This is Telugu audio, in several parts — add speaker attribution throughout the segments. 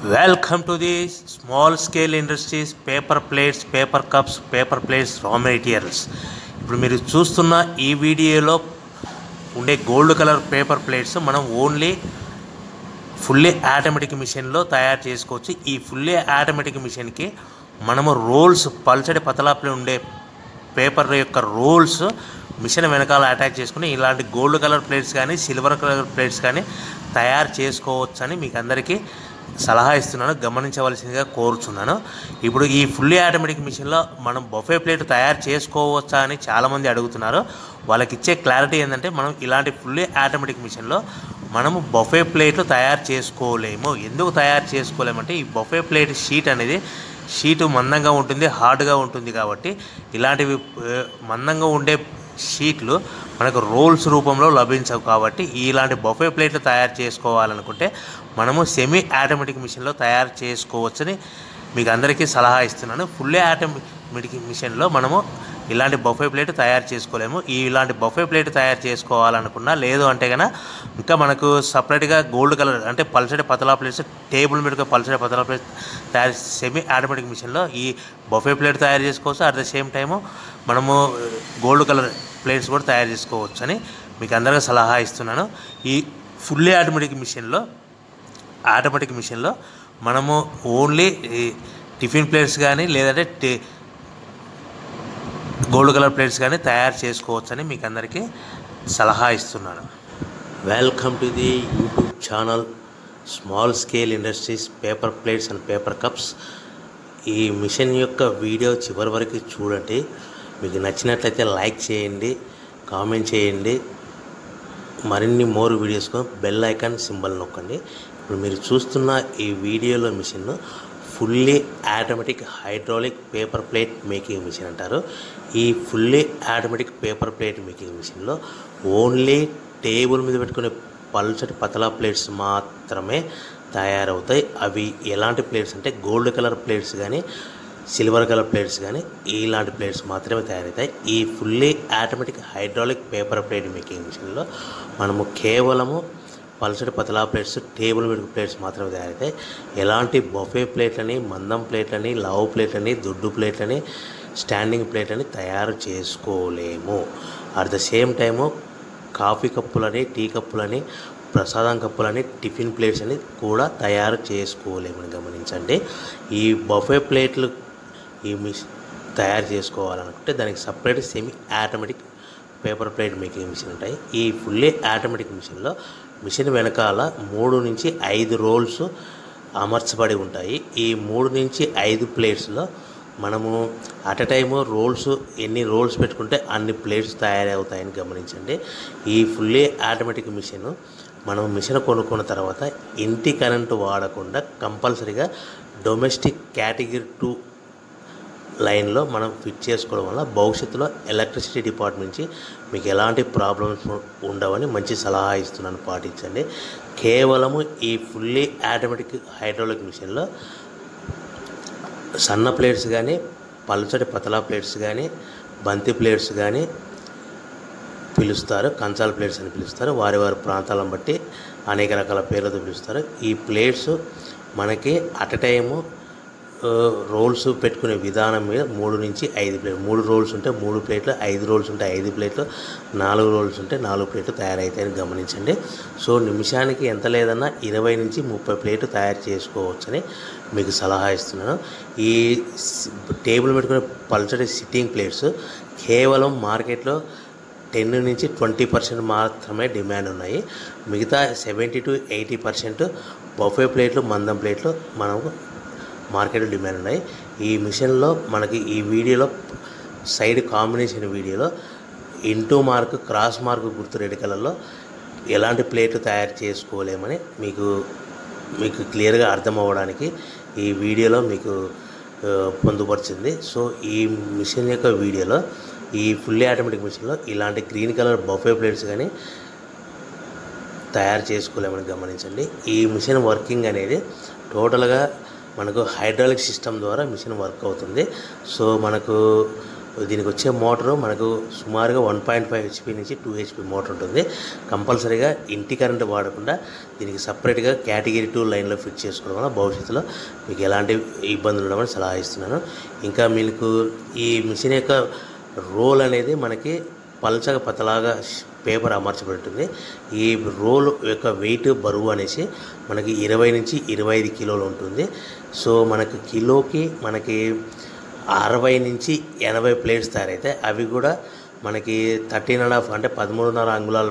Speaker 1: Welcome to the small scale industries paper plates paper cups paper plates raw materials ఇప్పుడు మీరు చూస్తున్న ఈ వీడియోలో ఉండే గోల్డ్ కలర్ పేపర్ ప్లేట్స్ మనం ఓన్లీ ఫుల్లీ ఆటోమేటిక్ మిషన్లో తయారు చేసుకోవచ్చు ఈ ఫుల్లీ ఆటోమేటిక్ మిషన్కి మనము రోల్స్ పల్చడి పతలాపులు ఉండే పేపర్ యొక్క రోల్స్ మిషన్ వెనకాల అటాచ్ చేసుకుని ఇలాంటి గోల్డ్ కలర్ ప్లేట్స్ కానీ సిల్వర్ కలర్ ప్లేట్స్ కానీ తయారు చేసుకోవచ్చని మీకు అందరికీ సలహా ఇస్తున్నాను గమనించవలసిందిగా కోరుచున్నాను ఇప్పుడు ఈ ఫుల్లీ ఆటోమేటిక్ మిషన్లో మనం బొఫే ప్లేట్ తయారు చేసుకోవచ్చా అని చాలామంది అడుగుతున్నారు వాళ్ళకి ఇచ్చే క్లారిటీ ఏంటంటే మనం ఇలాంటి ఫుల్లీ ఆటోమేటిక్ మిషన్లో మనము బొఫే ప్లేట్లు తయారు చేసుకోలేము ఎందుకు తయారు చేసుకోలేమంటే ఈ బొఫే ప్లేట్ షీట్ అనేది షీటు మందంగా ఉంటుంది హార్డ్గా ఉంటుంది కాబట్టి ఇలాంటివి ఆ, మందంగా ఉండే షీట్లు మనకు రోల్స్ రూపంలో లభించవు కాబట్టి ఇలాంటి బొఫే ప్లేట్లు తయారు చేసుకోవాలనుకుంటే మనము సెమీ ఆటోమేటిక్ మిషన్లో తయారు చేసుకోవచ్చని మీకు అందరికీ సలహా ఇస్తున్నాను ఫుల్లీ ఆటోమేటిక్ మిషన్లో మనము ఇలాంటి బొఫే ప్లేట్ తయారు చేసుకోలేము ఈ ఇలాంటి బొఫే ప్లేట్ తయారు చేసుకోవాలనుకున్నా లేదు అంటే కనుక ఇంకా మనకు సపరేట్గా గోల్డ్ కలర్ అంటే పల్సటి పతలా ప్లేట్స్ టేబుల్ మీద పల్సటి పతలా ప్లేట్ తయారు సెమీ ఆటోమేటిక్ మిషన్లో ఈ బొఫే ప్లేట్ తయారు చేసుకోవచ్చు అట్ ద సేమ్ టైము మనము గోల్డ్ కలర్ ప్లేట్స్ కూడా తయారు చేసుకోవచ్చు అని మీకు అందరికీ సలహా ఇస్తున్నాను ఈ ఫుల్లీ ఆటోమేటిక్ మిషన్లో ఆటోమేటిక్ మిషన్లో మనము ఓన్లీ ఈ టిఫిన్ ప్లేట్స్ కానీ లేదంటే టి గోల్డ్ కలర్ ప్లేట్స్ కానీ తయారు చేసుకోవచ్చని మీకు అందరికీ సలహా ఇస్తున్నాను welcome to the YouTube channel small scale industries paper plates and paper cups ఈ మిషన్ యొక్క వీడియో చివరి వరకు చూడండి మీకు నచ్చినట్లయితే లైక్ చేయండి కామెంట్ చేయండి మరిన్ని మోర్ వీడియోస్కు బెల్ ఐకాన్ సింబల్ నొక్కండి ఇప్పుడు మీరు చూస్తున్న ఈ వీడియోలో machine fully automatic hydraulic paper plate making machine అంటారు ఈ fully automatic paper plate making మిషన్లో ఓన్లీ టేబుల్ మీద పెట్టుకునే పల్చటి పతలా ప్లేట్స్ మాత్రమే తయారవుతాయి అవి ఎలాంటి ప్లేట్స్ అంటే గోల్డ్ కలర్ ప్లేట్స్ కానీ సిల్వర్ కలర్ ప్లేట్స్ కానీ ఇలాంటి ప్లేట్స్ మాత్రమే తయారవుతాయి ఈ fully automatic hydraulic paper plate making మిషన్లో మనము కేవలము పల్సటి పతలా ప్లేట్స్ టేబుల్ మీద ప్లేట్స్ మాత్రమే తయారవుతాయి ఎలాంటి బొఫే ప్లేట్లని మందం ప్లేట్లని లావు ప్లేట్లని దొడ్డు ప్లేట్లని స్టాండింగ్ ప్లేట్లని తయారు చేసుకోలేము at the same time coffee కప్పులని టీ కప్పులని ప్రసాదం కప్పులని టిఫిన్ ప్లేట్స్ అని కూడా తయారు చేసుకోలేమని గమనించండి ఈ బఫే ప్లేట్లు ఈ మిస్ తయారు చేసుకోవాలనుకుంటే దానికి separate semi automatic paper plate making machine ఉంటాయి ఈ ఫుల్లీ ఆటోమేటిక్ మిషన్లో మిషన్ వెనకాల మూడు నుంచి ఐదు రోల్స్ అమర్చబడి ఉంటాయి ఈ మూడు నుంచి ఐదు ప్లేట్స్లో మనము అట్ ఎ టైము రోల్స్ ఎన్ని రోల్స్ పెట్టుకుంటే అన్ని ప్లేట్స్ తయారవుతాయని గమనించండి ఈ ఫుల్లీ ఆటోమేటిక్ మిషన్ మనం మిషన్ కొనుక్కున్న తర్వాత ఇంటి కరెంటు వాడకుండా కంపల్సరీగా డొమెస్టిక్ కేటగిరీ టూ లైన్లో మనం ఫిట్ చేసుకోవడం వల్ల భవిష్యత్తులో ఎలక్ట్రిసిటీ డిపార్ట్మెంట్ నుంచి మీకు ఎలాంటి ప్రాబ్లమ్స్ ఉండవని మంచి సలహా ఇస్తున్నాను పాటించండి కేవలము ఈ ఫుల్లీ ఆటోమేటిక్ హైడ్రాలిక్ మిషన్లో సన్న ప్లేట్స్ కానీ పలుచటి పతలా ప్లేట్స్ కానీ బంతి ప్లేట్స్ కానీ పిలుస్తారు కంచాల ప్లేట్స్ అని పిలుస్తారు వారి వారి ప్రాంతాలను బట్టి అనేక రకాల పేర్లతో పిలుస్తారు ఈ ప్లేట్స్ మనకి అట్ ఎ టైము రోల్స్ పెట్టుకునే విధానం మీద మూడు నుంచి ఐదు ప్లేట్ మూడు రోల్స్ ఉంటే మూడు ప్లేట్లు ఐదు రోల్స్ ఉంటే ఐదు ప్లేట్లు నాలుగు రోల్స్ ఉంటే నాలుగు ప్లేట్లు తయారవుతాయని గమనించండి సో నిమిషానికి ఎంత లేదన్నా ఇరవై నుంచి ముప్పై ప్లేట్లు తయారు చేసుకోవచ్చని మీకు సలహా ఇస్తున్నాను ఈ స్- టేబుల్ పెట్టుకునే పల్చటి సిట్టింగ్ ప్లేట్స్ కేవలం మార్కెట్లో టెన్ నుంచి ట్వంటీ పర్సెంట్ మాత్రమే డిమాండ్ ఉన్నాయి మిగతా seventy to eighty percent buffet ప్లేట్లు మందం ప్లేట్లు మనకు మార్కెట్లో డిమాండ్ ఉన్నాయి ఈ మిషన్లో మనకి ఈ వీడియోలో సైడ్ కాంబినేషన్ వీడియోలో ఇంటూ మార్క్ క్రాస్ మార్క్ గుర్తు రెడ్ కలర్లో ఎలాంటి ప్లేట్లు తయారు చేసుకోలేమని మీకు మీకు క్లియర్గా అర్థం అవ్వడానికి ఈ వీడియోలో మీకు ఆ, పొందుపరిచింది సో ఈ మిషన్ యొక్క వీడియోలో ఈ ఫుల్లీ ఆటోమేటిక్ మిషన్లో ఇలాంటి గ్రీన్ కలర్ బఫే ప్లేట్స్ కానీ తయారు చేసుకోలేమని గమనించండి ఈ మిషన్ వర్కింగ్ అనేది టోటల్గా మనకు హైడ్రాలిక్ సిస్టమ్ ద్వారా మిషన్ వర్క్ అవుతుంది సో మనకు దీనికి వచ్చే మోటారు మనకు సుమారుగా వన్ పాయింట్ ఫైవ్ హెచ్పి నుంచి టూ హెచ్పి మోటార్ ఉంటుంది కంపల్సరీగా ఇంటి కరెంట్ వాడకుండా దీనికి సపరేట్గా కేటగిరీ టూ లైన్లో ఫిట్ చేసుకోవడం వల్ల భవిష్యత్తులో మీకు ఎలాంటి ఇబ్బందులు ఉండమని సలహా ఇస్తున్నాను ఇంకా మీకు ఈ మిషన్ యొక్క రోల్ అనేది మనకి పల్చగా పతలాగా పేపర్ అమర్చబడి ఉంటుంది ఈ రోల్ యొక్క వెయిట్ బరువు అనేసి మనకి ఇరవై నుంచి ఇరవై ఐదు కిలోలు ఉంటుంది సో మనకి కిలోకి మనకి అరవై నుంచి ఎనభై ప్లేట్స్ తయారైతాయి అవి కూడా మనకి థర్టీన్ అండ్ హాఫ్ అంటే పదమూడున్నర అంగుళాల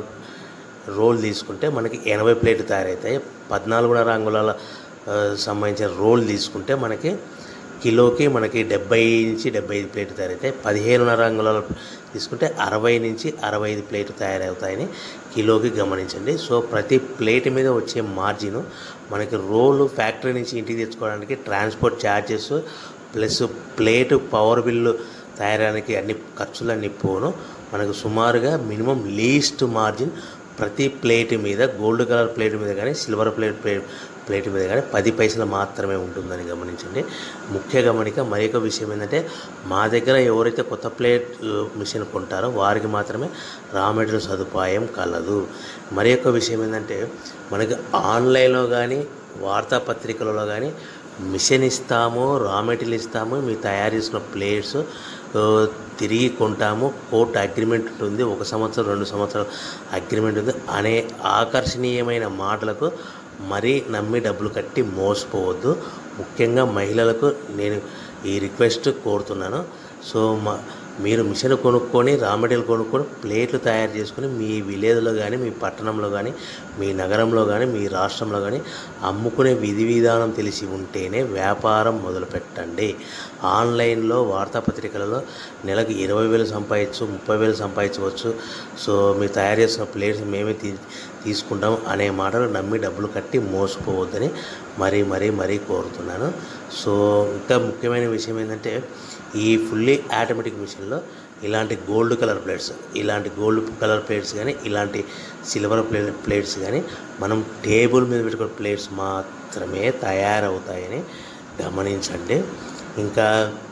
Speaker 1: రోల్ తీసుకుంటే మనకి ఎనభై ప్లేట్లు తయారవుతాయి పద్నాలుగున్నర అంగుళాల ఆ, సంబంధించిన రోల్ తీసుకుంటే మనకి కిలోకి మనకి డెబ్బై నుంచి డెబ్బై ఐదు ప్లేట్లు తయారవుతాయి పదిహేనున్నర అంగుళాలు తీసుకుంటే అరవై నుంచి అరవై ఐదు ప్లేట్లు తయారవుతాయని కిలోకి గమనించండి సో ప్రతి ప్లేట్ మీద వచ్చే మార్జిన్ మనకి రోలు ఫ్యాక్టరీ నుంచి ఇంటికి తెచ్చుకోవడానికి transport charges plus plate power bill తయారడానికి అన్ని ఖర్చులన్నీ పోను మనకు సుమారుగా మినిమం లీస్ట్ మార్జిన్ ప్రతి ప్లేట్ మీద గోల్డ్ కలర్ ప్లేట్ మీద కానీ సిల్వర్ ప్లేట్ ప్లేట్ ప్లేట్ మీద కానీ పది పైసలు మాత్రమే ఉంటుందని గమనించండి ముఖ్య గమనిక మరి ఒక విషయం ఏంటంటే మా దగ్గర ఎవరైతే కొత్త ప్లేట్ ఆ, మిషన్ కొంటారో వారికి మాత్రమే రా మెటీరియల్ సదుపాయం కలదు మరి ఒక విషయం ఏంటంటే మనకి ఆన్లైన్లో కానీ వార్తాపత్రికలలో కానీ మిషన్ ఇస్తాము రా మెటీరియల్ ఇస్తాము మీ తయారు చేసిన ప్లేట్స్ ఆ, తిరిగి కొంటాము కోర్టు అగ్రిమెంట్ ఉంటుంది ఒక సంవత్సరం రెండు సంవత్సరాలు అగ్రిమెంట్ ఉంది అనే ఆకర్షణీయమైన మాటలకు మరీ నమ్మి డబ్బులు కట్టి మోసపోవద్దు ముఖ్యంగా మహిళలకు నేను ఈ రిక్వెస్ట్ కోరుతున్నాను సో మా మీరు మిషన్ కొనుక్కొని రా మెటీరియల్ కొనుక్కొని ప్లేట్లు తయారు చేసుకొని మీ విలేజ్లో కానీ మీ పట్టణంలో కానీ మీ నగరంలో కానీ మీ రాష్ట్రంలో కానీ అమ్ముకునే విధి విధానం తెలిసి ఉంటేనే వ్యాపారం మొదలు పెట్టండి ఆన్లైన్లో వార్తాపత్రికలలో నెలకు ఇరవై వేలు సంపాదించు ముప్పై వేలు సంపాదించవచ్చు సో మీరు తయారు చేసిన ప్లేట్స్ మేమే తీ తీసుకుంటాం అనే మాటలు నమ్మి డబ్బులు కట్టి మోసపోవద్దని మరీ మరీ మరీ కోరుతున్నాను సో ఇంకా ముఖ్యమైన విషయం ఏంటంటే ఈ ఫుల్లీ ఆటోమేటిక్ మిషన్లో ఇలాంటి గోల్డ్ కలర్ ప్లేట్స్ ఇలాంటి గోల్డ్ కలర్ ప్లేట్స్ కానీ ఇలాంటి సిల్వర్ ప్లే ప్లేట్స్ కానీ మనం టేబుల్ మీద పెట్టుకునే ప్లేట్స్ మాత్రమే తయారవుతాయని గమనించండి ఇంకా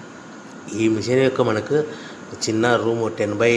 Speaker 1: ఈ మిషన్ యొక్క మనకు చిన్న room ten by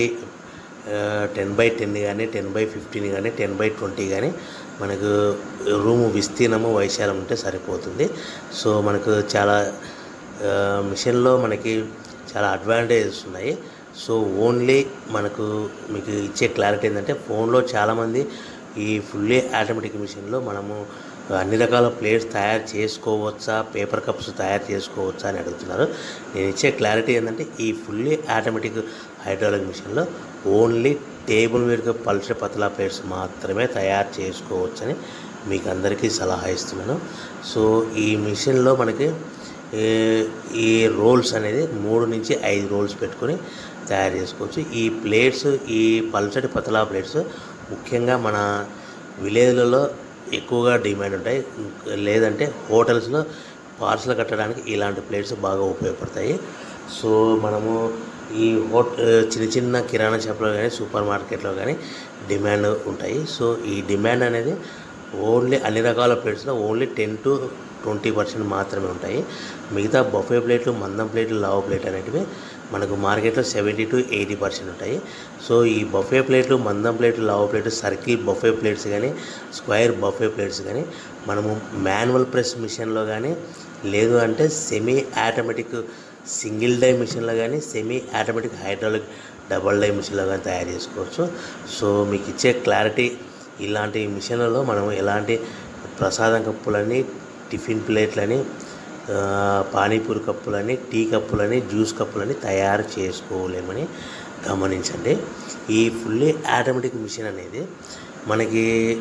Speaker 1: ten by ten కానీ టెన్ బై ఫిఫ్టీన్ కానీ టెన్ బై ట్వంటీ కానీ మనకు రూము విస్తీర్ణము వైశాల్యం ఉంటే సరిపోతుంది సో మనకు చాలా ఆ, మిషన్లో మనకి చాలా అడ్వాంటేజెస్ ఉన్నాయి సో ఓన్లీ మనకు మీకు ఇచ్చే క్లారిటీ ఏంటంటే ఫోన్లో చాలామంది ఈ ఫుల్లీ ఆటోమేటిక్ మిషన్లో మనము అన్ని రకాల ప్లేట్స్ తయారు చేసుకోవచ్చా పేపర్ కప్స్ తయారు చేసుకోవచ్చా అని అడుగుతున్నారు నేను ఇచ్చే క్లారిటీ ఏంటంటే ఈ ఫుల్లీ ఆటోమేటిక్ హైడ్రాలిక్ మిషన్లో ఓన్లీ టేబుల్ మీద పల్చ పతలా ప్లేట్స్ మాత్రమే తయారు చేసుకోవచ్చని మీకు అందరికీ సలహా ఇస్తున్నాను సో ఈ మిషన్లో మనకి ఏ- ఈ రోల్స్ అనేది మూడు నుంచి ఐదు రోల్స్ పెట్టుకొని తయారు చేసుకోవచ్చు ఈ ప్లేట్స్ ఈ పల్చటి పతలా ప్లేట్స్ ముఖ్యంగా మన విలేజ్లలో ఎక్కువగా డిమాండ్ ఉంటాయి లేదంటే హోటల్స్లో పార్సల్ కట్టడానికి ఇలాంటి ప్లేట్స్ బాగా ఉపయోగపడతాయి సో మనము ఈ హోట చిన్న చిన్న కిరాణా షాప్లో కానీ సూపర్ మార్కెట్లో కానీ డిమాండ్ ఉంటాయి సో ఈ డిమాండ్ అనేది ఓన్లీ అన్ని రకాల ప్లేట్స్లో only ten to twenty percent మాత్రమే ఉంటాయి మిగతా బఫే ప్లేట్లు మందం ప్లేట్లు లావు ప్లేట్ అనేటివి మనకు మార్కెట్లో సెవెంటీ టు ఎయిటీ పర్సెంట్ ఉంటాయి సో ఈ బఫే ప్లేట్లు మందం ప్లేట్లు లావు ప్లేట్లు సర్కిల్ బఫే ప్లేట్స్ కానీ స్క్వైర్ బఫే ప్లేట్స్ కానీ మనము మాన్యువల్ ప్రెస్ మిషన్లో కానీ లేదు అంటే సెమీ ఆటోమేటిక్ సింగిల్ డై మిషన్లో కానీ semi automatic hydraulic double die మిషన్లో కానీ తయారు చేసుకోవచ్చు సో మీకు ఇచ్చే క్లారిటీ ఇలాంటి మిషన్లలో మనం ఎలాంటి ప్రసాదం కప్పులని టిఫిన్ ప్లేట్లని ఆ, పానీపూరి కప్పులని టీ కప్పులని జ్యూస్ కప్పులని తయారు చేసుకోలేమని గమనించండి ఈ ఫుల్లీ ఆటోమేటిక్ మిషన్ అనేది మనకి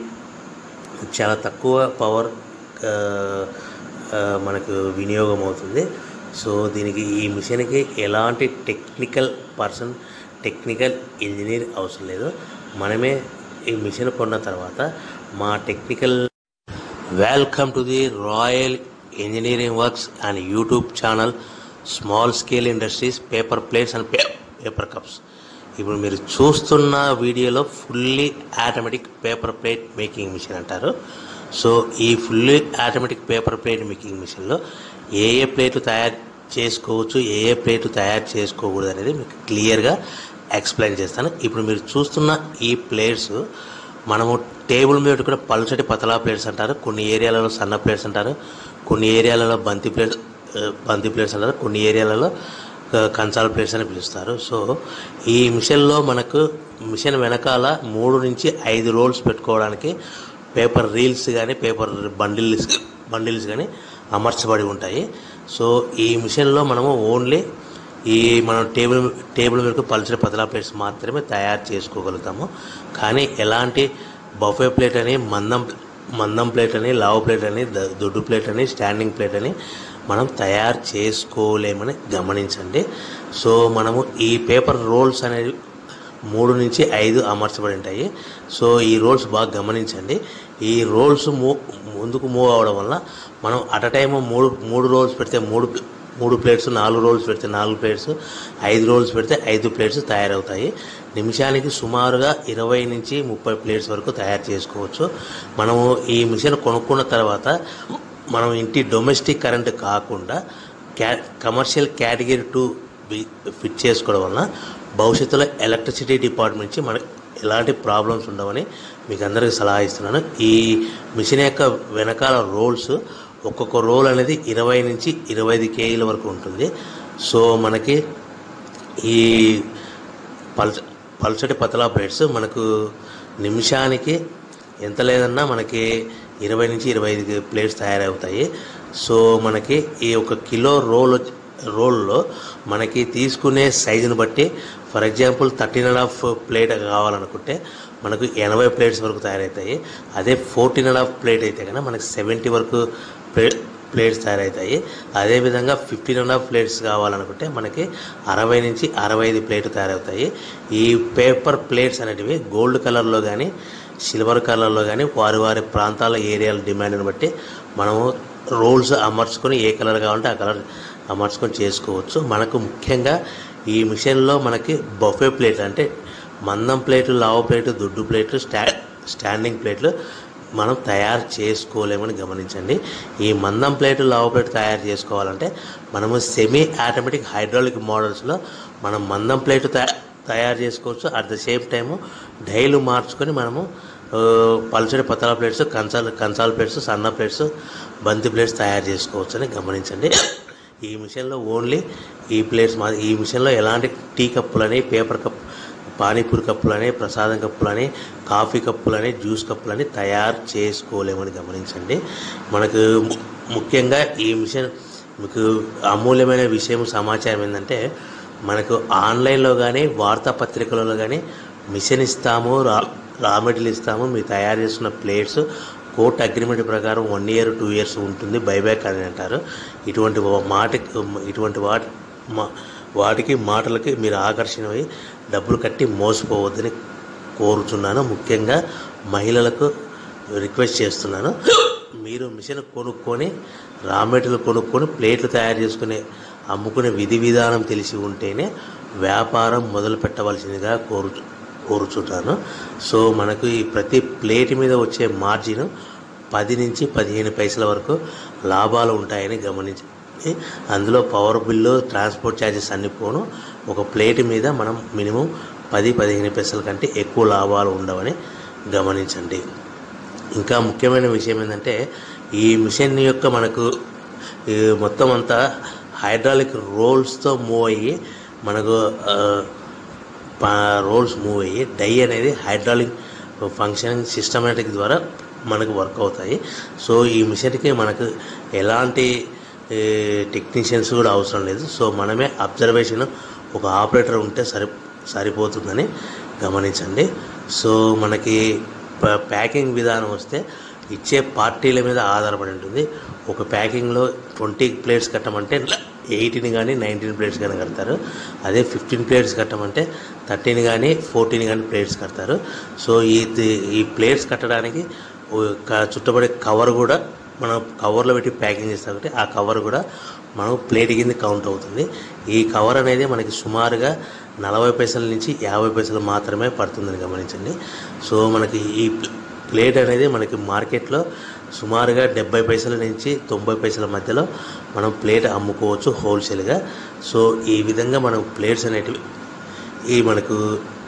Speaker 1: చాలా తక్కువ పవర్ ఆ, ఆ, మనకు వినియోగం అవుతుంది సో దీనికి ఈ మిషన్కి ఎలాంటి టెక్నికల్ పర్సన్ టెక్నికల్ ఇంజనీర్ అవసరం లేదు మనమే ఈ మిషన్ కొన్న తర్వాత మా technical welcome to the royal engineering works and YouTube channel small scale industries paper plates and paper cups ఇప్పుడు మీరు చూస్తున్న వీడియోలో fully automatic paper plate making machine అంటారు సో ఈ fully automatic paper plate making మిషన్లో ఏ ఏ ప్లేట్లు తయారు చేసుకోవచ్చు ఏ ఏ ప్లేట్ తయారు చేసుకోకూడదు అనేది మీకు క్లియర్గా ఎక్స్ప్లెయిన్ చేస్తాను ఇప్పుడు మీరు చూస్తున్న ఈ ప్లేట్స్ మనము టేబుల్ మీద కూడా పలుచటి పతలా ప్లేట్స్ అంటారు కొన్ని ఏరియాలలో సన్న ప్లేట్స్ అంటారు కొన్ని ఏరియాలలో బంతి ప్లేట్స్ బంతి ప్లేట్స్ అంటారు కొన్ని ఏరియాలలో ఆ, కంచాల ప్లేట్స్ అని పిలుస్తారు సో ఈ మిషన్లో మనకు మిషన్ వెనకాల మూడు నుంచి ఐదు రోల్స్ పెట్టుకోవడానికి పేపర్ రీల్స్ కానీ పేపర్ బండిల్స్ బండిల్స్ కానీ అమర్చబడి ఉంటాయి సో ఈ మిషన్లో మనము ఓన్లీ ఈ మనం టేబుల్ టేబుల్ మీద పల్చడి పతలా ప్లేట్స్ మాత్రమే తయారు చేసుకోగలుగుతాము కానీ ఎలాంటి బఫే ప్లేట్ అని మందం మందం ప్లేట్ అని లావు ప్లేట్ అని ద- దొడ్డు ప్లేట్ అని స్టాండింగ్ ప్లేట్ అని మనం తయారు చేసుకోలేమని గమనించండి సో మనము ఈ పేపర్ రోల్స్ అనేవి మూడు నుంచి ఐదు అమర్చబడి ఉంటాయి సో ఈ రోల్స్ బాగా గమనించండి ఈ రోల్స్ మూ ముందుకు మూవ్ అవడం వల్ల మనం అట్ అ టైమ్ మూడు మూడు రోల్స్ పెడితే మూడు మూడు ప్లేట్స్ నాలుగు రోల్స్ పెడితే నాలుగు ప్లేట్స్ ఐదు రోల్స్ పెడితే ఐదు ప్లేట్స్ తయారవుతాయి నిమిషానికి సుమారుగా ఇరవై నుంచి ముప్పై ప్లేట్స్ వరకు తయారు చేసుకోవచ్చు మనము ఈ మిషన్ కొనుక్కున్న తర్వాత మనం ఇంటి డొమెస్టిక్ కరెంట్ కాకుండా క్యా కమర్షియల్ కేటగిరీ టూ ఫిట్ చేసుకోవడం వలన భవిష్యత్తులో ఎలక్ట్రిసిటీ డిపార్ట్మెంట్ నుంచి మనకి ఎలాంటి ప్రాబ్లమ్స్ ఉండవని మీకు అందరికీ సలహా ఇస్తున్నాను ఈ మిషన్ యొక్క వెనకాల రోల్స్ ఒక్కొక్క రోల్ అనేది ఇరవై నుంచి ఇరవై ఐదు కేజీల వరకు ఉంటుంది సో మనకి ఈ పల్చ పల్చటి పతలా ప్లేట్స్ మనకు నిమిషానికి ఎంత లేదన్నా మనకి ఇరవై నుంచి ఇరవై ఐదు ప్లేట్స్ తయారవుతాయి సో మనకి ఈ ఒక కిలో రోల్ వచ్చి- రోల్లో మనకి తీసుకునే సైజుని బట్టి for example thirteen and half plate కావాలనుకుంటే మనకు ఎనభై ప్లేట్స్ వరకు తయారవుతాయి అదే ఫోర్టీన్ అండ్ హాఫ్ ప్లేట్ అయితే కనుక మనకి సెవెంటీ వరకు ప్లేట్ ప్లేట్స్ తయారవుతాయి అదేవిధంగా ఫిఫ్టీన్ అండ్ హాఫ్ ప్లేట్స్ కావాలనుకుంటే మనకి అరవై నుంచి అరవై ఐదు ప్లేట్లు తయారవుతాయి ఈ పేపర్ ప్లేట్స్ అనేటివి గోల్డ్ కలర్లో కానీ సిల్వర్ కలర్లో కానీ వారి వారి ప్రాంతాల ఏరియాల డిమాండ్ని బట్టి మనము రోల్స్ అమర్చుకొని ఏ కలర్ కావాలంటే ఆ కలర్ అమర్చుకొని చేసుకోవచ్చు మనకు ముఖ్యంగా ఈ మిషన్లో మనకి బఫే ప్లేట్ అంటే మందం ప్లేట్లు లావు ప్లేటు దుడ్డు ప్లేట్లు స్టా స్టాండింగ్ ప్లేట్లు మనం తయారు చేసుకోలేమని గమనించండి ఈ మందం ప్లేట్ లావు ప్లేట్ తయారు చేసుకోవాలంటే మనము సెమీ ఆటోమేటిక్ హైడ్రాలిక్ మోడల్స్లో మనం మందం ప్లేట్ తయా- తయారు చేసుకోవచ్చు అట్ ద సేమ్ టైము డైలు మార్చుకొని మనము ఆ, పల్చడి పతల ప్లేట్స్ కంచాల కంచాల ప్లేట్స్ సన్న ప్లేట్స్ బంతి ప్లేట్స్ తయారు చేసుకోవచ్చు అని గమనించండి ఈ మిషన్లో ఓన్లీ ఈ ప్లేట్స్ మా ఈ మిషన్లో ఎలాంటి టీ కప్పులని పేపర్ కప్ పానీపూరి కప్పులని ప్రసాదం కప్పులని కాఫీ కప్పులని జ్యూస్ కప్పులని తయారు చేసుకోలేమని గమనించండి మనకు ము- ముఖ్యంగా ఈ మిషన్ మీకు అమూల్యమైన విషయం సమాచారం ఏంటంటే మనకు ఆన్లైన్లో కానీ వార్తాపత్రికలలో కానీ మిషన్ ఇస్తాము రా రా మెటీరియల్ ఇస్తాము మీరు తయారు చేస్తున్న ప్లేట్స్ కోర్ట్ అగ్రిమెంట్ ప్రకారం వన్ ఇయర్ టూ ఇయర్స్ ఉంటుంది బైబ్యాక్ అని అంటారు ఇటువంటి వా- మాట ఇటువంటి వాటి మా- వాటికి మాటలకి మీరు ఆకర్షణమై డబ్బులు కట్టి మోసపోవద్దని కోరుతున్నాను ముఖ్యంగా మహిళలకు రిక్వెస్ట్ చేస్తున్నాను మీరు మిషన్ కొనుక్కొని రా మెటీరియల్ కొనుక్కొని ప్లేట్లు తయారు చేసుకునే అమ్ముకునే విధి విధానం తెలిసి ఉంటేనే వ్యాపారం మొదలు పెట్టవలసిందిగా కోరు కోరుచుంటాను సో మనకు ఈ ప్రతి ప్లేట్ మీద వచ్చే మార్జిన్ పది నుంచి పదిహేను పైసల వరకు లాభాలు ఉంటాయని గమనించి అందులో పవర్ బిల్లు ట్రాన్స్పోర్ట్ ఛార్జెస్ అన్ని పోను ఒక ప్లేట్ మీద మనం మినిమం పది పదిహేను పైసల కంటే ఎక్కువ లాభాలు ఉండవని గమనించండి ఇంకా ముఖ్యమైన విషయం ఏంటంటే ఈ మిషన్ యొక్క మనకు ఈ మొత్తం అంతా హైడ్రాలిక్ రోల్స్తో మూవ్ అయ్యి మనకు ఆ, రోల్స్ మూవ్ అయ్యి డై అనేది హైడ్రాలిక్ ఫంక్షనింగ్ సిస్టమేటిక్ ద్వారా మనకు వర్క్ అవుతాయి సో ఈ మిషన్కి మనకు ఎలాంటి టెక్నీషియన్స్ కూడా అవసరం లేదు సో మనమే అబ్జర్వేషన్ ఒక ఆపరేటర్ ఉంటే సరి సరిపోతుందని గమనించండి సో మనకి ప- ప్యాకింగ్ విధానం వస్తే ఇచ్చే పార్టీల మీద ఆధారపడి ఉంటుంది ఒక ప్యాకింగ్లో ట్వంటీ ప్లేట్స్ కట్టమంటే ఎయిటీన్ కానీ నైన్టీన్ ప్లేట్స్ కానీ కడతారు అదే ఫిఫ్టీన్ ప్లేట్స్ కట్టమంటే థర్టీన్ కానీ ఫోర్టీన్ కానీ ప్లేట్స్ కడతారు సో ఈ ఈ ప్లేట్స్ కట్టడానికి ఒక చుట్టబడే కవర్ కూడా మనం కవర్లో పెట్టి ప్యాకింగ్ చేస్తాం కాబట్టి ఆ కవర్ కూడా మనం ప్లేట్ కింద కౌంట్ అవుతుంది ఈ కవర్ అనేది మనకి సుమారుగా నలభై పైసల నుంచి యాభై పైసలు మాత్రమే పడుతుందని గమనించండి సో మనకి ఈ ప్లేట్ అనేది మనకి మార్కెట్లో సుమారుగా డెబ్బై పైసల నుంచి తొంభై పైసల మధ్యలో మనం ప్లేట్ అమ్ముకోవచ్చు హోల్సేల్గా సో ఈ విధంగా మనం ప్లేట్స్ అనేటివి ఈ మనకు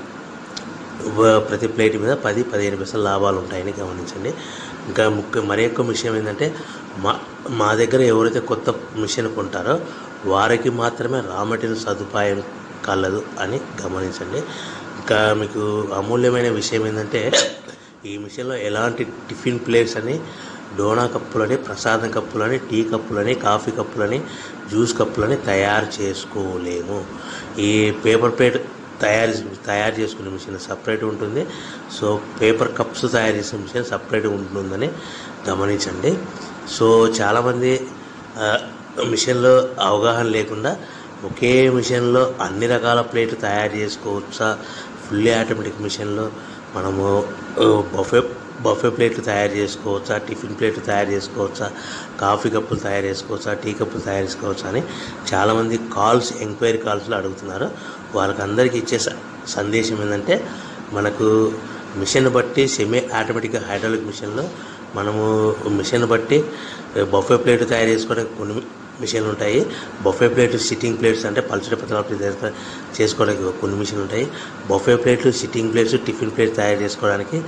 Speaker 1: వ- ప్రతి ప్లేట్ మీద పది పదిహేను పైసలు లాభాలు ఉంటాయని గమనించండి ఇంకా ముఖ్య మరి ఎక్కువ విషయం ఏంటంటే మా మా దగ్గర ఎవరైతే కొత్త మిషన్ కొంటారో వారికి మాత్రమే రా మెటీరియల్ సదుపాయం కలదు అని గమనించండి ఇంకా మీకు అమూల్యమైన విషయం ఏంటంటే ఈ మిషన్లో ఎలాంటి టిఫిన్ ప్లేట్స్ అని డోనా కప్పులని ప్రసాదం కప్పులని టీ కప్పులని కాఫీ కప్పులని జ్యూస్ కప్పులని తయారు చేసుకోలేము ఈ పేపర్ ప్లేట్ తయారు తయారు చేసుకునే మిషన్ సపరేట్ ఉంటుంది సో పేపర్ కప్స్ తయారు చేసే మిషన్ సపరేట్ ఉంటుందని గమనించండి సో చాలామంది ఆ, మిషన్లో అవగాహన లేకుండా ఒకే మిషన్లో అన్ని రకాల ప్లేట్ తయారు చేసుకోవచ్చా ఫుల్లీ ఆటోమేటిక్ మిషన్లో మనము బఫే బఫే ప్లేట్లు తయారు చేసుకోవచ్చా టిఫిన్ ప్లేట్లు తయారు చేసుకోవచ్చా కాఫీ కప్పులు తయారు చేసుకోవచ్చా టీ కప్పులు తయారు చేసుకోవచ్చా అని చాలామంది కాల్స్ ఎంక్వైరీ కాల్స్లో అడుగుతున్నారు వాళ్ళకి అందరికీ ఇచ్చే స- సందేశం ఏంటంటే మనకు మిషన్ బట్టి సెమీ ఆటోమేటిక్ హైడ్రాలిక్ మిషన్లో మనము మిషన్ బట్టి బఫే ప్లేట్ తయారు చేసుకోవడానికి కొన్ని మిషన్లు ఉంటాయి బఫే ప్లేట్ సిట్టింగ్ ప్లేట్స్ అంటే పల్చడి పత్రాల ప్లేట్ తయారు చేసుకోవడానికి కొన్ని మిషన్లు ఉంటాయి బఫే ప్లేట్లు సిట్టింగ్ ప్లేట్స్ టిఫిన్ ప్లేట్ తయారు చేసుకోవడానికి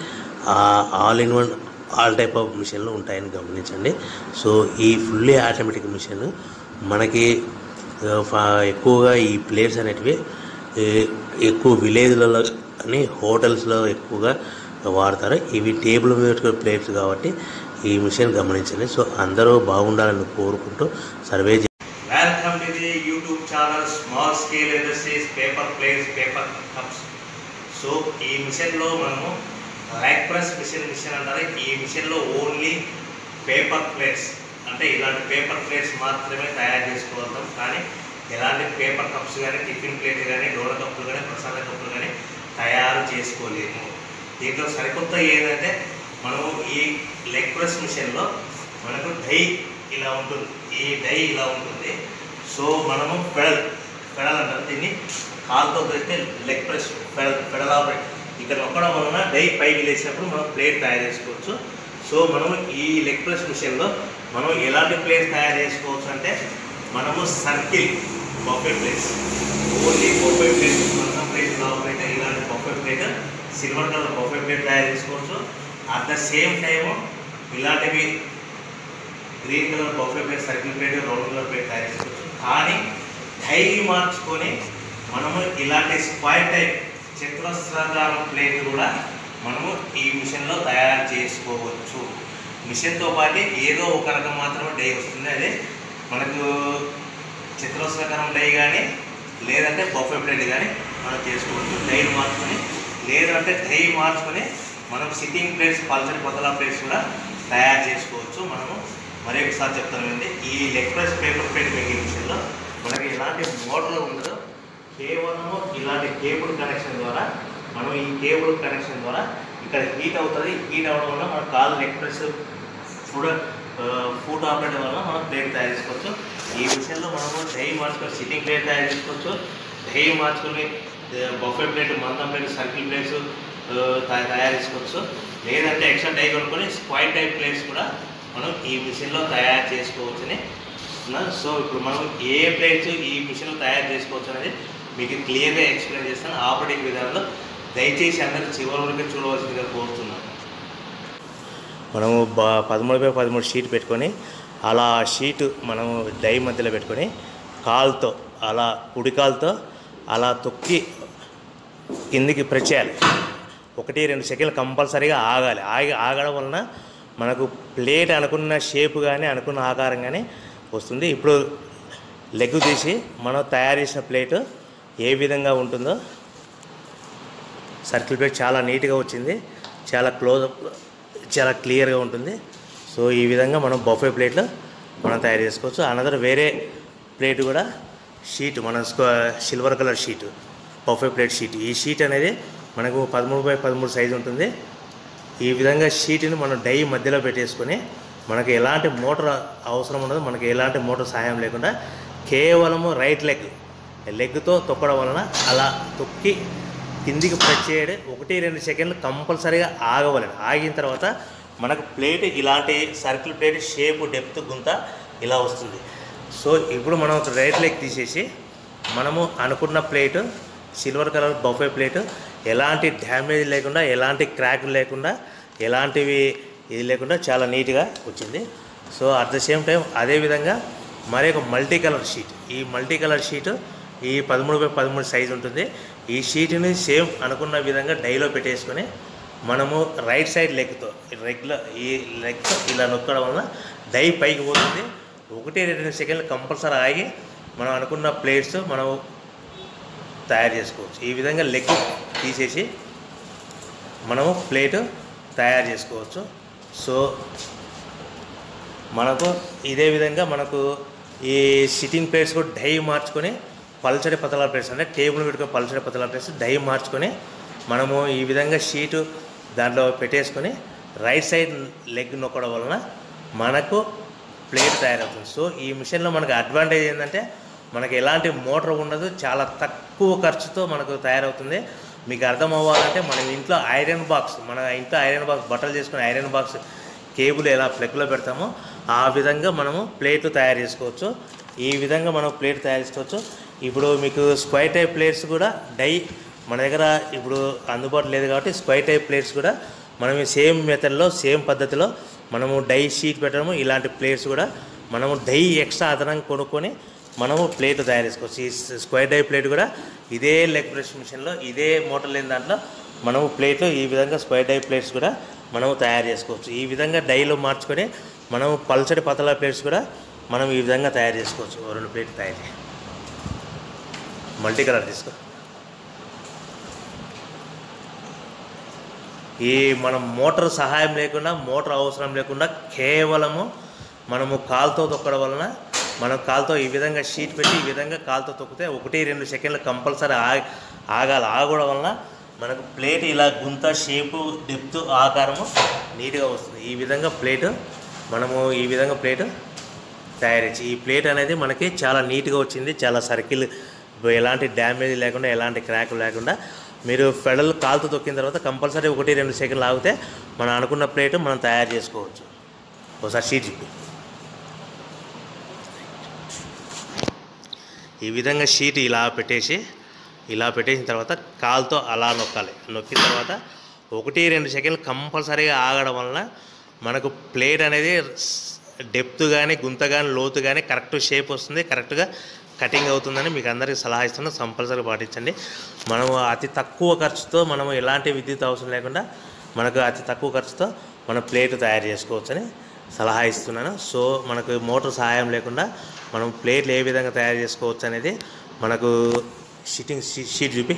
Speaker 1: all in one all type of మిషన్లు ఉంటాయని గమనించండి సో ఈ ఫుల్లీ ఆటోమేటిక్ మిషన్ మనకి ఆ, ఫా- ఎక్కువగా ఈ ప్లేట్స్ అనేటివి ఏ- ఎక్కువ విలేజ్లలో అని హోటల్స్లో ఎక్కువగా వాడతారు ఇవి టేబుల్ మీద పెట్టుకునే ప్లేట్స్ కాబట్టి ఈ మిషన్ గమనించండి సో అందరూ బాగుండాలని కోరుకుంటూ సర్వే welcome to the YouTube channel small scale industries paper plates paper cups so ఈ మిషన్లో మనము ర్యాక్ ప్రెస్ మిషన్ మిషన్ అంటారు ఈ మిషన్లో ఓన్లీ పేపర్ ప్లేట్స్ అంటే ఇలాంటి పేపర్ ప్లేట్స్ మాత్రమే తయారు చేసుకోగలుగుతాం కానీ ఎలాంటి పేపర్ కప్స్ కానీ టిఫిన్ ప్లేట్ కానీ డోర కప్పులు కానీ ప్రసాద కప్పులు కానీ తయారు చేసుకోలేము దీంట్లో సరికొత్త ఏంటంటే మనము ఈ లెగ్ ప్రెస్ మిషన్లో మనకు డై ఇలా ఉంటుంది ఈ డై ఇలా ఉంటుంది సో మనము పెడల్ పెడల్ అంటారు దీన్ని కాలుతో పెడితే leg press pedal pedal operate ఇక్కడ నొక్కడం వలన డై పైకి లేచినప్పుడు మనం ప్లేట్ తయారు చేసుకోవచ్చు సో మనం ఈ లెగ్ ప్రెస్ మిషన్లో మనం ఎలాంటి ప్లేట్ తయారు చేసుకోవచ్చు అంటే మనము circle buffet plates only buffet plate మన ప్లేట్ ఆపరేట్ ఇలాంటి buffet plate silver colour buffet plate తయారు చేసుకోవచ్చు అట్ ద సేమ్ టైము ఇలాంటివి green colour buffet plate circle plate round colour plate తయారు చేసుకోవచ్చు కానీ డై మార్చుకొని మనము ఇలాంటి స్క్వైర్ టైప్ చతురస్రాకారం ప్లేట్ కూడా మనము ఈ మిషన్లో తయారు చేసుకోవచ్చు మిషన్తో పాటు ఏదో ఒక రకం మాత్రమే డై వస్తుంది అదే మనకు చతురస్రాకారం డై కానీ లేదంటే బఫే ప్లేట్ కానీ మనం చేసుకోవచ్చు డైని మార్చుకొని లేదంటే డై మార్చుకొని మనం సిట్టింగ్ ప్లేట్స్ పల్చని పతలా ప్లేట్స్ కూడా తయారు చేసుకోవచ్చు మనము మరి ఒకసారి చెప్తానండి ఈ leg press paper plate making మిషన్లో మనకి ఎలాంటి మోటార్ ఉండదు కేవలము ఇలాంటి కేబుల్ కనెక్షన్ ద్వారా మనం ఈ కేబుల్ కనెక్షన్ ద్వారా ఇక్కడ హీట్ అవుతుంది హీట్ అవ్వడం వల్ల మన కాలు leg press foot foot operate వల్ల మనం ప్లేట్ తయారు చేసుకోవచ్చు ఈ విషయంలో మనము డై మార్చుకొని సిట్టింగ్ ప్లేట్ తయారు చేసుకోవచ్చు డై మార్చుకొని బఫే ప్లేట్ మందం ప్లేట్ సర్కిల్ ప్లేట్స్ తయారు చేసుకోవచ్చు లేదంటే ఎక్స్ట్రా డై కొనుక్కొని స్క్వైర్ టైప్ ప్లేట్స్ కూడా మనం ఈ మిషన్లో తయారు చేసుకోవచ్చని చెప్తున్నాను సో ఇప్పుడు మనం ఏ ప్లేట్స్ ఈ మిషన్లో తయారు చేసుకోవచ్చు అనేది మీకు క్లియర్గా ఎక్స్ప్లెయిన్ చేస్తాను ఆపరేటింగ్ విధానంలో దయచేసి అందరూ చివరి వరకు చూడవలసిందిగా కోరుతున్నాను మనము బా పదమూడు బై పదమూడు షీట్ పెట్టుకొని అలా ఆ షీట్ మనము డై మధ్యలో పెట్టుకొని కాలుతో అలా కుడి కాలుతో అలా తొక్కి కిందికి ప్రెస్ చేయాలి ఒకటి రెండు సెకండ్లు కంపల్సరీగా ఆగాలి ఆగి ఆగడం వలన మనకు ప్లేట్ అనుకున్న షేప్ కానీ అనుకున్న ఆకారం కానీ వస్తుంది ఇప్పుడు లెగ్ తీసి మనం తయారు చేసిన ప్లేట్ ఏ విధంగా ఉంటుందో సర్కిల్ ప్లేట్ చాలా నీట్గా వచ్చింది చాలా క్లోజ్ చాలా క్లియర్గా ఉంటుంది సో ఈ విధంగా మనం బఫే ప్లేట్లు మనం తయారు చేసుకోవచ్చు అనదర్ వేరే ప్లేట్ కూడా షీట్ మన silver colour sheet buffet plate sheet ఈ షీట్ అనేది మనకు పదమూడు బై పదమూడు సైజు ఉంటుంది ఈ విధంగా షీట్ని మనం డై మధ్యలో పెట్టేసుకొని మనకి ఎలాంటి మోటార్ అవసరం ఉండదు మనకి ఎలాంటి మోటార్ సహాయం లేకుండా కేవలము రైట్ లెగ్ లెగ్తో తొక్కడం వలన అలా తొక్కి కిందికి ప్రెస్ చేయడం ఒకటి రెండు సెకండ్లు కంపల్సరీగా ఆగవలేదు ఆగిన తర్వాత మనకు ప్లేట్ ఇలాంటి సర్కిల్ ప్లేట్ షేప్ డెప్త్ గుంత ఇలా వస్తుంది సో ఇప్పుడు మనం రైట్ లెగ్ తీసేసి మనము అనుకున్న plate silver colour buffet plate ఎలాంటి డ్యామేజ్ లేకుండా ఎలాంటి క్రాక్ లేకుండా ఎలాంటివి ఇది లేకుండా చాలా నీట్గా వచ్చింది so at the same time అదేవిధంగా మరి ఒక మల్టీ కలర్ షీట్ ఈ మల్టీ కలర్ షీట్ ఈ పదమూడు బై పదమూడు సైజు ఉంటుంది ఈ షీట్ని సేమ్ అనుకున్న విధంగా డైలో పెట్టేసుకొని మనము రైట్ సైడ్ లెగ్తో రెగ్యులర్ ఈ లెగ్తో ఇలా నొక్కడం వల్ల డై పైకి పోతుంది ఒకటి రెండు సెకండ్లు కంపల్సరీ ఆగి మనం అనుకున్న ప్లేట్స్ మనం తయారు చేసుకోవచ్చు ఈ విధంగా లెగ్ తీసేసి మనము ప్లేట్ తయారు చేసుకోవచ్చు సో మనకు ఇదే విధంగా మనకు ఈ సిట్టింగ్ ప్లేట్స్ కూడా డై మార్చుకొని పల్చడి పతలా ప్లేట్స్ అంటే టేబుల్ పెట్టుకుని పల్చడి పతలా ప్లేట్స్ డై మార్చుకొని మనము ఈ విధంగా షీటు దాంట్లో పెట్టేసుకొని రైట్ సైడ్ లెగ్ నొక్కడం వలన మనకు ప్లేట్ తయారవుతుంది సో ఈ మిషన్లో మనకు అడ్వాంటేజ్ ఏంటంటే మనకి ఎలాంటి మోటార్ ఉండదు చాలా తక్కువ ఖర్చుతో మనకు తయారవుతుంది మీకు అర్థం అవ్వాలంటే మన ఇంట్లో ఐరన్ బాక్స్ మన ఇంట్లో ఐరన్ బాక్స్ బట్టలు చేసుకునే ఐరన్ బాక్స్ కేబుల్ ఎలా ప్లగ్లో పెడతామో ఆ విధంగా మనము ప్లేట్లు తయారు చేసుకోవచ్చు ఈ విధంగా మనం ప్లేట్ తయారు చేసుకోవచ్చు ఇప్పుడు మీకు స్క్వైర్ టైప్ ప్లేట్స్ కూడా డై మన దగ్గర ఇప్పుడు అందుబాటులో లేదు కాబట్టి స్క్వైర్ టైప్ ప్లేట్స్ కూడా మనం సేమ్ మెథడ్లో సేమ్ పద్ధతిలో మనము డై షీట్ పెట్టడము ఇలాంటి ప్లేట్స్ కూడా మనము డై ఎక్స్ట్రా అదనంగా కొనుక్కొని మనము ప్లేట్ తయారు చేసుకోవచ్చు ఈ స్క్వైర్ డై ప్లేట్ కూడా ఇదే లెగ్ బ్రష్ మిషన్లో ఇదే మోటార్ లేని దాంట్లో మనము ప్లేట్లు ఈ విధంగా స్క్వైర్ డై ప్లేట్స్ కూడా మనము తయారు చేసుకోవచ్చు ఈ విధంగా డైలో మార్చుకొని మనము పల్చడి పతల ప్లేట్స్ కూడా మనం ఈ విధంగా తయారు చేసుకోవచ్చు ఓ రెండు ప్లేట్లు తయారు చేయి. మల్టీ కలర్ తీసుకో ఈ మనం మోటార్ సహాయం లేకుండా మోటార్ అవసరం లేకుండా కేవలము మనము కాలుతో తొక్కడం వలన మనం కాలుతో ఈ విధంగా షీట్ పెట్టి ఈ విధంగా కాలుతో తొక్కితే ఒకటి రెండు సెకండ్లు కంపల్సరీ ఆ ఆగాలి ఆగడం వలన మనకు ప్లేట్ ఇలా గుంత షేపు డెప్త్ ఆకారము నీట్గా వస్తుంది ఈ విధంగా ప్లేట్ మనము ఈ విధంగా ప్లేట్ తయారు చేసి ఈ ప్లేట్ అనేది మనకి చాలా నీట్గా వచ్చింది చాలా సర్కిల్ ఎలాంటి డ్యామేజ్ లేకుండా ఎలాంటి క్రాక్ లేకుండా మీరు ఫెడల్ కాలుతో తొక్కిన తర్వాత కంపల్సరీ ఒకటి రెండు సెకండ్లు ఆగితే మనం అనుకున్న ప్లేట్ మనం తయారు చేసుకోవచ్చు ఒకసారి షీట్ చెప్పి ఈ విధంగా షీట్ ఇలా పెట్టేసి ఇలా పెట్టేసిన తర్వాత కాలుతో అలా నొక్కాలి నొక్కిన తర్వాత ఒకటి రెండు సెకండ్లు కంపల్సరీగా ఆగడం వలన మనకు ప్లేట్ అనేది డెప్త్ కానీ గుంత కానీ లోతు కానీ కరెక్ట్ షేప్ వస్తుంది కరెక్ట్గా కటింగ్ అవుతుందని మీకు అందరికీ సలహా ఇస్తున్నా కంపల్సరీ పాటించండి మనము అతి తక్కువ ఖర్చుతో మనము ఎలాంటి విద్యుత్ అవసరం లేకుండా మనకు అతి తక్కువ ఖర్చుతో మన ప్లేట్ తయారు చేసుకోవచ్చని సలహా ఇస్తున్నాను సో మనకు మోటార్ సహాయం లేకుండా మనం ప్లేట్లు ఏ విధంగా తయారు చేసుకోవచ్చు అనేది మనకు షీటింగ్ షీట్ చూపి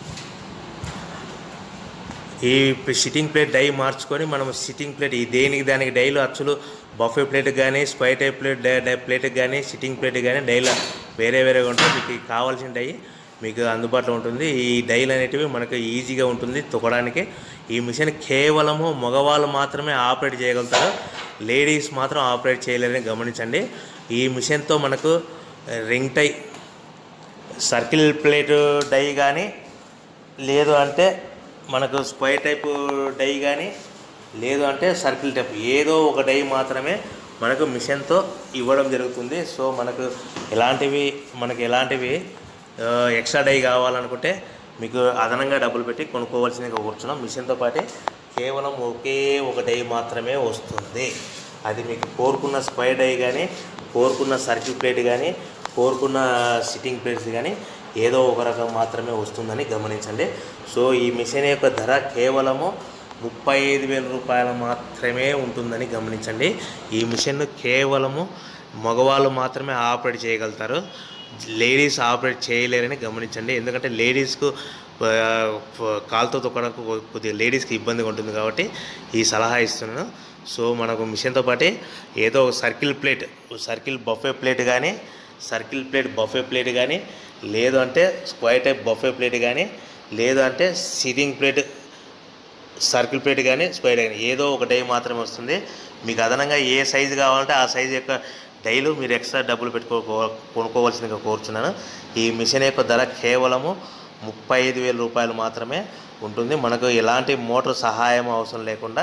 Speaker 1: ఈ సిట్టింగ్ ప్లేట్ డై మార్చుకొని మనం సిట్టింగ్ ప్లేట్ ఈ దేనికి దానికి డైలు అచ్చులు బఫే ప్లేట్ కానీ square type plate die die ప్లేట్కి కానీ సిట్టింగ్ ప్లేట్ కానీ డైలు వేరే వేరేగా ఉంటాయి మీకు ఈ కావాల్సిన డై మీకు అందుబాటులో ఉంటుంది ఈ డైలు అనేటివి మనకు ఈజీగా ఉంటుంది తొక్కడానికి ఈ మిషన్ కేవలము మగవాళ్ళు మాత్రమే ఆపరేట్ చేయగలుగుతారు లేడీస్ మాత్రం ఆపరేట్ చేయలేరని గమనించండి ఈ మిషన్తో మనకు ring die circle plate die కానీ లేదు అంటే మనకు స్క్వైర్ టైప్ డై కానీ లేదు అంటే సర్కిల్ టైప్ ఏదో ఒక డై మాత్రమే మనకు మిషన్తో ఇవ్వడం జరుగుతుంది సో మనకు ఎలాంటివి మనకు ఎలాంటివి ఆ, ఎక్స్ట్రా డై కావాలనుకుంటే మీకు అదనంగా డబ్బులు పెట్టి కొనుక్కోవాల్సిందిగా కూర్చున్నాం మిషన్తో పాటే కేవలం ఒకే ఒక డై మాత్రమే వస్తుంది అది మీకు కోరుకున్న స్క్వైర్ డై కానీ కోరుకున్న సర్కిల్ ప్లేట్ కానీ కోరుకున్న సిట్టింగ్ ప్లేట్స్ కానీ ఏదో ఒక రకం మాత్రమే వస్తుందని గమనించండి సో ఈ మిషన్ యొక్క ధర కేవలము ముప్పై ఐదు వేల రూపాయలు మాత్రమే ఉంటుందని గమనించండి ఈ మిషన్ కేవలము మగవాళ్ళు మాత్రమే ఆపరేట్ చేయగలుగుతారు లేడీస్ ఆపరేట్ చేయలేరని గమనించండి ఎందుకంటే లేడీస్కు ఆ, ఫ- కాలుతో తొక్కడానికి కొ- కొద్దిగా లేడీస్కి ఇబ్బందిగా ఉంటుంది కాబట్టి ఈ సలహా ఇస్తున్నాను సో మనకు మిషన్తో పాటే ఏదో ఒక circle plate circle buffet plate కానీ సర్కిల్ ప్లేట్ బఫే ప్లేట్ కానీ లేదు అంటే స్క్వైర్ టైప్ బఫే ప్లేట్ కానీ లేదు అంటే సిట్టింగ్ ప్లేట్ సర్కిల్ ప్లేట్ కానీ స్క్వైర్ కానీ ఏదో ఒక డై మాత్రమే వస్తుంది మీకు అదనంగా ఏ సైజు కావాలంటే ఆ సైజు యొక్క డైలు మీరు ఎక్స్ట్రా డబ్బులు పెట్టుకో కొనుక్కోవాల్సిందిగా కోరుచున్నాను ఈ మిషన్ యొక్క ధర కేవలము ముప్పై ఐదు వేల రూపాయలు మాత్రమే ఉంటుంది మనకు ఎలాంటి మోటార్ సహాయం అవసరం లేకుండా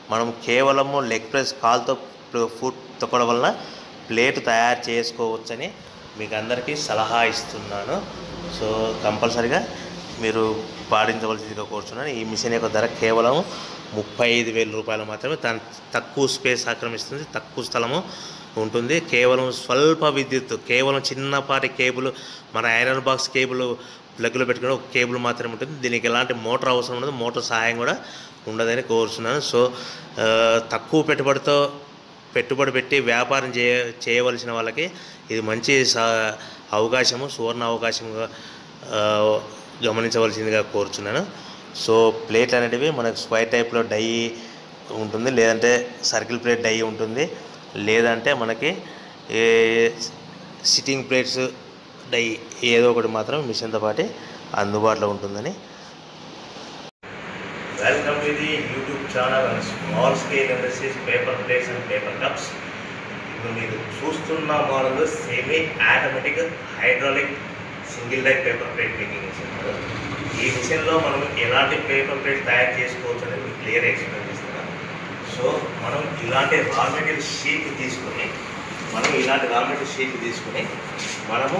Speaker 1: మనం కేవలము లెగ్ ప్రెస్ కాల్తో ఫుడ్ తొక్కడం వలన ప్లేట్ తయారు చేసుకోవచ్చని మీకు అందరికీ సలహా ఇస్తున్నాను సో కంపల్సరిగా మీరు పాటించవలసిందిగా కోరుతున్నాను ఈ మిషన్ యొక్క ధర కేవలం ముప్పై ఐదు వేల రూపాయలు మాత్రమే దాని తక్కువ స్పేస్ ఆక్రమిస్తుంది తక్కువ స్థలము ఉంటుంది కేవలం స్వల్ప విద్యుత్ కేవలం చిన్నపాటి కేబుల్ మన ఐరన్ బాక్స్ కేబుల్ ప్లగ్లో పెట్టుకుని ఒక కేబుల్ మాత్రమే ఉంటుంది దీనికి ఎలాంటి మోటార్ అవసరం ఉండదు మోటార్ సహాయం కూడా ఉండదని కోరుతున్నాను సో ఆ, తక్కువ పెట్టుబడితో పెట్టుబడి పెట్టి వ్యాపారం చేయ చేయవలసిన వాళ్ళకి ఇది మంచి స- అవకాశము సువర్ణ అవకాశంగా ఆ, గమనించవలసిందిగా కోరుచున్నాను సో ప్లేట్లు అనేటివి మనకు స్క్వైర్ టైప్లో డై ఉంటుంది లేదంటే సర్కిల్ ప్లేట్ డై ఉంటుంది లేదంటే మనకి ఏ సిట్టింగ్ ప్లేట్స్ డై ఏదో ఒకటి మాత్రం మిషన్తో పాటు అందుబాటులో ఉంటుందని welcome to the YouTube channel and small scale industries paper plates and paper cups ఇప్పుడు మీరు చూస్తున్న model semi automatic hydraulic single light paper plate making machine ఈ మిషన్లో మనం ఎలాంటి పేపర్ ప్లేట్ తయారు చేసుకోవచ్చు అనేది మీకు క్లియర్ ఎక్స్ప్లెయిన్ చేస్తున్నాను సో మనం ఇలాంటి రా మెటీరియల్ షీట్ తీసుకొని మనం ఇలాంటి రా మెటీరియల్ షీట్ తీసుకొని మనము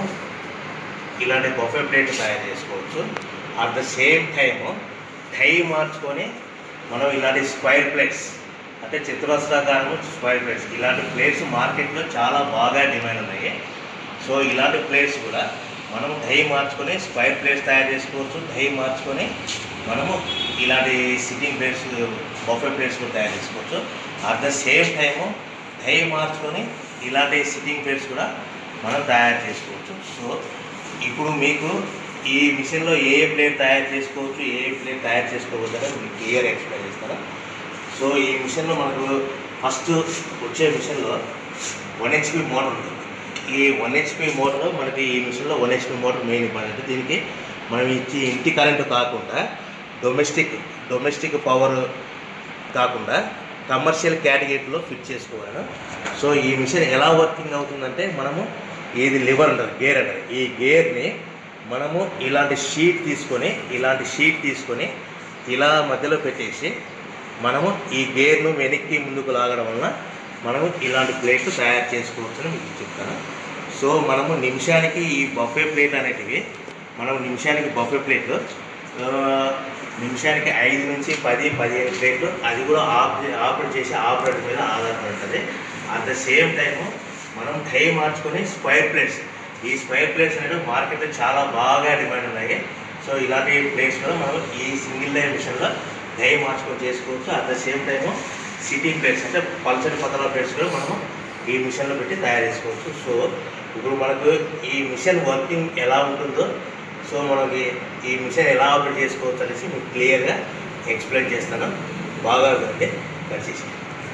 Speaker 1: ఇలాంటి బొఫే ప్లేట్ తయారు చేసుకోవచ్చు at the same time die మార్చుకొని మనం ఇలాంటి స్క్వైర్ ప్లేట్స్ అంటే చతురస్రాకారము స్క్వైర్ ప్లేట్స్ ఇలాంటి ప్లేట్స్ మార్కెట్లో చాలా బాగా డిమాండ్ ఉన్నాయి సో ఇలాంటి ప్లేట్స్ కూడా మనం డై మార్చుకొని స్క్వైర్ ప్లేట్స్ తయారు చేసుకోవచ్చు డై మార్చుకొని మనము ఇలాంటి సిట్టింగ్ ప్లేట్స్ బొఫే ప్లేట్స్ కూడా తయారు చేసుకోవచ్చు at the same time die మార్చుకొని ఇలాంటి సిట్టింగ్ ప్లేట్స్ కూడా మనం తయారు చేసుకోవచ్చు సో ఇప్పుడు మీకు ఈ మిషన్లో ఏ ఏ ప్లేట్ తయారు చేసుకోవచ్చు ఏ ఏ ప్లేట్ తయారు చేసుకోవద్దు అనేది మీకు క్లియర్ ఎక్స్ప్లెయిన్ చేస్తాను సో ఈ మిషన్లో మనకు ఫస్ట్ వచ్చే మిషన్లో వన్ హెచ్పి మోటార్ ఉంటుంది ఈ వన్ హెచ్పి మోటార్ మనకి ఈ మిషన్లో one HP motor main important దీనికి మనం ఇచ్చి ఇంటి కరెంటు కాకుండా డొమెస్టిక్ డొమెస్టిక్ పవర్ కాకుండా కమర్షియల్ కేటగిరీలో ఫిట్ చేసుకోవాలి సో ఈ మిషన్ ఎలా వర్కింగ్ అవుతుందంటే మనము ఇది లివర్ అంటారు గేర్ అంటారు ఈ గేర్ని మనము ఇలాంటి షీట్ తీసుకొని ఇలాంటి షీట్ తీసుకొని ఇలా మధ్యలో పెట్టేసి మనము ఈ గేర్ను వెనక్కి ముందుకు లాగడం వలన మనము ఇలాంటి ప్లేట్లు తయారు చేసుకోవచ్చని మీకు చెప్తాను సో మనము నిమిషానికి ఈ బఫే ప్లేట్ అనేటివి మనం నిమిషానికి బఫే ప్లేట్లు ఆ, నిమిషానికి ఐదు నుంచి పది పదిహేను ప్లేట్లు అది కూడా ఆపరేట్ ఆపరేట్ చేసి ఆపరేటర్ మీద ఆధారపడి ఉంటుంది అట్ ద సేమ్ టైము మనం టై మార్చుకొని స్క్వైర్ ప్లేట్స్ ఈ స్క్వైర్ ప్లేట్స్ అనేవి మార్కెట్లో చాలా బాగా డిమాండ్ ఉన్నాయి సో ఇలాంటి ప్లేట్స్ కూడా మనం ఈ సింగిల్ లైన్ మిషన్లో డై మార్చుకొని చేసుకోవచ్చు at the same time sitting plates అంటే పల్సరి పతల ప్లేట్స్ కూడా మనము ఈ మిషన్లో పెట్టి తయారు చేసుకోవచ్చు సో ఇప్పుడు మనకు ఈ మిషన్ వర్కింగ్ ఎలా ఉంటుందో సో మనకి ఈ మిషన్ ఎలా ఆపరేట్ చేసుకోవచ్చు అనేసి మీకు క్లియర్గా ఎక్స్ప్లెయిన్ చేస్తాను బాగా వినండి దయచేసి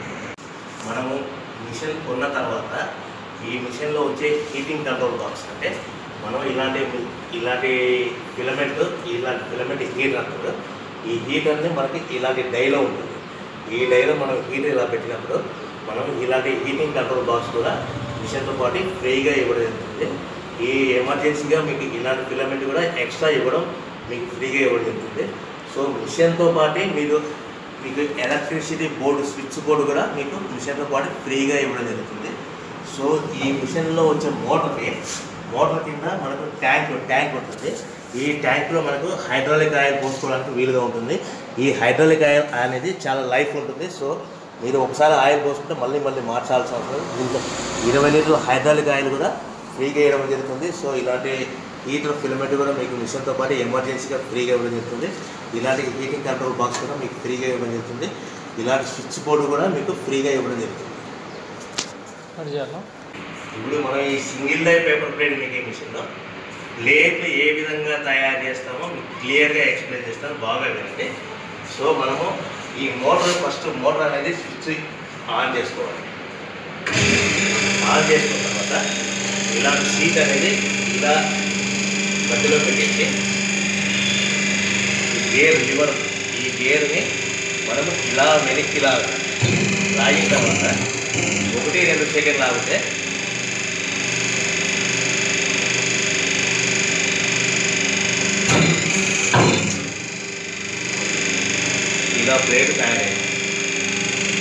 Speaker 1: మనము మిషన్ కొన్న తర్వాత ఈ మిషన్లో వచ్చే హీటింగ్ కంట్రోల్ బాక్స్ అంటే మనం ఇలాంటి ఇలాంటి ఫిలమెంట్ ఇలాంటి ఫిలమెంట్ హీటర్ అంటారు ఈ హీటర్ని మనకి ఇలాంటి డైలో ఉంటుంది ఈ డైలో మనం హీటర్ ఇలా పెట్టినప్పుడు మనం ఇలాంటి హీటింగ్ కంట్రోల్ బాక్స్ కూడా మిషన్తో పాటు ఫ్రీగా ఇవ్వడం జరుగుతుంది ఈ ఎమర్జెన్సీగా మీకు ఇలాంటి ఫిలమెంట్ కూడా ఎక్స్ట్రా ఇవ్వడం మీకు ఫ్రీగా ఇవ్వడం జరుగుతుంది సో మిషన్తో పాటు మీరు మీకు ఎలక్ట్రిసిటీ బోర్డు స్విచ్ బోర్డు కూడా మీకు మిషన్తో పాటు ఫ్రీగా ఇవ్వడం జరుగుతుంది సో ఈ మిషన్లో వచ్చే మోటార్కి మోటార్ కింద మనకు ట్యాంక్ ట్యాంక్ ఉంటుంది ఈ ట్యాంక్లో మనకు హైడ్రాలిక్ ఆయిల్ పోసుకోవడానికి వీలుగా ఉంటుంది ఈ హైడ్రాలిక్ ఆయిల్ అనేది చాలా లైఫ్ ఉంటుంది సో మీరు ఒకసారి ఆయిల్ పోసుకుంటే మళ్ళీ మళ్ళీ మార్చాల్సిన అవసరం లేదు. దీంట్లో ఇరవై లీటర్ల హైడ్రాలిక్ ఆయిల్ కూడా ఫ్రీగా ఇవ్వడం జరుగుతుంది సో ఇలాంటి హీటర్ ఫిలమెంట్ కూడా మీకు మిషన్తో పాటు ఎమర్జెన్సీగా ఫ్రీగా ఇవ్వడం జరుగుతుంది ఇలాంటి హీటింగ్ కంట్రోల్ బాక్స్ కూడా మీకు ఫ్రీగా ఇవ్వడం జరుగుతుంది ఇలాంటి స్విచ్ బోర్డు కూడా మీకు ఫ్రీగా ఇవ్వడం జరుగుతుంది
Speaker 2: అది చేయాలా
Speaker 1: ఇప్పుడు మనం ఈ సింగిల్ లై పేపర్ ప్లేట్ మేకింగ్ మిషన్లో ప్లేట్లు ఏ విధంగా తయారు చేస్తామో మీకు క్లియర్గా ఎక్స్ప్లెయిన్ చేస్తాను బాగా వినండి సో మనము ఈ మోటార్ ఫస్ట్ మోటార్ అనేది స్విచ్ ఆన్ చేసుకోవాలి ఆన్ చేసుకున్న తర్వాత ఇలాంటి సీట్ అనేది ఇలా మధ్యలో పెట్టేసి ఈ గేర్ లివర్ ఈ గేర్ని మనము ఇలా వెనక్కి లాగా లాగిన తర్వాత ఒకటి రెండు సెకండ్ లాగితే ఇలా ప్లేట్ తయారైంది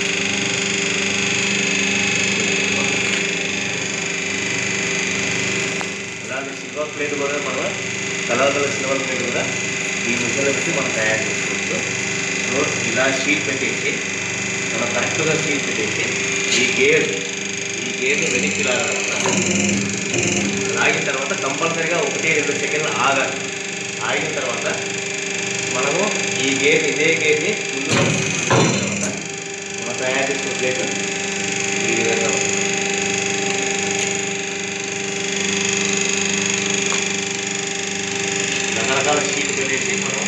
Speaker 1: సిల్వర్ ప్లేట్ కూడా మనం కలర్ కలర్ సిల్వర్ ప్లేట్ కూడా ఈ మిషన్లో పెట్టి మనం తయారు చేసుకోవచ్చు సో ఇలా షీట్ పెట్టేసి మనం కరెక్ట్గా షీట్ పెట్టేసి ఈ గేర్ ఈ గేర్ని వెనక్కి లాగాలన్నమాట లాగిన తర్వాత కంపల్సరీగా ఒకటి రెండు సెకండ్లు ఆగాలి ఆగిన తర్వాత మనము ఈ గేర్ ఇదే గేర్ని ముందు లాగిన తర్వాత మనం తయారు చేసుకున్న ప్లేట్ ఈ విధంగా ఉంటుంది. రకరకాల షీట్ పెట్టేసి మనం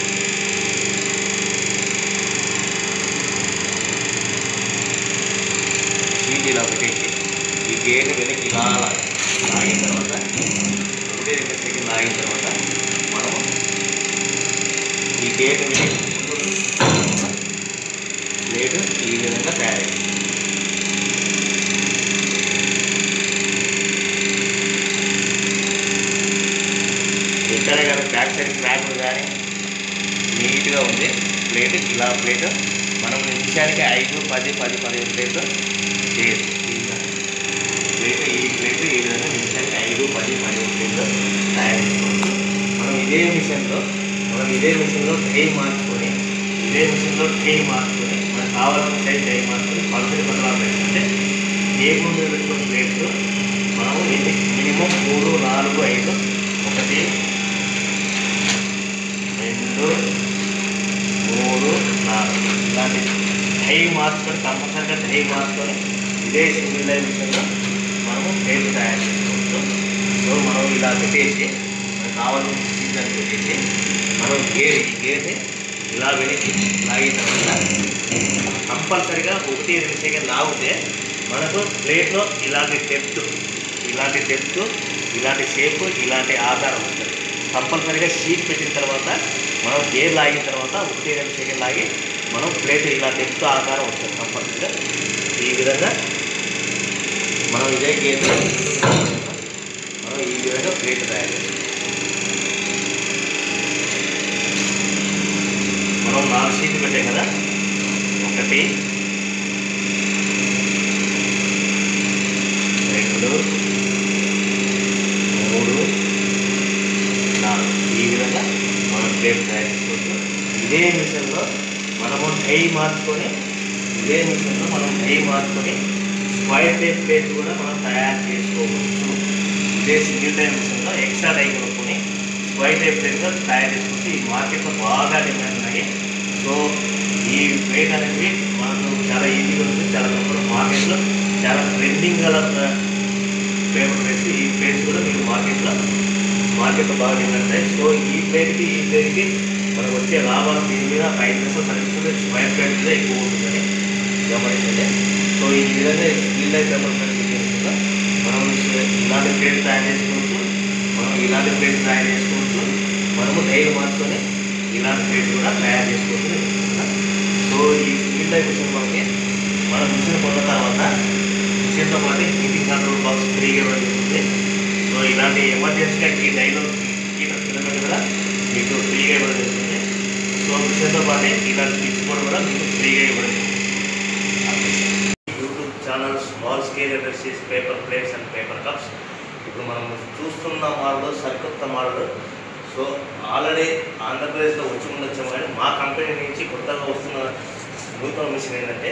Speaker 1: షీట్ ఇలా పెట్టేసి ఈ గేర్ని వెనక్కి ఇలా లాగాలి. లాగిన తర్వాత ఒకటే రెండు సెకండ్ లాగిన తర్వాత మనము ఈ గేర్ని వెనక్కి ప్లేట్ ఈ విధంగా తయారైంది ఎక్కడ కానీ బ్యాక్ సైడ్ క్రాక్ కానీ నీట్గా ఉంది ప్లేట్ ఇలా ప్లేట్ మనం నిమిషానికి ఐదు పది పది పదిహేను ప్లేట్ చేయొచ్చు ప్లేట్ ఈ ప్లేట్ ఈ విధంగా నిమిషానికి ఐదు పది పదిహేను ప్లేట్ తయారు చేసుకోవచ్చు మనం ఇదే మిషన్లో మనం ఇదే మిషన్లో ట్రై మార్చుకొని ఇదే మిషన్లో ట్రై మార్చుకొని మనకు కావాల్సిన సైజ్ ట్రై మార్చుకొని పల్సరి పదహారు ప్లేట్స్ అంటే టేబుల్ మీద పెట్టుకున్న ప్లేట్స్ మనము ఎన్ని మినిమం మూడు నాలుగు ఐదు ఒకటి రెండు మూడు నాలుగు ఇలాంటి డై మార్చుకొని కంపల్సరీగా డై మార్చుకొని ఇదే సింగిల్ లైన్ మిషన్లో మనము ప్లేట్ తయారు చేసుకోవచ్చు సో మనం ఇలా పెట్టేసి మనకు కావాల్సిన సీజన్ పెట్టేసి మనం గేర్ ఈ గేర్ని ఇలా వెనక్కి లాగిన తర్వాత కంపల్సరిగా ఒకటి రెండు సెకండ్ లాగితే మనకు ప్లేట్లో ఇలాంటి డెప్త్ ఇలాంటి డెప్త్ ఇలాంటి షేప్ ఇలాంటి ఆకారం ఉంటుంది కంపల్సరీగా షీట్ పెట్టిన తర్వాత మనం గేర్ లాగిన తర్వాత ఒకటి రెండు సెకండ్ లాగి మనం ప్లేట్ ఇలా డెప్త్ ఆకారం వస్తుంది కంపల్సరీగా ఈ విధంగా మనం ఇదే గేర్ మనం ఈ విధంగా ప్లేట్ తయారు చేస్తాం మనం నాలుగు షీట్లు పెట్టాం కదా ఒకటి రెండు మూడు నాలుగు ఈ విధంగా మనం ప్లేట్ తయారు చేసుకోవచ్చు ఇదే మిషన్లో మనము డై మార్చుకొని ఇదే మిషన్లో మనం డై మార్చుకొని స్క్వైర్ టైప్ ప్లేట్ కూడా మనం తయారు చేసుకోవచ్చు ఇదే సింగిల్ టైం మిషన్లో ఎక్స్ట్రా డై కొనుక్కొని స్క్వైర్ టైప్ ప్లేట్గా తయారు చేసుకోవచ్చు ఈ మార్కెట్లో బాగా డిమాండ్ ఉన్నాయి సో ఈ ప్లేట్ అనేది మనకు చాలా ఈజీగా ఉంటుంది చాలా తక్కువ మార్కెట్లో చాలా ట్రెండింగ్ గల పేపర్ ప్లేట్స్ ఈ ప్లేట్స్ కూడా మీకు మార్కెట్లో మార్కెట్లో బాగా డిమాండ్ ఉంటాయి సో ఈ ప్లేట్కి ఈ ప్లేట్కి మనకు వచ్చే లాభాలు దీని మీద five percent service square plate మీద ఎక్కువ ఉంటుందని గమనించండి సో ఈ విధంగా స్టీల్ లైఫ్ పేపర్ ప్లేట్ విషయంలో మనం ఇలాంటి ప్లేట్ తయారు చేసుకోవచ్చు మనం ఇలాంటి ప్లేట్ తయారు చేసుకోవచ్చు మనము డైరీ మార్చుకొని ఇలాంటి ప్లేట్ కూడా తయారు చేసుకోవచ్చు నేను చెప్తున్నా. సో ఈ స్టీల్ లైఫ్ మిషన్ మనకి మనం మిషన్ కొన్న తర్వాత మిషన్తో పాటు హీటింగ్ కంట్రోల్ బాక్స్ ఫ్రీగా ఇవ్వడం జరుగుతుంది సో ఇలాంటి ఎమర్జెన్సీగా ఈ డైలో హీటర్ కిలోమీటర్ కూడా మీకు ఫ్రీగా ఇవ్వడం జరుగుతుంది సో మిషన్తో పాటు ఇలాంటి స్విచ్ బోర్డ్ కూడా మీకు ఫ్రీగా ఇవ్వడం జరుగుతుంది YouTube channel small scale industries paper plates and paper cups ఇప్పుడు మనం చూస్తున్న మోడల్ సరికొత్త మోడల్ సో ఆల్రెడీ ఆంధ్రప్రదేశ్లో వచ్చి ఉండొచ్చాము కానీ మా కంపెనీ నుంచి కొత్తగా వస్తున్న నూతన మిషన్ ఏంటంటే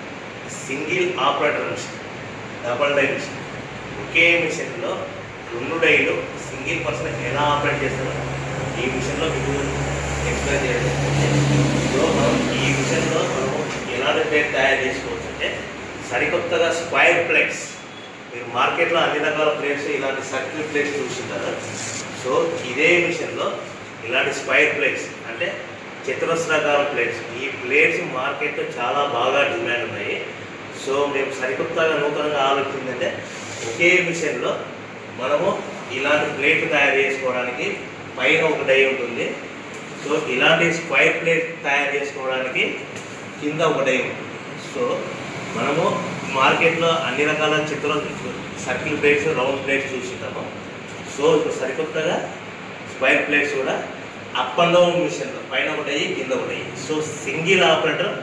Speaker 1: single operator machine double die machine ఒకే మిషన్లో రెండు డైలు సింగిల్ పర్సన్ ఎలా ఆపరేట్ చేస్తారో ఈ మిషన్లో మీకు ఎక్స్ప్లెయిన్ చేయాలి సో మనం ఈ మిషన్లో మనం ఎలాంటి ప్లేట్ తయారు చేసుకోవచ్చు అంటే సరికొత్తగా స్క్వైర్ ప్లేట్స్ మీరు మార్కెట్లో అన్ని రకాల ప్లేట్స్ ఇలాంటి సర్కిల్ ప్లేట్స్ చూస్తుంటారు సో ఇదే మిషన్లో ఇలాంటి స్క్వైర్ ప్లేట్స్ అంటే చతురస్రాకార ప్లేట్స్ ఈ ప్లేట్స్ మార్కెట్లో చాలా బాగా డిమాండ్ ఉన్నాయి సో మేము సరికొత్తగా నూతనంగా ఆలోచించిందంటే ఒకే మిషన్లో మనము ఇలాంటి ప్లేట్ తయారు చేసుకోవడానికి పైన ఒక డై ఉంటుంది సో ఇలాంటి స్క్వైర్ ప్లేట్ తయారు చేసుకోవడానికి కింద ఒక డై ఉంటుంది సో మనము మార్కెట్లో అన్ని రకాల చిత్రం సర్కిల్ ప్లేట్స్ రౌండ్ ప్లేట్స్ చూసింటాము సో ఇప్పుడు సరికొత్తగా స్క్వైర్ ప్లేట్స్ కూడా అప్ అండ్ డౌన్ మిషన్లో పైన ఒకటి అయ్యి కింద ఒకటి అయ్యి so single operator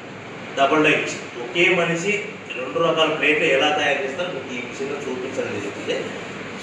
Speaker 1: double die machine ఒకే మనిషి రెండు రకాల ప్లేట్లు ఎలా తయారు చేస్తారో మీకు ఈ మిషన్లో చూపించడం జరుగుతుంది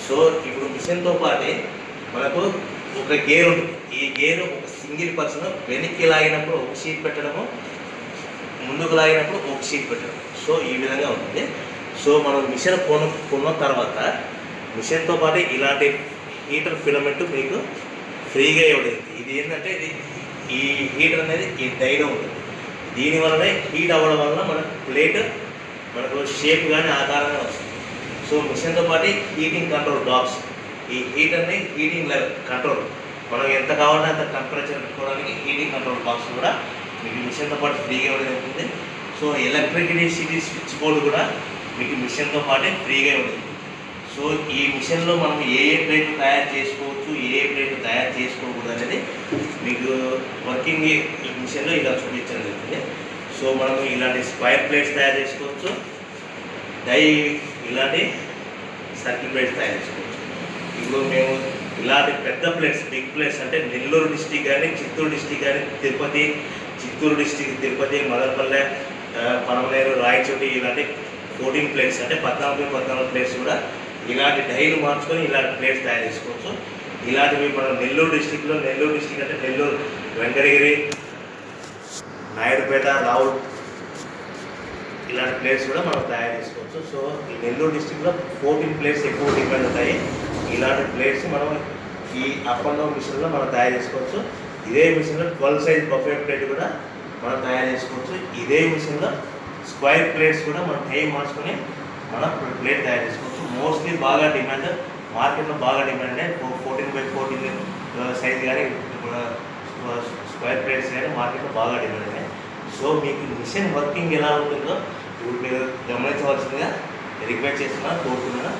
Speaker 1: సో ఇప్పుడు మిషన్తో పాటే మనకు ఒక గేర్ ఉంటుంది ఈ గేర్ ఒక సింగిల్ పర్సన్ వెనక్కి లాగినప్పుడు ఒక షీట్ పెట్టడము ముందుకు లాగినప్పుడు ఒక షీట్ పెట్టడం సో ఈ విధంగా ఉంటుంది సో మనం మిషన్ కొను కొన్న తర్వాత మిషన్తో పాటు ఇలాంటి హీటర్ ఫిలమెంట్ మీకు ఫ్రీగా ఇవ్వలేదు ఇది ఏంటంటే ఇది ఈ హీటర్ అనేది ఈ డైలో ఉంటుంది దీని వల్లనే హీట్ అవ్వడం వల్ల మనకు ప్లేట్ మనకు షేప్ కానీ ఆకారంగా వస్తుంది సో మిషన్తో పాటు హీటింగ్ కంట్రోల్ డాక్స్ ఈ హీటర్ని హీటింగ్ లెవెల్ కంట్రోల్ మనం ఎంత కావాలంటే అంత టెంపరేచర్ పెట్టుకోవడానికి హీటింగ్ కంట్రోల్ బాక్స్ కూడా మీకు మిషన్తో పాటు ఫ్రీగా ఇవ్వడం ఉంటుంది సో ఎలక్ట్రిసిటీ స్విచ్ బోర్డు కూడా మీకు మిషన్తో పాటే ఫ్రీగా ఇవ్వడం సో ఈ మిషన్లో మనం ఏ ఏ ప్లేట్లు తయారు చేసుకోవచ్చు ఏ ఏ ప్లేట్లు తయారు చేసుకోకూడదు అనేది మీకు వర్కింగ్ ఈ మిషన్లో ఇలా చూపించడం జరుగుతుంది సో మనం ఇలాంటి స్క్వైర్ ప్లేట్స్ తయారు చేసుకోవచ్చు డై ఇలాంటి సర్కిల్ ప్లేట్స్ తయారు చేసుకోవచ్చు ఇప్పుడు మేము ఇలాంటి పెద్ద ప్లేట్స్ బిగ్ ప్లేట్స్ అంటే నెల్లూరు డిస్టిక్ కానీ చిత్తూరు డిస్టిక్ కానీ తిరుపతి చిత్తూరు డిస్టిక్ తిరుపతి మదనపల్లె ఆ, పనమనేరు రాయచోటి ఇలాంటి ఫోర్టీన్ ప్లేట్స్ అంటే పద్నాలుగు పద్నాలుగు ప్లేట్స్ కూడా ఇలాంటి డైలు మార్చుకొని ఇలాంటి ప్లేట్స్ తయారు చేసుకోవచ్చు ఇలాంటివి మనం నెల్లూరు డిస్టిక్లో నెల్లూరు డిస్టిక్ అంటే నెల్లూరు వెంకటగిరి నాయుడుపేట రావుల్ ఇలాంటి ప్లేస్ కూడా మనం తయారు చేసుకోవచ్చు సో ఈ నెల్లూరు డిస్టిక్లో ఫోర్టీన్ ప్లేస్ ఎక్కువ డిపెండ్ ఉంటాయి ఇలాంటి ప్లేట్స్ మనం ఈ అప్ అండ్ డౌన్ మిషన్లో మనం తయారు చేసుకోవచ్చు ఇదే మిషన్లో ట్వెల్వ్ సైజ్ బఫే ప్లేట్ కూడా మనం తయారు చేసుకోవచ్చు ఇదే మిషన్లో స్క్వైర్ ప్లేట్స్ కూడా మనం టైం మార్చుకొని మనం ప్లేట్ తయారు చేసుకోవచ్చు మోస్ట్లీ బాగా డిమాండ్ మార్కెట్లో బాగా demand fourteen by fourteen size కానీ స్క్వైర్ ప్లేట్స్ కానీ మార్కెట్లో బాగా డిమాండ్ ఉన్నాయి సో మీకు మిషన్ వర్కింగ్ ఎలా ఉంటుందో ఇప్పుడు మీరు గమనించవలసిందిగా రిక్వెస్ట్ చేస్తున్నాను కోరుతున్నాను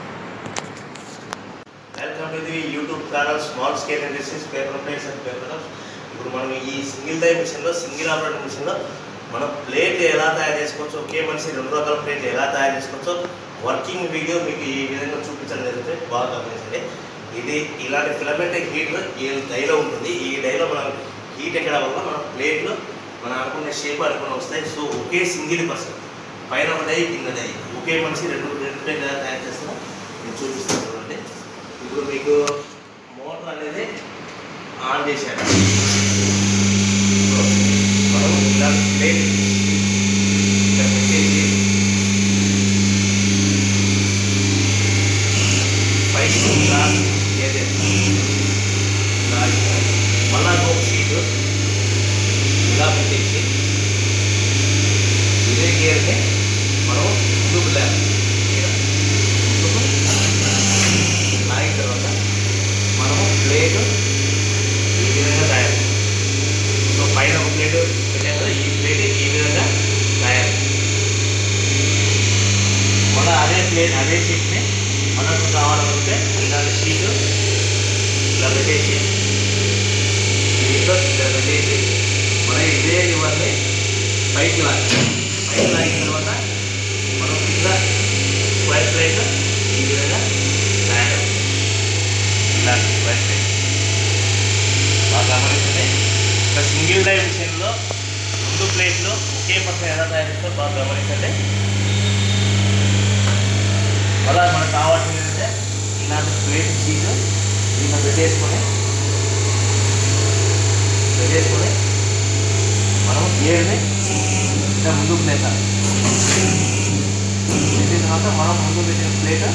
Speaker 1: welcome to the YouTube channel small scale industries paper plates and paper ఇప్పుడు మనం ఈ సింగిల్ డై మిషన్లో సింగిల్ ఆపరేటర్ మిషన్లో మనం ప్లేట్ ఎలా తయారు చేసుకోవచ్చు ఒకే మనిషి రెండు రకాల ప్లేట్లు ఎలా తయారు చేసుకోవచ్చో వర్కింగ్ వీడియో మీకు ఈ విధంగా చూపించడం జరుగుతుంది బాగా గమనించండి ఇది ఇలాంటి ఫిలమెంట్ హీటర్ ఈ డైలో ఉంటుంది ఈ డైలో మనం హీట్ ఎక్కడ వల్ల మన ప్లేట్లు మనం అనుకున్న షేప్ అనుకున్న వస్తాయి సో ఒకే సింగిల్ పర్సన్ పైన ఒక డై కింద డై ఒకే మనిషి రెండు రెండు ప్లేట్ ఎలా తయారు చేస్తారో నేను చూపిస్తాను చూడండి ఇప్పుడు మీకు మోటార్ అనేది ఆన్ చేశాను సో మనం ఇలా ప్లేట్ ఇక్కడ పెట్టేసి పైకి ఇలా ఏదైతే ఇలా మళ్ళా ఒక సీటు ఇలా పెట్టేసి ఇదే గేర్ని మనం ముందుకు లేపాలి ఇలా ముందుకు లాగిన తర్వాత మనము ప్లేట్ ఈ విధంగా తయారు సో పైన ఒక ప్లేట్ పెట్టాం కదా ఈ ప్లేట్ ఈ విధంగా తయారు మళ్ళీ అదే ప్లేట్ అదే షీట్ని మనకు కావాలనుకుంటే ఇలాంటి షీటు ఇలా పెట్టేసి దీంట్లో ఇలా పెట్టేసి మనం ఇదే ఇవన్నీ పైకి లాగి పైకి లాగిన తర్వాత మనం కింద వైట్ ప్లేట్ ఈ విధంగా తయారు ఇలాంటి వైట్ ప్లేట్ బాగా గమనించండి ఒక సింగిల్ డై మిషన్లో రెండు ప్లేట్లు ఒకే పక్కన ఎలా తయారు చేస్తారో బాగా గమనించండి అలా మనకు కావాల్సింది ఏంటంటే ఇలాంటి ప్లేట్ షీట్ దీంట్లో పెట్టేసుకొని పెట్టేసుకొని మనం గేర్ని ఇలా ముందుకు పెట్టాలి పెట్టిన తర్వాత మనం ముందు పెట్టిన ప్లేట్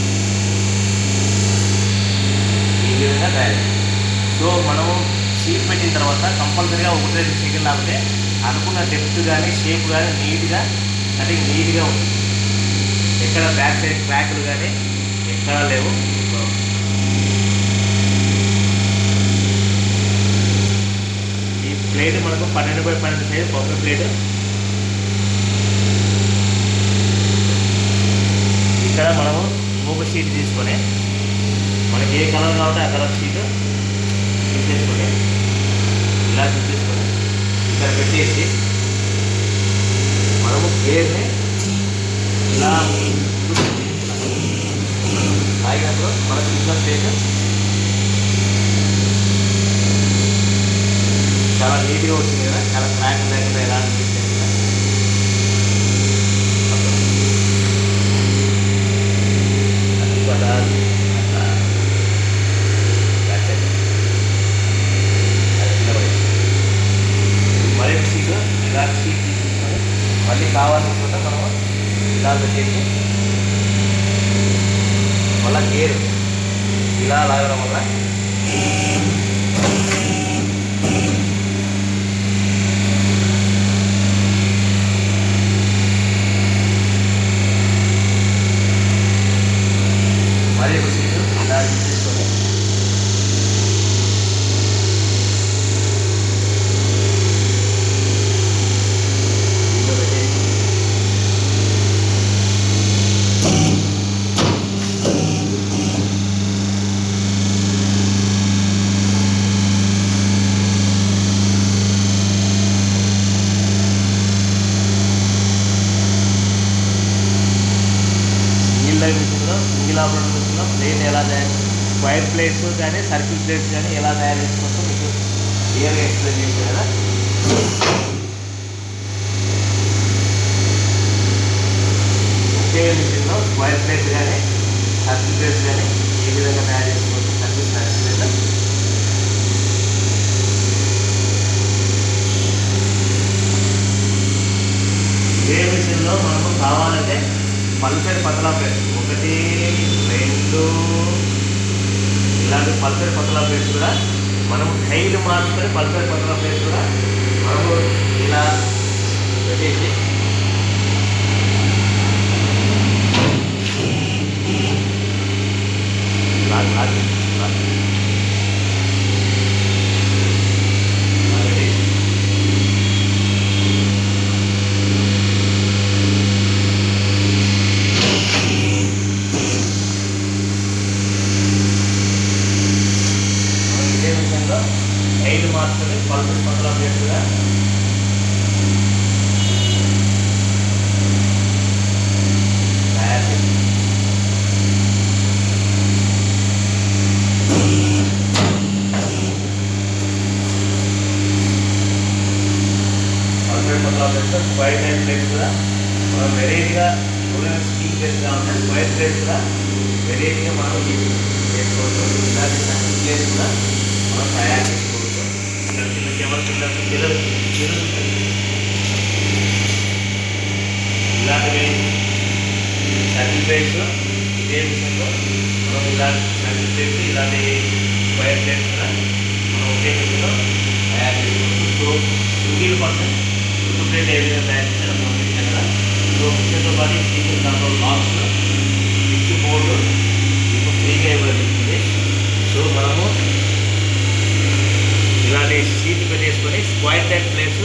Speaker 1: ఈ విధంగా తయారు సో మనము షీట్ పెట్టిన తర్వాత కంపల్సరీగా ఒకటి రెండు సెకండ్ ఆపితే అనుకున్న డెప్త్ కానీ షేప్ కానీ నీట్గా కటింగ్ నీట్గా ఉంటుంది ఎక్కడ బ్యాక్ సైడ్ క్రాక్లు కానీ ఎక్కడ లేవు ఈ ప్లేట్ మనకు పన్నెండు బై పన్నెండు సైజ్ బొమ్మ ప్లేట్ ఇక్కడ మనము మూగ షీట్ తీసుకొని మనకి ఏ కలర్ కావాలంటే ఆ కలర్ షీట్ తీసేసుకొని ఇలా తీసేసుకొని ఇక్కడ పెట్టేసి మనము గేర్ని ఇలా ఆగినప్పుడు మనకు ఇంకా ప్లేట్ చాలా నీట్గా వచ్చింది కదా చాలా క్రాక్ లేకుండా ఎలా అనిపించింది కదా అది కూడా ఇలా పెట్టేసి మళ్ళీ గేర్ ఇలా లాగడం వల్ల మరి ఒక సీటు ఇలా తీసుకొని దీంట్లో పెట్టేసి సింగిల్ లైన్ మిషన్లో సింగిల్ ఆపరేటర్ మిషన్లో ప్లేట్ ఎలా తయారు స్క్వైర్ ప్లేట్స్ కానీ సర్కిల్ ప్లేట్స్ కానీ ఎలా తయారు చేసుకోవచ్చో మీకు క్లియర్గా ఎక్స్ప్లెయిన్ చేశాను కదా ఒకే మిషన్లో స్క్వైర్ ప్లేట్స్ కానీ సర్కిల్ ప్లేట్స్ కానీ ఏ విధంగా తయారు చేసుకోవచ్చు సర్కిల్ ప్లేట్ ఇదే మిషన్లో మనకు కావాలంటే పల్సర్ పతలా ప్లేట్స్ ఒకటి రెండు ఇలాంటి పల్సర్ పతలా ప్లేట్స్ కూడా మనము హైట్ మార్చుకొని పల్సర్ పతలా ప్లేట్స్ కూడా మనము ఇలా పెట్టేసి లాగ్ లాగ్ లాగ్. ఇలా పెట్టేసి మనం ఇదే విషయంలో ఐదు మార్కులు పలుపు పక్కల ప్లేట్లుగా తయారు చేస్తాం పలుపు పక్కల ప్లేట్స్ స్క్వైర్ టైప్ ప్లేట్స్ కూడా మనం వెరైటీగా చూడడానికి స్టీల్ ప్లేట్స్ కావాలి స్క్వైర్ ప్లేట్స్ కూడా వెరైటీగా మనం చేసుకోవచ్చు ఇలాంటి సర్కిల్ ప్లేట్స్ కూడా మనం తయారు చేసుకోవచ్చు ఇక్కడ చిన్న కెమెరా పిల్లలు పిల్లలు పిల్లలు ఇలాంటివి సర్కిల్ ప్లేట్స్ ఇదే విషయంలో మనం ఇలాంటి సర్కిల్ ప్లేట్స్ ఇలాంటి స్క్వైర్ ప్లేట్స్ కూడా మనం ఒకే విషయంలో తయారు చేసుకోవచ్చు సో సింగిల్ పర్సన్ చుట్టూ ప్లేట్ ఏ విధంగా తయారు చేయాలో మనం చూసాం కదా సో మిషన్తో పాటు ఈ సీక్రెట్ దాంట్లో బాక్స్ స్విచ్ బోర్డు మీకు ఫ్రీగా ఇవ్వబడుతుంది సో మనము ఇలాంటి సీట్ పెట్టేసుకొని స్క్వైర్ టైప్ ప్లేస్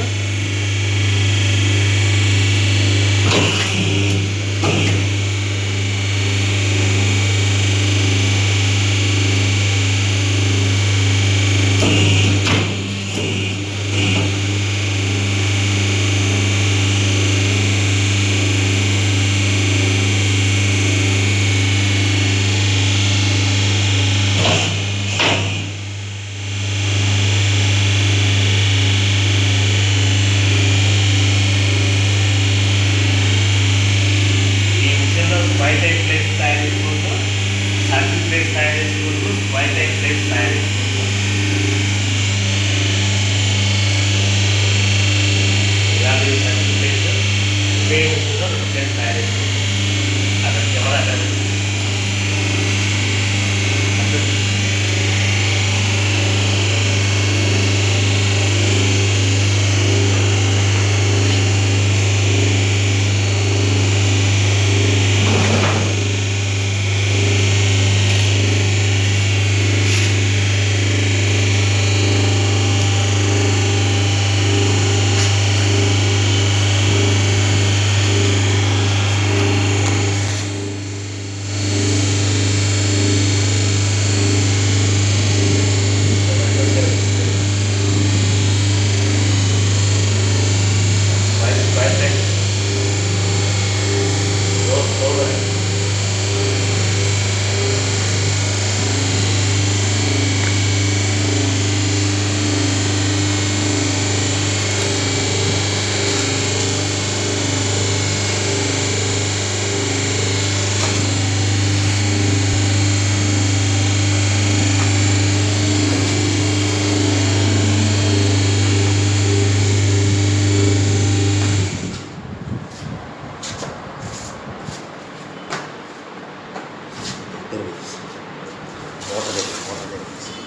Speaker 1: మూత దగ్గర మూత దగ్గర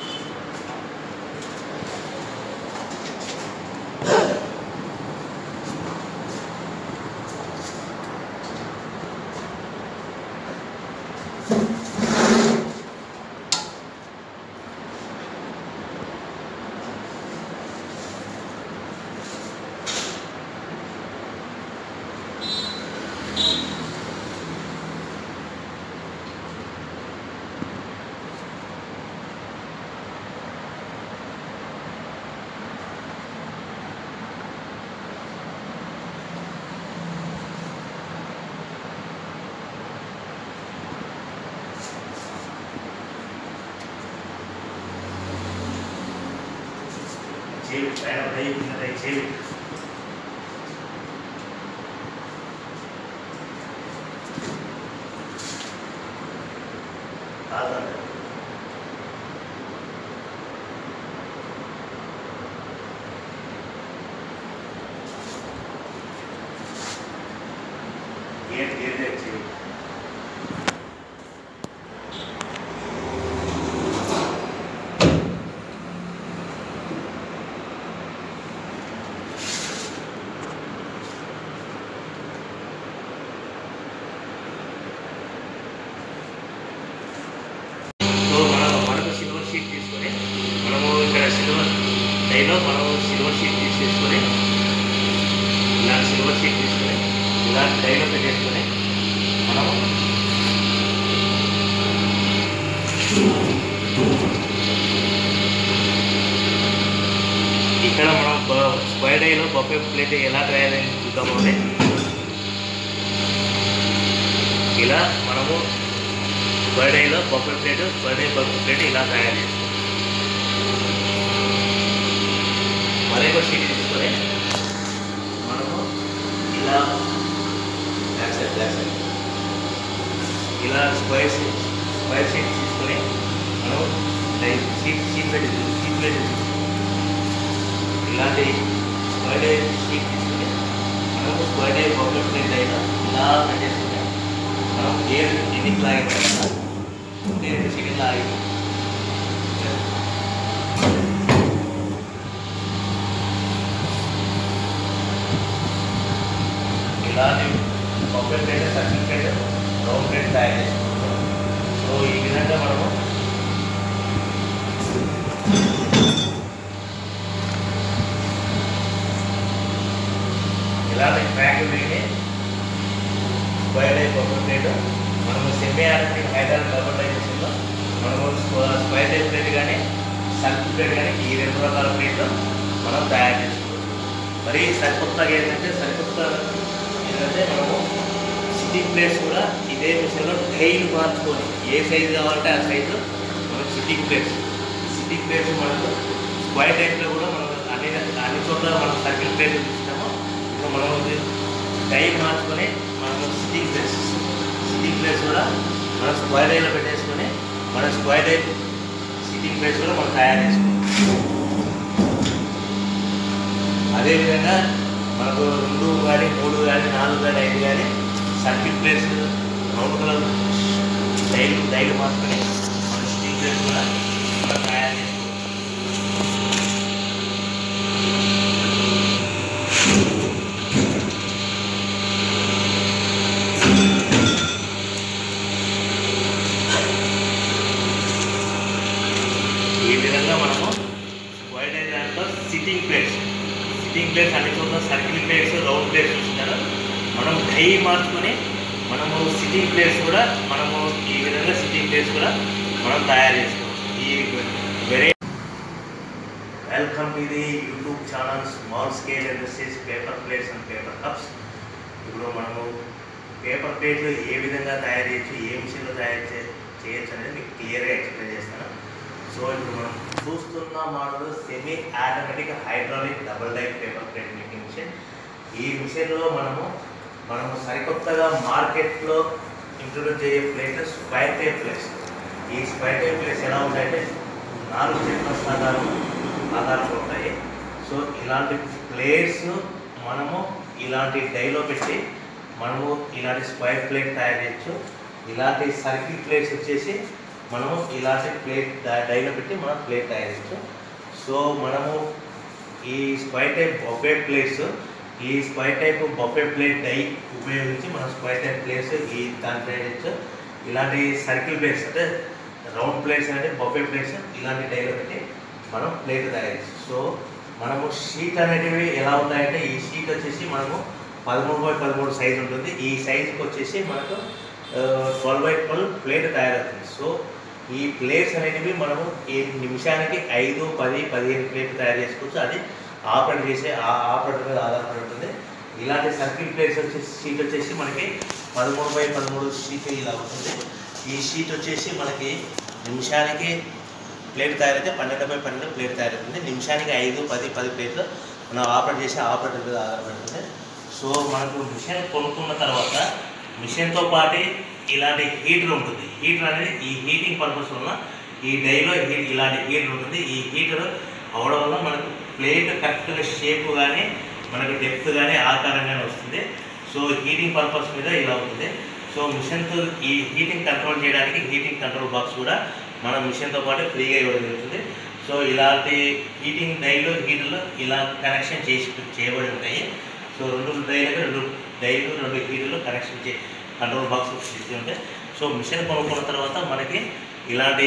Speaker 1: చేయి పైన దయ్యి కింద దయ్యి చేయి కాదండి గేట్ గేట్ దగ్గర చేయి సో మనం మనకు సిల్వర్ షీట్ తీసుకొని మనము ఇక్కడ సిల్వర్ డైలో మనము సిల్వర్ షీట్ తీసేసుకొని ఇలాంటి సిల్వర్ షీట్ తీసుకొని ఇలాంటి డైలో పెట్టేసుకొని మనము ఇక్కడ మనం బ- స్క్వేర్ డైలో బఫే ప్లేట్ ఎలా తయారైంది చూద్దాము అంటే ఇలా మనము బర్త్డేలో బొబ్బర్ ప్లేట్ బర్త్డే బొబ్బర్ ప్లేట్ ఇలా తయారు చేస్తాం మరొక షీట్ తీసుకొని మనము ఇలా బ్యాక్ సైడ్ బ్యాక్ సైడ్ ఇలా స్క్వేర్ షీట్ స్క్వేర్ షీట్ తీసుకొని మనం like sheet sheet plate sheet plate ఇలాంటి స్క్వేర్ డే షీట్ తీసుకొని మనము స్క్వేర్ డే బొబ్బర్ ప్లేట్ అయినా ఇలా పెట్టేసుకుంటే మనం ఏ ఎన్ని లాగి ఒకటి రెండు సెకండ్లు ఆగి ఇలాంటి బొబ్బర్ plate circle plate round plate తయారు చేసుకుంటాం సో ఈ విధంగా మనము ఇలాంటి ప్యాక్ వేడి స్క్వేర్ టైప్ బొబ్బర్ ప్లేట్ మనము సెమీ ఆర్టిక్ హైదరాబాద్ డబుల్ డైజెషన్లో మనము స్క్వ- స్క్వేర్ టైప్ ప్లేట్ కానీ సర్కిల్ ప్లేట్ కానీ ఈ రెండు రకాల ప్లేట్లు మనం తయారు చేసుకోవచ్చు మరి సరికొత్తగా ఏంటంటే సరికొత్త ఏంటంటే మనము సిట్టింగ్ ప్లేట్స్ కూడా ఇదే విషయంలో డైలు మార్చుకొని ఏ సైజు కావాలంటే ఆ సైజు మనం సిట్టింగ్ ప్లేట్స్ సిట్టింగ్ ప్లేట్స్ మనకు స్క్వేర్ టైప్లో కూడా మనం అన్ని అన్ని చోట్ల మనం సర్కిల్ ప్లేట్ చూస్తాము ఇప్పుడు మనం ఇది డై మార్చుకొని మనం సిట్టింగ్ ప్లేస్ సిట్టింగ్ ప్లేస్ కూడా మనం స్క్వేర్ డైలో పెట్టేసుకొని మన స్క్వేర్ డై సిట్టింగ్ ప్లేస్ కూడా మనం తయారు చేసుకోవాలి అదేవిధంగా మనకు రెండు కానీ మూడు కానీ నాలుగు కానీ ఐదు కానీ సర్కిల్ ప్లేస్ రౌండ్ కలర్ డైలు డైలు మార్చుకొని మన సిట్టింగ్ ప్లేస్ కూడా మనం తయారు చేసుకోవాలి ఈ విధంగా మనము వైడ్ అయిన దాంట్లో సిట్టింగ్ ప్లేట్స్ సిట్టింగ్ ప్లేట్స్ అన్ని చోట్ల సర్కిల్ ప్లేట్స్ రౌండ్ ప్లేట్స్ చూస్తున్నారు మనం డై మార్చుకొని మనము సిట్టింగ్ ప్లేట్స్ కూడా మనము ఈ విధంగా సిట్టింగ్ ప్లేట్స్ కూడా మనం తయారు చేసుకోవచ్చు ఈ very welcome to the YouTube channel small scale industries paper plates and paper cups ఇప్పుడు మనము పేపర్ ప్లేట్లు ఏ విధంగా తయారు చేయొచ్చు ఏ మిషన్లో తయారు చే చేయొచ్చు అనేది మీకు క్లియర్గా ఎక్స్ప్లెయిన్ చేస్తాను సో ఇప్పుడు మనం చూస్తున్న model semi automatic hydraulic double die paper plate making machine ఈ మిషన్లో మనము మనము సరికొత్తగా మార్కెట్లో ఇంట్రొడ్యూస్ చేయే ప్లేట్ స్క్వైర్ టైప్ ప్లేట్స్ ఈ స్క్వైర్ టైప్ ప్లేట్స్ ఎలా ఉంటాయంటే నాలుగు చెట్ల ఆధారం ఆధారాలు ఉంటాయి సో ఇలాంటి ప్లేట్స్ మనము ఇలాంటి డైలో పెట్టి మనము ఇలాంటి స్క్వైర్ ప్లేట్ తయారు చేయొచ్చు ఇలాంటి సర్కిల్ ప్లేట్స్ వచ్చేసి మనము ఇలాంటి ప్లేట్ డైలో పెట్టి మనం ప్లేట్ తయారు చేయొచ్చు సో మనము ఈ స్క్వైర్ టైప్ బొఫే ప్లేట్స్ ఈ square type buffet plate die ఉపయోగించి మనం స్క్వైర్ టైప్ ప్లేట్స్ ఈ దాని తయారు చేయొచ్చు ఇలాంటి సర్కిల్ ప్లేట్స్ అంటే రౌండ్ ప్లేట్స్ అంటే బొఫే ప్లేట్స్ ఇలాంటి డైలో పెట్టి మనం ప్లేట్ తయారు చేయొచ్చు సో మనము షీట్ అనేటివి ఎలా ఉంటాయంటే ఈ షీట్ వచ్చేసి మనము పదమూడు బై పదమూడు సైజ్ ఉంటుంది ఈ సైజుకి వచ్చేసి మనకు ట్వెల్వ్ బై ట్వెల్వ్ ప్లేట్ తయారవుతుంది సో ఈ ప్లేట్స్ అనేటివి మనము ఈ నిమిషానికి ఐదు పది పదిహేను ప్లేట్లు తయారు చేసుకోవచ్చు అది ఆపరేట్ చేసే ఆ ఆపరేటర్ మీద ఆధారపడి ఉంటుంది ఇలాంటి సర్కిల్ ప్లేట్స్ వచ్చేసి షీట్ వచ్చేసి మనకి పదమూడు బై పదమూడు షీట్ ఇలా ఉంటుంది ఈ షీట్ వచ్చేసి మనకి నిమిషానికి ప్లేట్ తయారైతే పన్నెండు బై పన్నెండు ప్లేట్ తయారవుతుంది నిమిషానికి ఐదు పది పది ప్లేట్లు మనం ఆపరేట్ చేసే ఆపరేటర్ మీద ఆధారపడుతుంది సో మనకు మిషన్ కొనుక్కున్న తర్వాత మిషన్తో పాటు ఇలాంటి హీటర్ ఉంటుంది హీటర్ అనేది ఈ హీటింగ్ పర్పస్ వల్ల ఈ డైలో హీట్ ఇలాంటి హీటర్ ఉంటుంది ఈ హీటర్ అవడం వల్ల మనకు ప్లేట్ కరెక్ట్గా షేప్ కానీ మనకు డెప్త్ కానీ ఆకారం కానీ వస్తుంది సో హీటింగ్ పర్పస్ మీద ఇలా ఉంటుంది సో మిషన్తో ఈ హీటింగ్ కంట్రోల్ చేయడానికి హీటింగ్ కంట్రోల్ బాక్స్ కూడా మన మిషన్తో పాటు ఫ్రీగా ఇవ్వడం జరుగుతుంది సో ఇలాంటి హీటింగ్ డైలు హీటర్లు ఇలా కనెక్షన్ చేసి చేయబడి ఉంటాయి సో రెండు డైలకు రెండు డైలు రెండు హీటర్లు కనెక్షన్ చే కంట్రోల్ బాక్స్ చేసి ఉంటాయి సో మిషన్ కొనుక్కున్న తర్వాత మనకి ఇలాంటి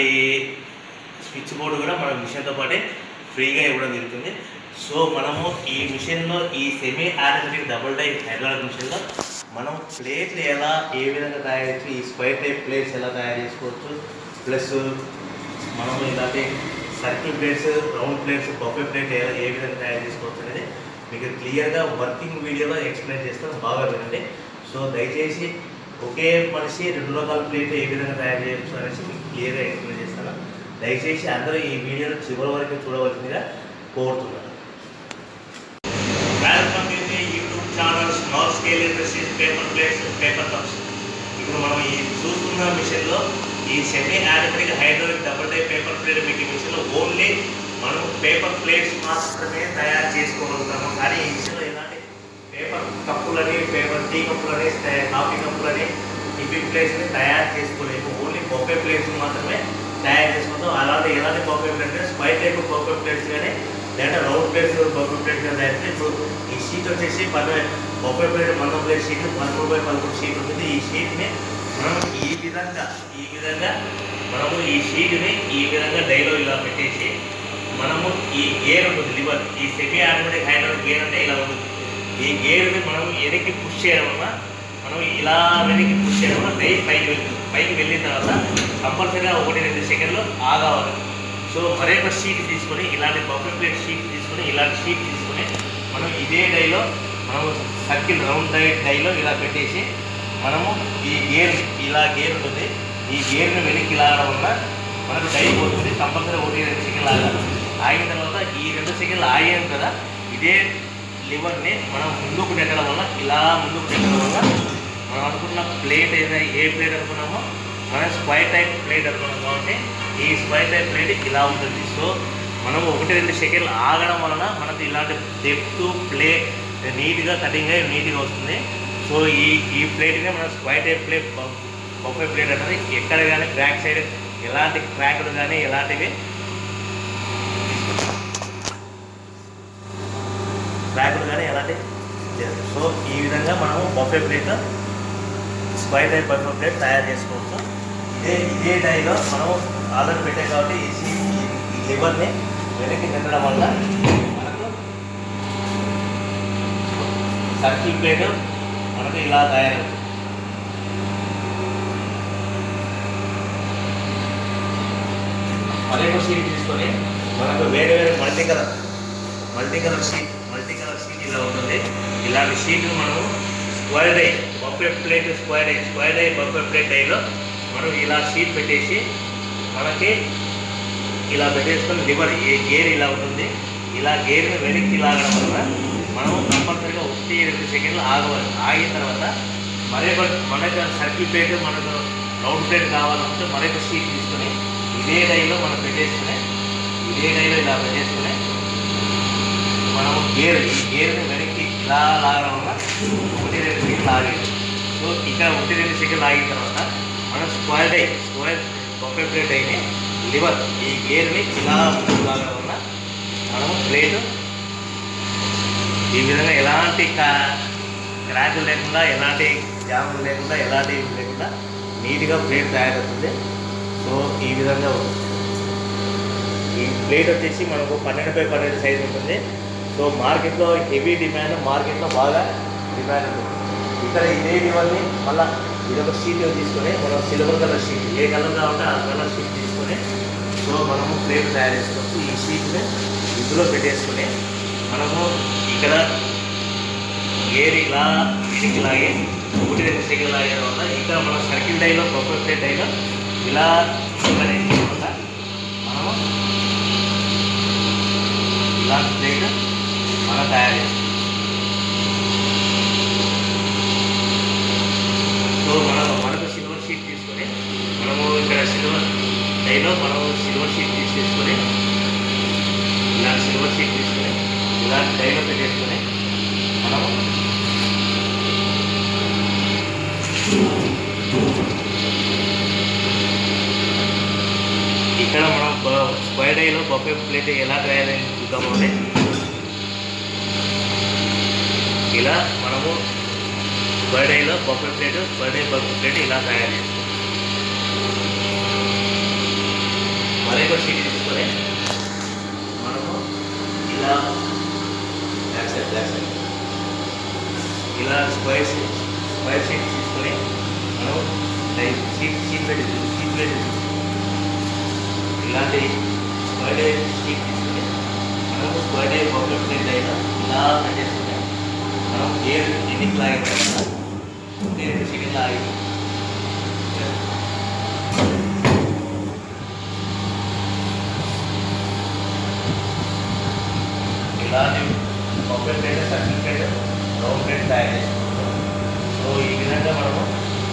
Speaker 1: స్విచ్ బోర్డు కూడా మన మిషన్తో పాటే ఫ్రీగా ఇవ్వడం జరుగుతుంది సో మనము ఈ మిషన్లో ఈ semi automatic double die hydraulic మిషన్లో మనం ప్లేట్లు ఎలా ఏ విధంగా తయారు చేయొచ్చు ఈ స్క్వైర్ టైప్ ప్లేట్స్ ఎలా తయారు చేసుకోవచ్చు ప్లస్ మనం ఇలాంటి circle plates round plates buffet plate ఎలా ఏ విధంగా తయారు చేసుకోవచ్చు అనేది మీకు క్లియర్గా వర్కింగ్ వీడియోలో ఎక్స్ప్లెయిన్ చేస్తాను బాగా వినండి సో దయచేసి ఒకే మనిషి రెండు రకాల ప్లేట్ ఏ విధంగా తయారు చేయొచ్చు అనేసి మీకు క్లియర్గా ఎక్స్ప్లెయిన్ చేస్తాను దయచేసి అందరూ ఈ వీడియోను చివరి వరకు చూడవలసిందిగా కోరుతున్నాను welcome to the YouTube channel small scale industries paper plates paper cups ఇప్పుడు మనం ఈ చూస్తున్న మిషన్లో ఈ semi automatic hydraulic double die paper plate మీకు ఈ మిషన్లో ఓన్లీ మనం పేపర్ ప్లేట్స్ మాత్రమే తయారు చేసుకోగలుగుతాము కానీ ఈ మిషన్లో ఎలాంటి పేపర్ కప్పులని పేపర్ టీ కప్పులని తే- కాఫీ కప్పులని టిఫిన్ ప్లేట్స్ని తయారు చేసుకోలేము ఓన్లీ బొఫే ప్లేట్స్ మాత్రమే తయారు చేసుకుంటాం అలాంటి ఎలాంటి బొఫే ప్లేట్ స్పై టైప్ బొఫే ప్లేట్స్ కానీ లేదా రౌండ్ ప్లేట్స్ బొఫే ప్లేట్స్ కానీ తయారు చేస్తే ఇప్పుడు ఈ షీట్ వచ్చేసి పది బొఫే ప్లేట్ పదమూడు ప్లేట్ షీట్ పదమూడు బై పదమూడు షీట్ ఉంటుంది ఈ షీట్ని మనం ఈ విధంగా ఈ విధంగా మనము ఈ షీట్ని ఈ విధంగా డైలో ఇలా పెట్టేసి మనము ఈ గేర్ ఉంటుంది లివర్ ఈ సెమీ ఆటోమేటిక్ హైడ్రాలిక్ గేర్ అంటే ఇలా ఉంటుంది ఈ గేర్ని మనం వెనక్కి పుష్ చేయడం వల్ల మనం ఇలా వెనక్కి పుష్ చేయడం వల్ల డై పైకి వెళ్తుంది పైకి వెళ్ళిన తర్వాత కంపల్సరీగా ఒకటి రెండు సెకండ్లు ఆగావాలి సో మరొక షీట్ తీసుకొని ఇలాంటి బఫే ప్లేట్ షీట్ తీసుకొని ఇలాంటి షీట్ తీసుకొని మనం ఇదే డైలో మనం సర్కిల్ రౌండ్ డై డైలో ఇలా పెట్టేసి మనము ఈ గేర్ ఇలా గేర్ ఉంటుంది ఈ గేర్ని వెనక్కి లాగడం వల్ల మనకు డై పోతుంది కంపల్సరీ ఒకటి రెండు సెకండ్లు ఆగాలి ఆగిన తర్వాత ఈ రెండు సెకండ్లు ఆగాం కదా ఇదే లివర్ని మనం ముందుకు నెట్టడం వల్ల ఇలా ముందుకు నెట్టడం వల్ల మనం అనుకున్న ప్లేట్ ఏదైనా ఏ ప్లేట్ అనుకున్నామో మనం స్క్వైర్ టైప్ ప్లేట్ అనుకున్నాం కాబట్టి ఈ స్క్వైర్ టైప్ ప్లేట్ ఇలా ఉంటుంది సో మనం ఒకటి రెండు సెకండ్లు ఆగడం వలన మనకు ఇలాంటి డెప్త్ ప్లేట్ నీట్గా కటింగ్ అయ్యి నీట్గా వస్తుంది సో ఈ ఈ ప్లేట్నే మనం square type plate buffet plate అనేది ఎక్కడ కానీ బ్యాక్ సైడ్ ఎలాంటి క్రాక్లు కానీ ఎలాంటివి క్రాకులు కానీ ఎలాంటి లేదు సో ఈ విధంగా మనము buffet plate square type buffet plate తయారు చేసుకోవచ్చు ఇదే ఇదే డైలో మనం ఆర్డర్ పెట్టాం కాబట్టి ఈ సీ- ఈ- ఈ లివర్ని వెనక్కి తినడం వల్ల మనకు సర్కిల్ ప్లేట్ మనకు ఇలా తయారవుతుంది మరొక షీట్ తీసుకొని మనకు వేరే వేరే multi colour multi colour sheet multi colour sheet ఇలా ఉంటుంది ఇలాంటి షీట్ మనము square die buffet plate square die square die buffet plate డైలో మనం ఇలా షీట్ పెట్టేసి మనకి ఇలా పెట్టేసుకొని లివర్ ఏ గేర్ ఇలా ఉంటుంది ఇలా గేర్ని వెనక్కి లాగడం వల్ల మనం కంపల్సరీగా ఒకటి రెండు సెకండ్లు ఆగవాలి ఆగిన తర్వాత మరొక మనకు సర్కిల్ ప్లేట్ మనకు రౌండ్ ప్లేట్ కావాలంటే మరొక షీట్ తీసుకొని ఇదే డైలో మనం పెట్టేసుకుని ఇదే డైలో ఇలా పెట్టేసుకుని మనం గేర్ ఈ గేర్ని వెనక్కి ఇలా లాగడం వల్ల ఒకటి రెండు సెకండ్లు ఆగేది సో ఇక్కడ ఒకటి రెండు సెకండ్లు ఆగిన తర్వాత మనం square die square buffet plate అయితే లివర్ ఈ గేర్ని ఇలా ముందుకు లాగడం వల్ల మనము ప్లేట్ ఈ విధంగా ఎలాంటి క్రాకులు లేకుండా ఎలాంటి జాములు లేకుండా ఎలాంటి ఇది లేకుండా నీట్గా ప్లేట్ తయారవుతుంది సో ఈ విధంగా ఉంది. ఈ ప్లేట్ వచ్చేసి మనకు పన్నెండు బై పన్నెండు సైజ్ ఉంటుంది సో మార్కెట్లో హెవీ డిమాండ్ మార్కెట్లో బాగా డిమాండ్ ఉంటుంది ఇక్కడ ఇదే ఇవన్నీ మళ్ళీ ఇదొక షీట్ తీసుకొని మనం సిల్వర్ కలర్ షీట్ ఏ కలర్ కావాలంటే ఆ కలర్ షీట్ తీసుకొని సో మనము ప్లేట్ తయారు చేసుకోవచ్చు ఈ షీట్ని ఇందులో పెట్టేసుకొని మనము ఇక్కడ గేర్ ఇలా ఇడికి లాగే ఒకటి రెండు సెకండ్ లాగడం వల్ల ఇక్కడ మనం సర్కిల్ డైలో ప్రొఫైల్ ప్లేట్ డైలో ఇలా అనేది వల్ల మనము ఇలాంటి ప్లేట్ మనం తయారు చేస్తాం సో మనం మనకు సిల్వర్ షీట్ తీసుకొని మనము ఇక్కడ సిల్వర్ డైలో మనము సిల్వర్ షీట్ తీసేసుకొని ఇలాంటి సిల్వర్ షీట్ తీసుకొని ఇలాంటి డైలో పెట్టేసుకొని మనము ఇక్కడ మనం స్క్వైర్ డైలో బఫే ప్లేట్ ఎలా తయారైంది చూద్దాము అంటే ఇలా మనము స్క్వైర్ డైలో buffet plate square die buffet plate ఇలా తయారు చేస్తాం మరొక షీట్ తీసుకొని మనము ఇలా బ్యాక్ సైడ్ బ్యాక్ సైడ్ ఇలా స్క్వైర్ షీట్ స్క్వైర్ షీట్ తీసుకొని మనం లైక్ షీట్ షీట్ పెట్టి షీట్ పెట్టి ఇలాంటి స్క్వైర్ డే షీట్ తీసుకొని మనం స్క్వైర్ డే బఫే ప్లేట్ అయినా ఇలా పెట్టేసుకొని మనం గేర్ ఎన్నికి లాగిన తర్వాత ఒకటి రెండు సెకండ్లు ఆగి ఇలాంటి buffet plate circle plate round plate తయారు చేసుకుంటాం సో ఈ విధంగా మనము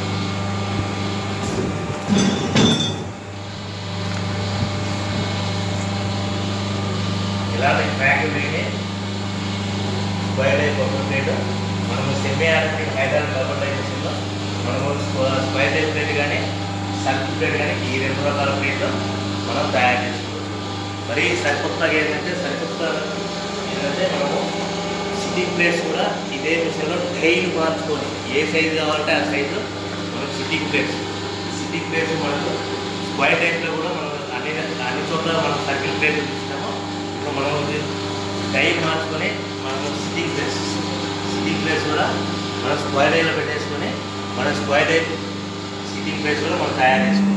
Speaker 1: ఇలాంటి ట్రాక్ లేని స్క్వైర్ టైప్ బఫే ప్లేట్ మనము సెమీ ఆర్టిక్ హైదరాబాద్ డబుల్ డైజెషన్లో మనము స్క్వ- స్క్వైర్ టైప్ ప్లేట్ కానీ సర్కిల్ ప్లేట్ కానీ ఈ రెండు రకాల ప్లేట్లు మనం తయారు చేసుకోవచ్చు మరి సరికొత్తగా ఏంటంటే సరికొత్త ఏంటంటే మనము సిట్టింగ్ ప్లేట్స్ కూడా ఇదే విషయంలో డైలీ మార్చుకొని ఏ సైజు కావాలంటే ఆ సైజు మనం సిట్టింగ్ ప్లేట్స్ సిట్టింగ్ ప్లేట్స్ మనకు స్క్వైర్ టైప్లో కూడా మనం అన్ని అన్ని చోట్ల మనం సర్కిల్ ప్లేట్ చూసినామో ఇప్పుడు మనం డై మార్చుకొని మనం సిట్టింగ్ ప్లేట్స్ సిట్టింగ్ ప్లేట్స్ కూడా మనం స్క్వైర్ డైలో పెట్టేసుకొని మనం స్క్వైర్ డై సిట్టింగ్ ప్లేట్స్ కూడా మనం తయారు చేసుకోవాలి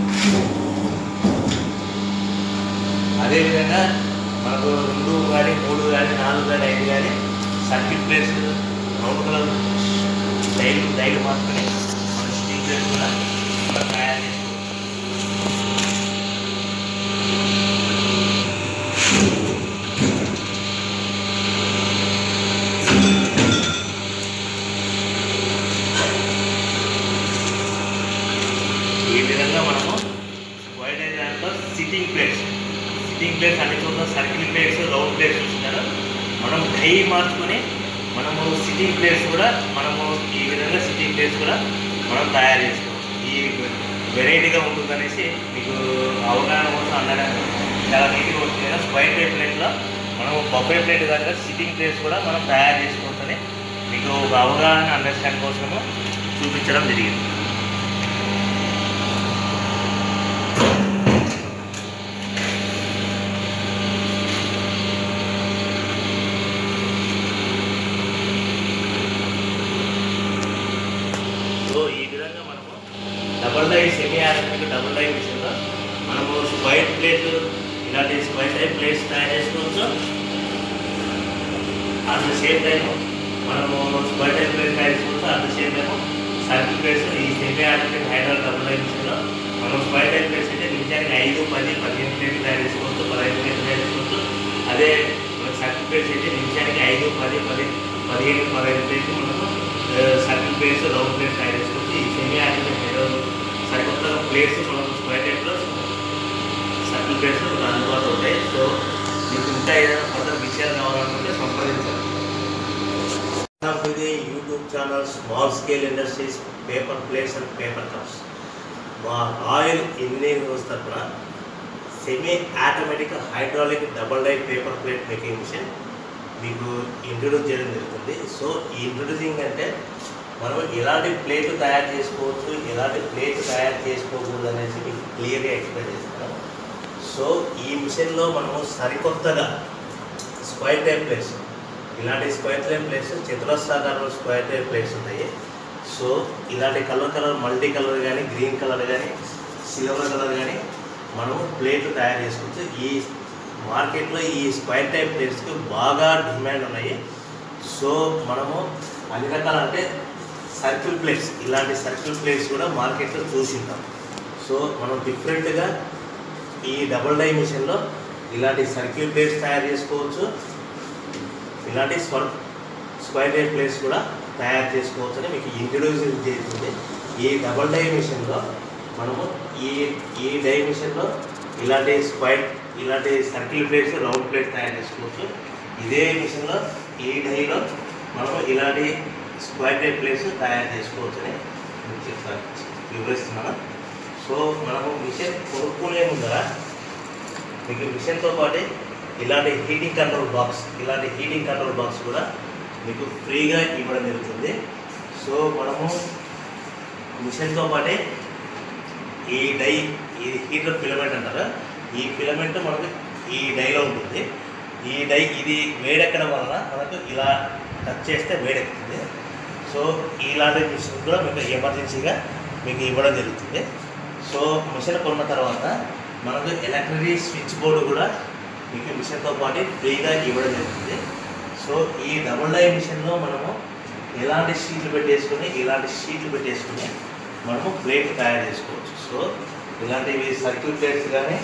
Speaker 1: అదేవిధంగా మనకు రెండు కానీ మూడు కానీ నాలుగు కానీ ఐదు కానీ సర్కిట్ ప్లేస్ రౌండ్ కలర్ డైలు డైలు మాత్రమే మన స్టీల్ ప్లేస్ కూడా మనం తయారు చేసుకోవచ్చు ఈ విధంగా మనము వైడ్ దాంట్లో సిట్టింగ్ ప్లేట్స్ సిట్టింగ్ ప్లేట్స్ అన్ని చోట్ల సర్కిల్ ప్లేట్స్ రౌండ్ ప్లేట్స్ చూస్తున్నారు మనం డై మార్చుకొని మనము సిట్టింగ్ ప్లేట్స్ కూడా మనము ఈ విధంగా సిట్టింగ్ ప్లేట్స్ కూడా మనం తయారు చేసుకోవచ్చు ఈ వెరైటీగా ఉంటుందనేసి మీకు అవగాహన కోసం అందడం చాలా నీట్గా వస్తుంది కదా స్క్వైర్ టైప్ ప్లేట్లో మనం బొబ్బై ప్లేట్ దగ్గర సిట్టింగ్ ప్లేట్స్ కూడా మనం తయారు చేసుకోవచ్చని మీకు ఒక అవగాహన అండర్స్టాండ్ కోసము చూపించడం జరిగింది సో ఈ విధంగా మనము డబుల్ డై సెమీ ఆర్ఎంకి డబుల్ డై విషయంలో మనము స్క్వైర్ ప్లేట్ ఇలాంటి స్క్వైర్ టైప్ ప్లేట్స్ తయారు చేసుకోవచ్చు అట్ ద సేమ్ టైం మనము స్క్వైర్ టైప్ ప్లేట్ తయారు చేసుకోవచ్చు at the same time circle plates ఈ సెమీ ఆర్ఎంకి హైదరాబాద్ డబుల్ డై విషయంలో మనం స్క్వైర్ టైప్ ప్లేట్స్ అయితే నిమిషానికి ఐదు పది పదిహేను ప్లేట్లు తయారు చేసుకోవచ్చు పదహైదు ప్లేట్లు తయారు చేసుకోవచ్చు అదే మన సర్కిల్ ప్లేట్స్ అయితే నిమిషానికి ఐదు పది పది పదిహేను పదహైదు ప్లేట్లు మనకు సర్కిల్ ప్లేట్స్ రౌండ్ ప్లేట్స్ తయారు చేసుకోవచ్చు ఈ సెమీ ఆర్టిఫిషియల్ సరికొత్త ప్లేట్స్ మనం స్క్వైర్ టైప్లో సర్కిల్ ప్లేట్స్ మనకు అందుబాటులో ఉంటాయి సో మీకు ఇంకా ఏదైనా ఫర్దర్ విషయాలు కావాలనుకుంటే సంప్రదించండి ఇది YouTube channel small scale industries paper plates and paper cups మా ఆయిల్ ఇంజనీరింగ్ హౌస్ తరఫున semi automatic hydraulic double die paper plate making machine మీకు ఇంట్రొడ్యూస్ చేయడం జరుగుతుంది సో ఈ ఇంట్రొడ్యూసింగ్ అంటే మనం ఎలాంటి ప్లేట్ తయారు చేసుకోవచ్చు ఎలాంటి ప్లేట్ తయారు చేసుకోకూడదు అనేసి మీకు క్లియర్గా ఎక్స్ప్లెయిన్ చేస్తాను సో ఈ మిషన్లో మనము సరికొత్తగా స్క్వైర్ టైప్ ప్లేట్స్ ఇలాంటి స్క్వైర్ టైప్ ప్లేట్స్ చతురస్రాకారంలో స్క్వైర్ టైప్ ప్లేట్స్ ఉంటాయి సో ఇలాంటి కలర్ కలర్ మల్టీ కలర్ కానీ గ్రీన్ కలర్ కానీ సిల్వర్ కలర్ కానీ మనము ప్లేట్లు తయారు చేసుకోవచ్చు ఈ మార్కెట్లో ఈ స్క్వైర్ టైప్ ప్లేట్స్కి బాగా డిమాండ్ ఉన్నాయి సో మనము అన్ని రకాల అంటే సర్కిల్ ప్లేట్స్ ఇలాంటి సర్కిల్ ప్లేట్స్ కూడా మార్కెట్లో చూసి ఉంటాం సో మనం డిఫరెంట్గా ఈ డబుల్ డై మిషన్లో ఇలాంటి సర్కిల్ ప్లేట్స్ తయారు చేసుకోవచ్చు ఇలాంటి స్వర్ స్క్వైర్ టైప్ ప్లేట్స్ కూడా తయారు చేసుకోవచ్చు అని మీకు ఇంట్రడ్యూస్ చేస్తుంది ఈ డబుల్ డై మిషన్లో మనము ఈ ఈ డై మిషన్లో ఇలాంటి స్క్వైర్ ఇలాంటి సర్కిల్ ప్లేట్స్ రౌండ్ ప్లేట్ తయారు చేసుకోవచ్చు ఇదే మిషన్లో ఈ డైలో మనము ఇలాంటి స్క్వైర్ టైప్ ప్లేట్స్ తయారు చేసుకోవచ్చు అని మీకు చెప్తాను వివరిస్తున్నాను సో మనము మిషన్ కొనుక్కునే ముందర మీకు మిషన్తో పాటు ఇలాంటి హీటింగ్ కంట్రోల్ బాక్స్ ఇలాంటి హీటింగ్ కంట్రోల్ బాక్స్ కూడా మీకు ఫ్రీగా ఇవ్వడం జరుగుతుంది సో మనము మిషన్తో పాటే ఈ డై ఈ హీటర్ ఫిలమెంట్ అంటారు ఈ ఫిలమెంట్ మనకు ఈ డైలో ఉంటుంది ఈ డై ఇది వేడెక్కడం వలన మనకు ఇలా టచ్ చేస్తే వేడెక్కుతుంది సో ఇలాంటి మిషన్ కూడా మీకు ఎమర్జెన్సీగా మీకు ఇవ్వడం జరుగుతుంది సో మిషన్ కొన్న తర్వాత మనకు ఎలక్ట్రిక్ స్విచ్ బోర్డు కూడా మీకు మిషన్తో పాటు ఫ్రీగా ఇవ్వడం జరుగుతుంది సో ఈ డబుల్ డై మిషన్లో మనము ఎలాంటి షీట్లు పెట్టేసుకుని ఇలాంటి షీట్లు పెట్టేసుకుని మనము ప్లేట్ తయారు చేసుకోవచ్చు సో ఇలాంటివి సర్కిల్ ప్లేట్స్ కానీ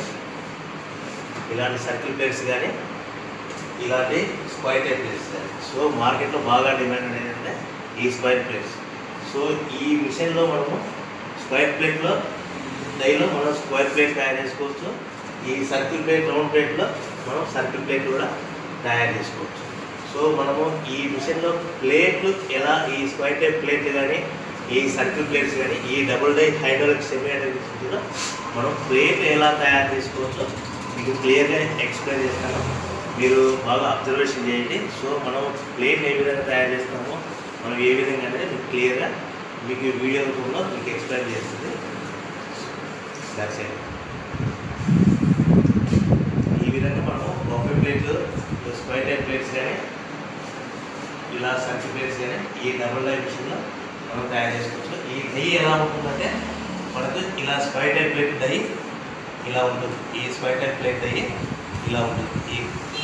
Speaker 1: ఇలాంటి సర్కిల్ ప్లేట్స్ కానీ ఇలాంటి స్క్వైర్ టైప్ ప్లేట్స్ కానీ సో మార్కెట్లో బాగా డిమాండ్ అనేది ఏంటంటే ఈ స్క్వైర్ ప్లేట్స్ సో ఈ మిషన్లో మనము స్క్వైర్ ప్లేట్లో డైలో మనం స్క్వైర్ ప్లేట్ తయారు చేసుకోవచ్చు ఈ సర్కిల్ ప్లేట్ రౌండ్ ప్లేట్లో మనం సర్కిల్ ప్లేట్ కూడా తయారు చేసుకోవచ్చు సో మనము ఈ మిషన్లో ప్లేట్లు ఎలా ఈ స్క్వైర్ టైప్ ప్లేట్లు కానీ ఈ సర్కిల్ ప్లేట్స్ కానీ ఈ double die hydraulic semi hydraulic కూడా మనం ప్లేట్ ఎలా తయారు చేసుకోవచ్చో మీకు క్లియర్గా ఎక్స్ప్లెయిన్ చేస్తాను మీరు బాగా అబ్జర్వేషన్ చేయండి సో మనం ప్లేట్ ఏ విధంగా తయారు చేస్తామో మనం ఏ విధంగా అనేది మీకు క్లియర్గా మీకు ఈ వీడియో రూపంలో మీకు ఎక్స్ప్లెయిన్ చేస్తుంది That's it. ఈ విధంగా మనం బఫే ప్లేట్లు స్క్వైర్ టైప్ ప్లేట్స్ కానీ ఇలా సర్కిల్ ప్లేట్స్ కానీ ఈ డబుల్ డై మిషన్లో మనం తయారు చేసుకోవచ్చు ఈ డై ఎలా ఉంటుందంటే మనకు ఇలా స్క్వైర్ టైప్ ప్లేట్ డై ఇలా ఉంటుంది ఈ స్క్వైర్ టైప్ ప్లేట్ డై ఇలా ఉంటుంది ఈ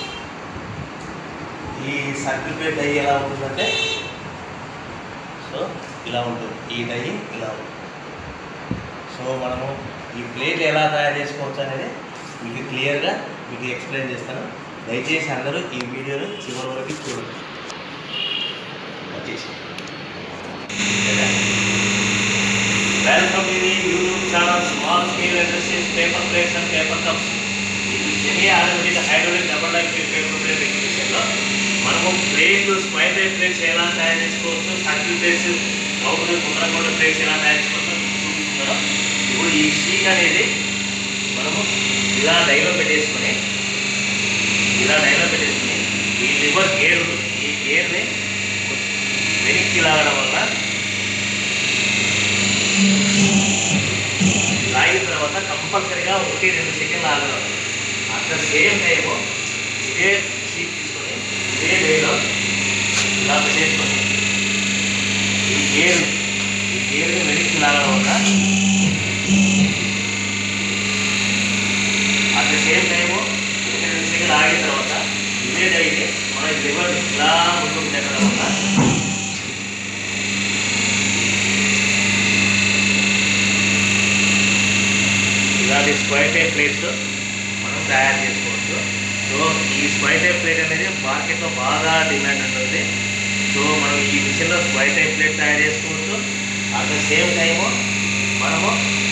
Speaker 1: ఈ సర్కిల్ ప్లేట్ డై ఎలా ఉంటుందంటే సో ఇలా ఉంటుంది ఈ డై ఇలా ఉంటుంది సో మనము ఈ ప్లేట్ ఎలా తయారు చేసుకోవచ్చు అనేది మీకు క్లియర్గా మీకు ఎక్స్ప్లెయిన్ చేస్తాను దయచేసి అందరూ ఈ వీడియోను చివరి వరకు చూడండి వచ్చేసి welcome to the YouTube channel small scale industries paper plates and paper cups ఇది semi automatic hydraulic double die paper plate ఎగ్జిబిషన్లో మనము ప్లేట్లు స్క్వైర్ టైప్ ప్లేట్స్ ఎలా తయారు చేసుకోవచ్చు సర్కిల్ ప్లేట్స్ రౌండ్ గుండ్రంగొండ ప్లేట్స్ ఎలా తయారు చేసుకోవచ్చు చూపిస్తున్నాను ఇప్పుడు ఈ షీట్ అనేది మనము ఇలా డైలో పెట్టేసుకొని ఇలా డైలో పెట్టేసుకొని ఈ లివర్ గేర్ ఉంటుంది ఈ గేర్ని వెనక్కి లాగడం వల్ల లాగిన తర్వాత కంపల్సరీగా ఒకటి రెండు సెకండ్లు ఆగడం అట్ ద సేమ్ టైము ఇదే షీట్ తీసుకొని ఇదే డైలో ఇలా పెట్టేసుకొని ఈ గేర్ ఈ గేర్ని వెనక్కి లాగడం వల్ల అట్ ద సేమ్ టైము ఒకటి రెండు సెకండ్లు ఆగిన తర్వాత ఇదే డైని మన లివర్ ఇలా ముందుకు పెట్టడం వల్ల ఇలాంటి స్క్వైర్ టైప్ ప్లేట్స్ మనం తయారు చేసుకోవచ్చు సో ఈ స్క్వైర్ టైప్ ప్లేట్ అనేది మార్కెట్లో బాగా డిమాండ్ ఉంటుంది సో మనం ఈ మిషన్లో స్క్వైర్ టైప్ ప్లేట్ తయారు చేసుకోవచ్చు అట్ ద సేమ్ టైము మనము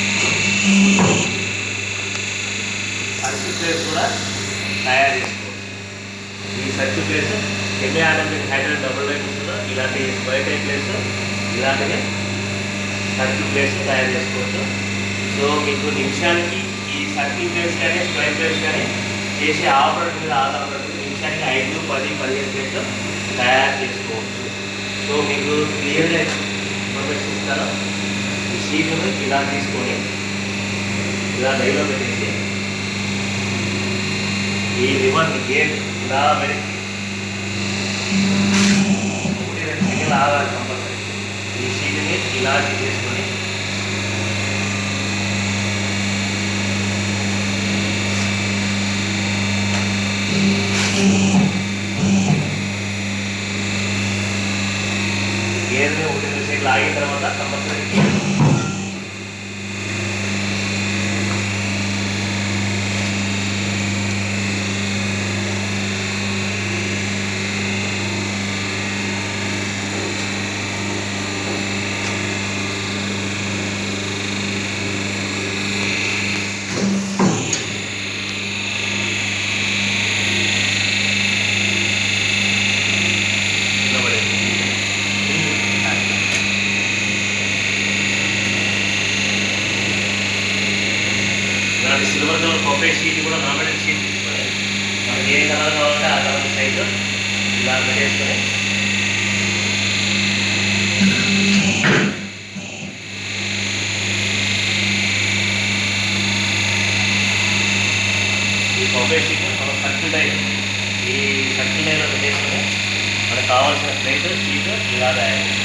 Speaker 1: సర్కిల్ ప్లేట్స్ కూడా తయారు చేసుకోవచ్చు ఈ circle plates semi automatic hydraulic double die మిషన్లో ఇలాంటి స్క్వైర్ టైప్ ప్లేట్స్ ఇలాంటివి సర్కిల్ ప్లేట్స్ తయారు చేసుకోవచ్చు సో మీకు నిమిషానికి ఈ సర్కిల్ ప్లేట్స్ కానీ స్క్వైర్ ప్లేట్స్ కానీ చేసే ఆపరేటర్ మీద ఆధారపడి నిమిషానికి ఐదు పది పదిహేను ప్లేట్లు తయారు చేసుకోవచ్చు సో మీకు క్లియర్గా ఇన్ఫర్మేషన్ ఇస్తాను ఈ షీట్ను ఇలా తీసుకొని ఇలా లైవ్లో పెట్టేసి ఈ రివర్ గేట్ ఇలా పెట్టి ఒకటి రెండు సెకండ్లు ఆగాలి కంపల్సరీ ఈ షీట్ని ఇలా చేసుకొని గేర్ని ఒకటి రెండు సెకండ్లు ఆగిన తర్వాత కంపల్సరీ ఇలాంటి సిల్వర్ కలర్ కొబ్బరి షీట్ కూడా నామినల్ షీట్ తీసుకొని మనకి ఏ కలర్ కావాలంటే ఆ కలర్ సైజు ఇలా పెట్టేసుకొని ఈ కొబ్బరి షీట్ మనం సర్కిల్ లైన్ ఈ సర్కిల్ లైన్లో పెట్టేసుకొని మనకు కావాల్సిన ప్లేట్ షీట్ ఇలా తయారు చేస్తాం.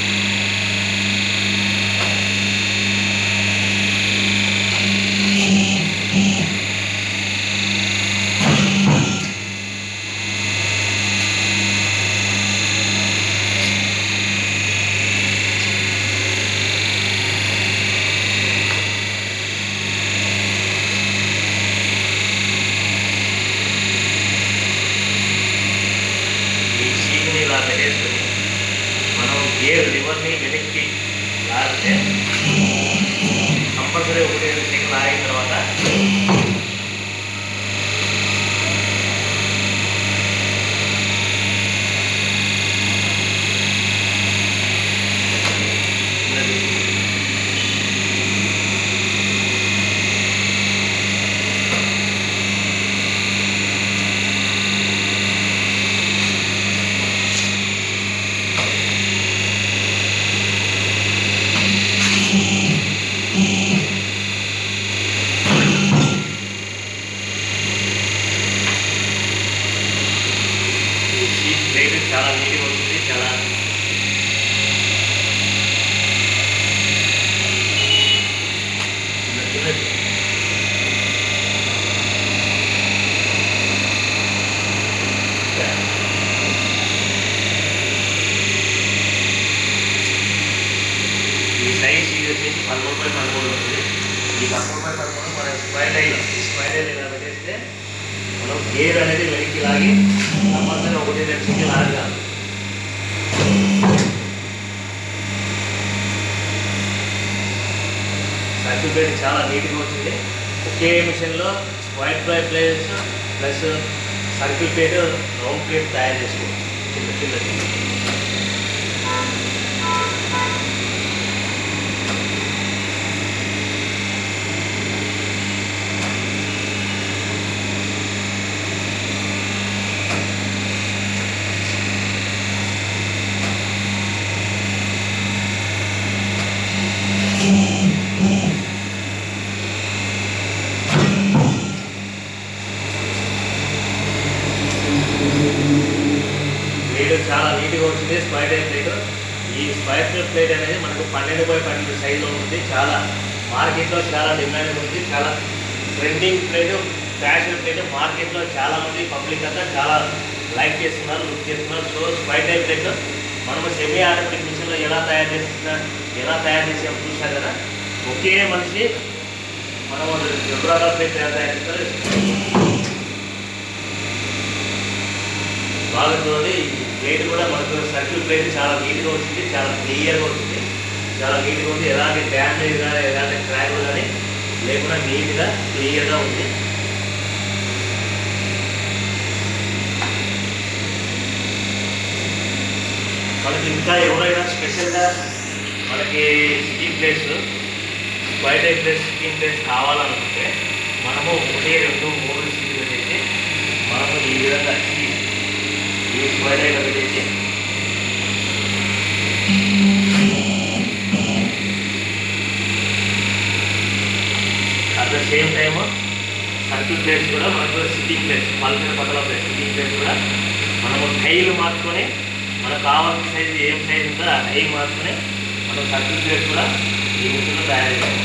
Speaker 1: ఈ షీట్ని ఇలా పెట్టేసుకొని మనం గేర్ లివర్ని వెనక్కి లాగితే కంపల్సరీ ఒకటి రెండు సెకండ్ ఆగిన తర్వాత ఈ షీట్ ప్లేట్ చాలా నీట్గా ఉంటుంది చాలా చిన్న చిన్నది. ఈ సైజ్ షీట్ వచ్చేసి పదమూడు బై పదమూడు ఉంటుంది ఈ పదమూడు బై పదమూడు మన స్క్వైర్ లైన్ ఈ స్క్వైర్ లైన్ ఇలా పెట్టేస్తే మనం గేర్ అనేది వెనక్కి లాగి కంపల్సరీ ఒకటి రెండు సెకండ్ లాగాలి సర్కిల్ ప్లేట్ చాలా నీట్గా వచ్చింది ఒకే మిషన్లో స్క్వైర్ ఫ్రై plates plus circle plate round plate తయారు చేసుకోవచ్చు చిన్న చిన్నది ప్లేట్ చాలా నీట్గా వచ్చింది స్క్వైర్ టైప్ ప్లేట్ ఈ స్క్వైర్ టైప్ ప్లేట్ అనేది మనకు పన్నెండు బై పన్నెండు సైజులో ఉంటుంది చాలా మార్కెట్లో చాలా డిమాండ్ ఉంది చాలా ట్రెండింగ్ ప్లేట్ ఫ్యాషన్ ప్లేట్ మార్కెట్లో చాలా మంది పబ్లిక్ అంతా చాలా లైక్ చేస్తున్నారు లుక్ చేస్తున్నారు సో స్క్వైర్ టైప్ ప్లేట్ మనము సెమీ ఆటోమేటిక్ మిషన్లో ఎలా తయారు చేస్తున్నారు ఎలా తయారు చేసాం చూసారు కదా ఒకే మనిషి మనం రెండు రకాల ప్లేట్ ఎలా తయారు చేస్తారు బాగా చూడండి ఈ ప్లేట్ కూడా మనకు సర్కిల్ ప్లేట్ చాలా నీట్గా వచ్చింది చాలా క్లియర్గా వచ్చింది చాలా నీట్గా ఉంది ఎలాంటి డ్యామేజ్ కానీ ఎలాంటి క్రాక్ కానీ లేకుండా నీట్గా క్లియర్గా ఉంది మనకి ఇంకా ఎవరైనా స్పెషల్గా మనకి సిటీ ప్లేస్ బయట ప్లేస్ సిట్టింగ్ ప్లేస్ కావాలనుకుంటే మనము ఒకటి రెండు మూడు సీట్లు పెట్టేసి మనము ఈ విధంగా ఈ ఈ స్క్వైర్ లైన్లో పెట్టేసి at the same time circle plates కూడా మనకు సిట్టింగ్ ప్లేస్ పల్సిన పక్కల ప్లేస్ సిట్టింగ్ ప్లేస్ కూడా మనము టైల్ మార్చుకొని మనకు కావాల్సిన సైజు ఏం సైజు ఉందో ఆ టైల్ మార్చుకొని మనం సర్కిల్ ప్లేస్ కూడా ఈ మిషన్లో తయారు చేయాలి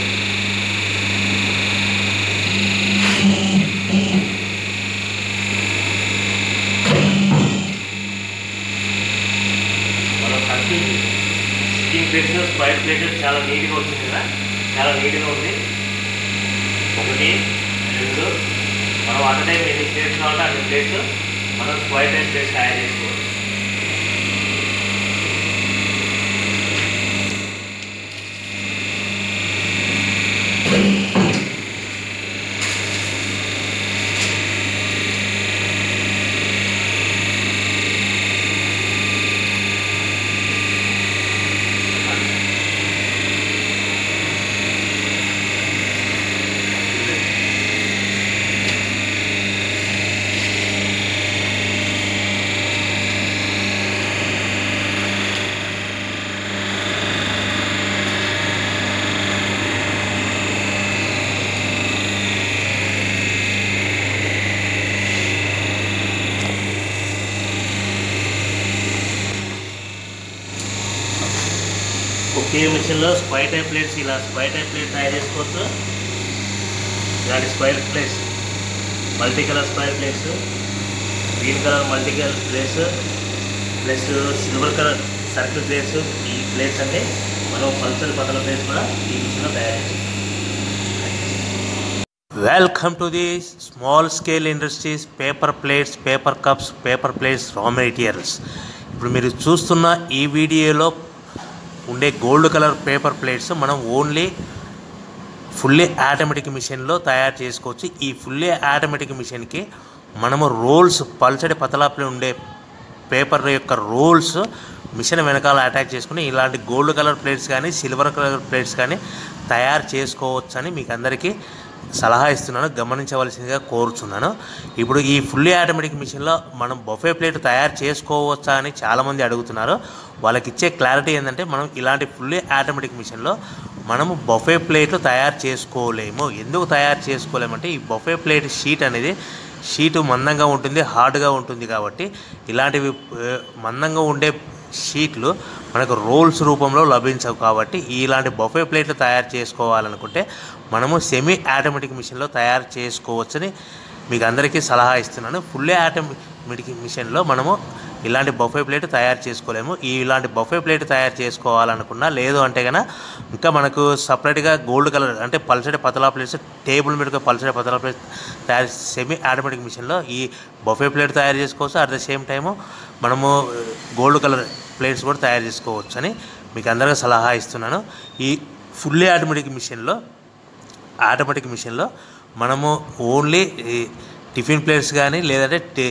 Speaker 1: మనం circle sitting plates square plate చాలా నీట్గా వచ్చింది కదా చాలా నీట్గా ఉంది ఒకటి రెండు మనం అట్ టైం ఎన్ని ప్లేస్ కావాలంటే అన్ని ప్లేస్ మనం స్క్వైర్ టైం ప్లేస్ తయారు చేసుకోవచ్చు ఒకే మిషన్లో స్క్వైర్ టైప్ ప్లేట్స్ ఇలా స్క్వైర్ టైప్ ప్లేట్ తయారు చేసుకోవచ్చు ఇలాంటి square plates multi colour square plates green colour multi colour plates plus silver colour circle plates ఈ ప్లేట్స్ అంటే మనం పల్సర్ పతల ప్లేట్స్ కూడా ఈ మిషన్లో తయారు చేస్తాం welcome to the small scale industries paper plates paper cups paper plates raw materials ఇప్పుడు మీరు చూస్తున్న ఈ వీడియోలో ఉండే గోల్డ్ కలర్ పేపర్ ప్లేట్స్ మనం ఓన్లీ ఫుల్లీ ఆటోమేటిక్ మిషన్లో తయారు చేసుకోవచ్చు ఈ ఫుల్లీ ఆటోమేటిక్ మిషన్కి మనము రోల్స్ పల్చడి పతలాపులు ఉండే పేపర్ యొక్క రోల్స్ మిషన్ వెనకాల అటాక్ చేసుకుని ఇలాంటి గోల్డ్ కలర్ ప్లేట్స్ కానీ సిల్వర్ కలర్ ప్లేట్స్ కానీ తయారు చేసుకోవచ్చని మీకు అందరికీ సలహా ఇస్తున్నాను గమనించవలసిందిగా కోరుచున్నాను ఇప్పుడు ఈ ఫుల్లీ ఆటోమేటిక్ మిషన్లో మనం బొఫే ప్లేట్ తయారు చేసుకోవచ్చా అని చాలామంది అడుగుతున్నారు వాళ్ళకి ఇచ్చే క్లారిటీ ఏంటంటే మనం ఇలాంటి ఫుల్లీ ఆటోమేటిక్ మిషన్లో మనము బొఫే ప్లేట్లు తయారు చేసుకోలేము ఎందుకు తయారు చేసుకోలేమంటే ఈ బొఫే ప్లేట్ షీట్ అనేది షీటు మందంగా ఉంటుంది హార్డ్గా ఉంటుంది కాబట్టి ఇలాంటివి ఏ, మందంగా ఉండే షీట్లు మనకు రోల్స్ రూపంలో లభించవు కాబట్టి ఇలాంటి బొఫే ప్లేట్లు తయారు చేసుకోవాలనుకుంటే మనము సెమీ ఆటోమేటిక్ మిషన్లో తయారు చేసుకోవచ్చని మీకు అందరికీ సలహా ఇస్తున్నాను ఫుల్లీ ఆటోమేటిక్ మిషన్లో మనము ఇలాంటి బఫే ప్లేట్ తయారు చేసుకోలేము ఈ ఇలాంటి బఫే ప్లేట్ తయారు చేసుకోవాలనుకున్నా లేదు అంటే కనుక ఇంకా మనకు సపరేట్గా గోల్డ్ కలర్ అంటే పల్సటి పతలా ప్లేట్స్ టేబుల్ మీద పల్సటి పతలా ప్లేట్ తయారు సెమీ ఆటోమేటిక్ మిషన్లో ఈ బఫే ప్లేట్ తయారు చేసుకోవచ్చు అట్ ద సేమ్ టైము మనము గోల్డ్ కలర్ ప్లేట్స్ కూడా తయారు చేసుకోవచ్చు అని మీకు అందరికీ సలహా ఇస్తున్నాను ఈ ఫుల్లీ ఆటోమేటిక్ మిషన్లో ఆటోమేటిక్ మిషన్లో మనము ఓన్లీ ఈ టిఫిన్ ప్లేట్స్ కానీ లేదంటే టి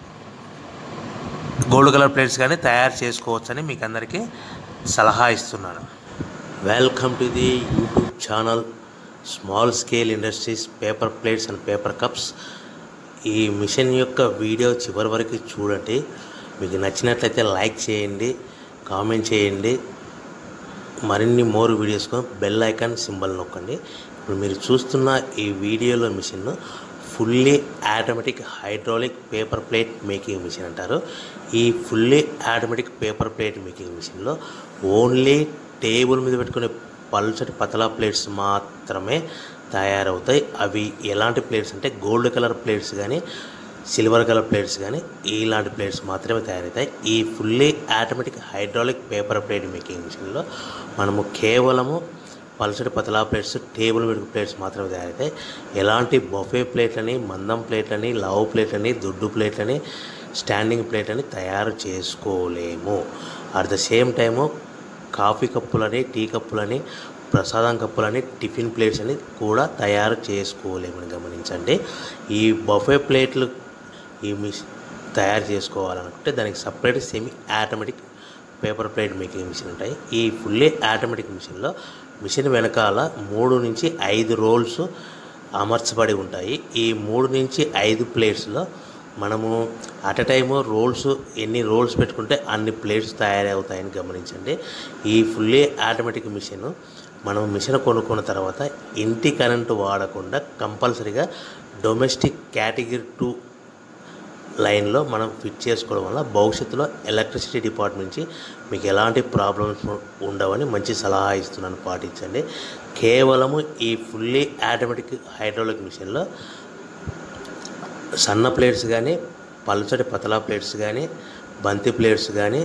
Speaker 1: గోల్డ్ కలర్ ప్లేట్స్ కానీ తయారు చేసుకోవచ్చని మీకు అందరికీ సలహా ఇస్తున్నాను welcome to the YouTube channel small scale industries paper plates and paper cups ఈ మిషన్ యొక్క వీడియో చివరి వరకు చూడండి మీకు నచ్చినట్లయితే లైక్ చేయండి కామెంట్ చేయండి మరిన్ని మోర్ వీడియోస్ కోసం బెల్ ఐకాన్ సింబల్ నొక్కండి ఇప్పుడు మీరు చూస్తున్న ఈ వీడియోలో machine fully automatic hydraulic paper plate making machine అంటారు ఈ fully automatic paper plate making మిషన్లో ఓన్లీ టేబుల్ మీద పెట్టుకునే పల్చటి పతలా ప్లేట్స్ మాత్రమే తయారవుతాయి అవి ఎలాంటి ప్లేట్స్ అంటే గోల్డ్ కలర్ ప్లేట్స్ కానీ సిల్వర్ కలర్ ప్లేట్స్ కానీ ఇలాంటి ప్లేట్స్ మాత్రమే తయారవుతాయి ఈ fully automatic hydraulic paper plate making మిషన్లో మనము కేవలము పల్సటి పతలా ప్లేట్స్ టేబుల్ మీద ప్లేట్స్ మాత్రమే తయారవుతాయి ఎలాంటి బొఫే ప్లేట్లని మందం ప్లేట్లని లవ్ ప్లేట్లని దుడ్డు ప్లేట్లని స్టాండింగ్ ప్లేట్లని తయారు చేసుకోలేము at the same time coffee కప్పులని టీ కప్పులని ప్రసాదం కప్పులని టిఫిన్ ప్లేట్స్ అని కూడా తయారు చేసుకోలేమని గమనించండి ఈ బఫే ప్లేట్లు ఈ మిస్ తయారు చేసుకోవాలనుకుంటే దానికి separate semi automatic paper plate making machine ఉంటాయి ఈ ఫుల్లీ ఆటోమేటిక్ మిషన్లో మిషన్ వెనకాల మూడు నుంచి ఐదు రోల్స్ అమర్చబడి ఉంటాయి ఈ మూడు నుంచి ఐదు ప్లేట్స్లో మనము అట్ ఎ టైము రోల్స్ ఎన్ని రోల్స్ పెట్టుకుంటే అన్ని ప్లేట్స్ తయారవుతాయని గమనించండి ఈ ఫుల్లీ ఆటోమేటిక్ మిషన్ మనం మిషన్ కొనుక్కున్న తర్వాత ఇంటి కరెంటు వాడకుండా కంపల్సరీగా డొమెస్టిక్ కేటగిరీ టూ లైన్లో మనం ఫిట్ చేసుకోవడం వల్ల భవిష్యత్తులో ఎలక్ట్రిసిటీ డిపార్ట్మెంట్ నుంచి మీకు ఎలాంటి ప్రాబ్లమ్స్ ఉండవని మంచి సలహా ఇస్తున్నాను పాటించండి కేవలము ఈ ఫుల్లీ ఆటోమేటిక్ హైడ్రాలిక్ మిషన్లో సన్న ప్లేట్స్ కానీ పలుచటి పతలా ప్లేట్స్ కానీ బంతి ప్లేట్స్ కానీ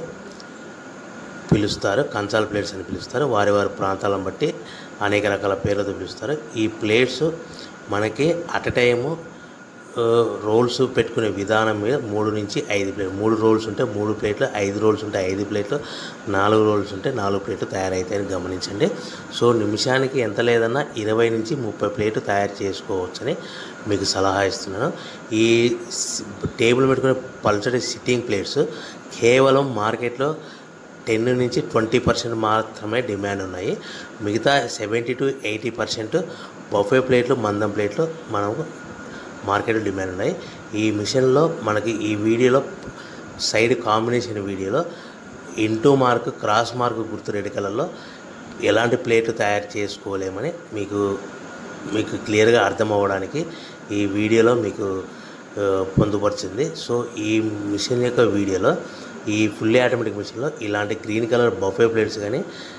Speaker 1: పిలుస్తారు కంచాల ప్లేట్స్ అని పిలుస్తారు వారి వారి ప్రాంతాలను బట్టి అనేక రకాల పేర్లతో పిలుస్తారు ఈ ప్లేట్స్ మనకి అట్ ఎ టైము రోల్స్ పెట్టుకునే విధానం మీద మూడు నుంచి ఐదు ప్లేట్లు మూడు రోల్స్ ఉంటే మూడు ప్లేట్లు ఐదు రోల్స్ ఉంటే ఐదు ప్లేట్లు నాలుగు రోల్స్ ఉంటే నాలుగు ప్లేట్లు తయారవుతాయని గమనించండి సో నిమిషానికి ఎంత లేదన్నా ఇరవై నుంచి ముప్పై ప్లేట్లు తయారు చేసుకోవచ్చని మీకు సలహా ఇస్తున్నాను ఈ స్- టేబుల్ పెట్టుకునే పల్చటి సిట్టింగ్ ప్లేట్స్ కేవలం మార్కెట్లో టెన్ నుంచి ట్వంటీ పర్సెంట్ మాత్రమే డిమాండ్ ఉన్నాయి మిగతా seventy to eighty percent buffet ప్లేట్లు మందం ప్లేట్లు మనకు మార్కెట్లో డిమాండ్ ఉన్నాయి ఈ మిషన్లో మనకి ఈ వీడియోలో సైడ్ కాంబినేషన్ వీడియోలో ఇంటూ మార్క్ క్రాస్ మార్క్ గుర్తు రెడ్ కలర్లో ఎలాంటి ప్లేట్ తయారు చేసుకోలేమని మీకు మీకు క్లియర్గా అర్థం అవ్వడానికి ఈ వీడియోలో మీకు ఆ, పొందుపరిచింది సో ఈ మిషన్ యొక్క వీడియోలో ఈ ఫుల్లీ ఆటోమేటిక్ మిషన్లో ఇలాంటి గ్రీన్ కలర్ బఫే ప్లేట్స్ కానీ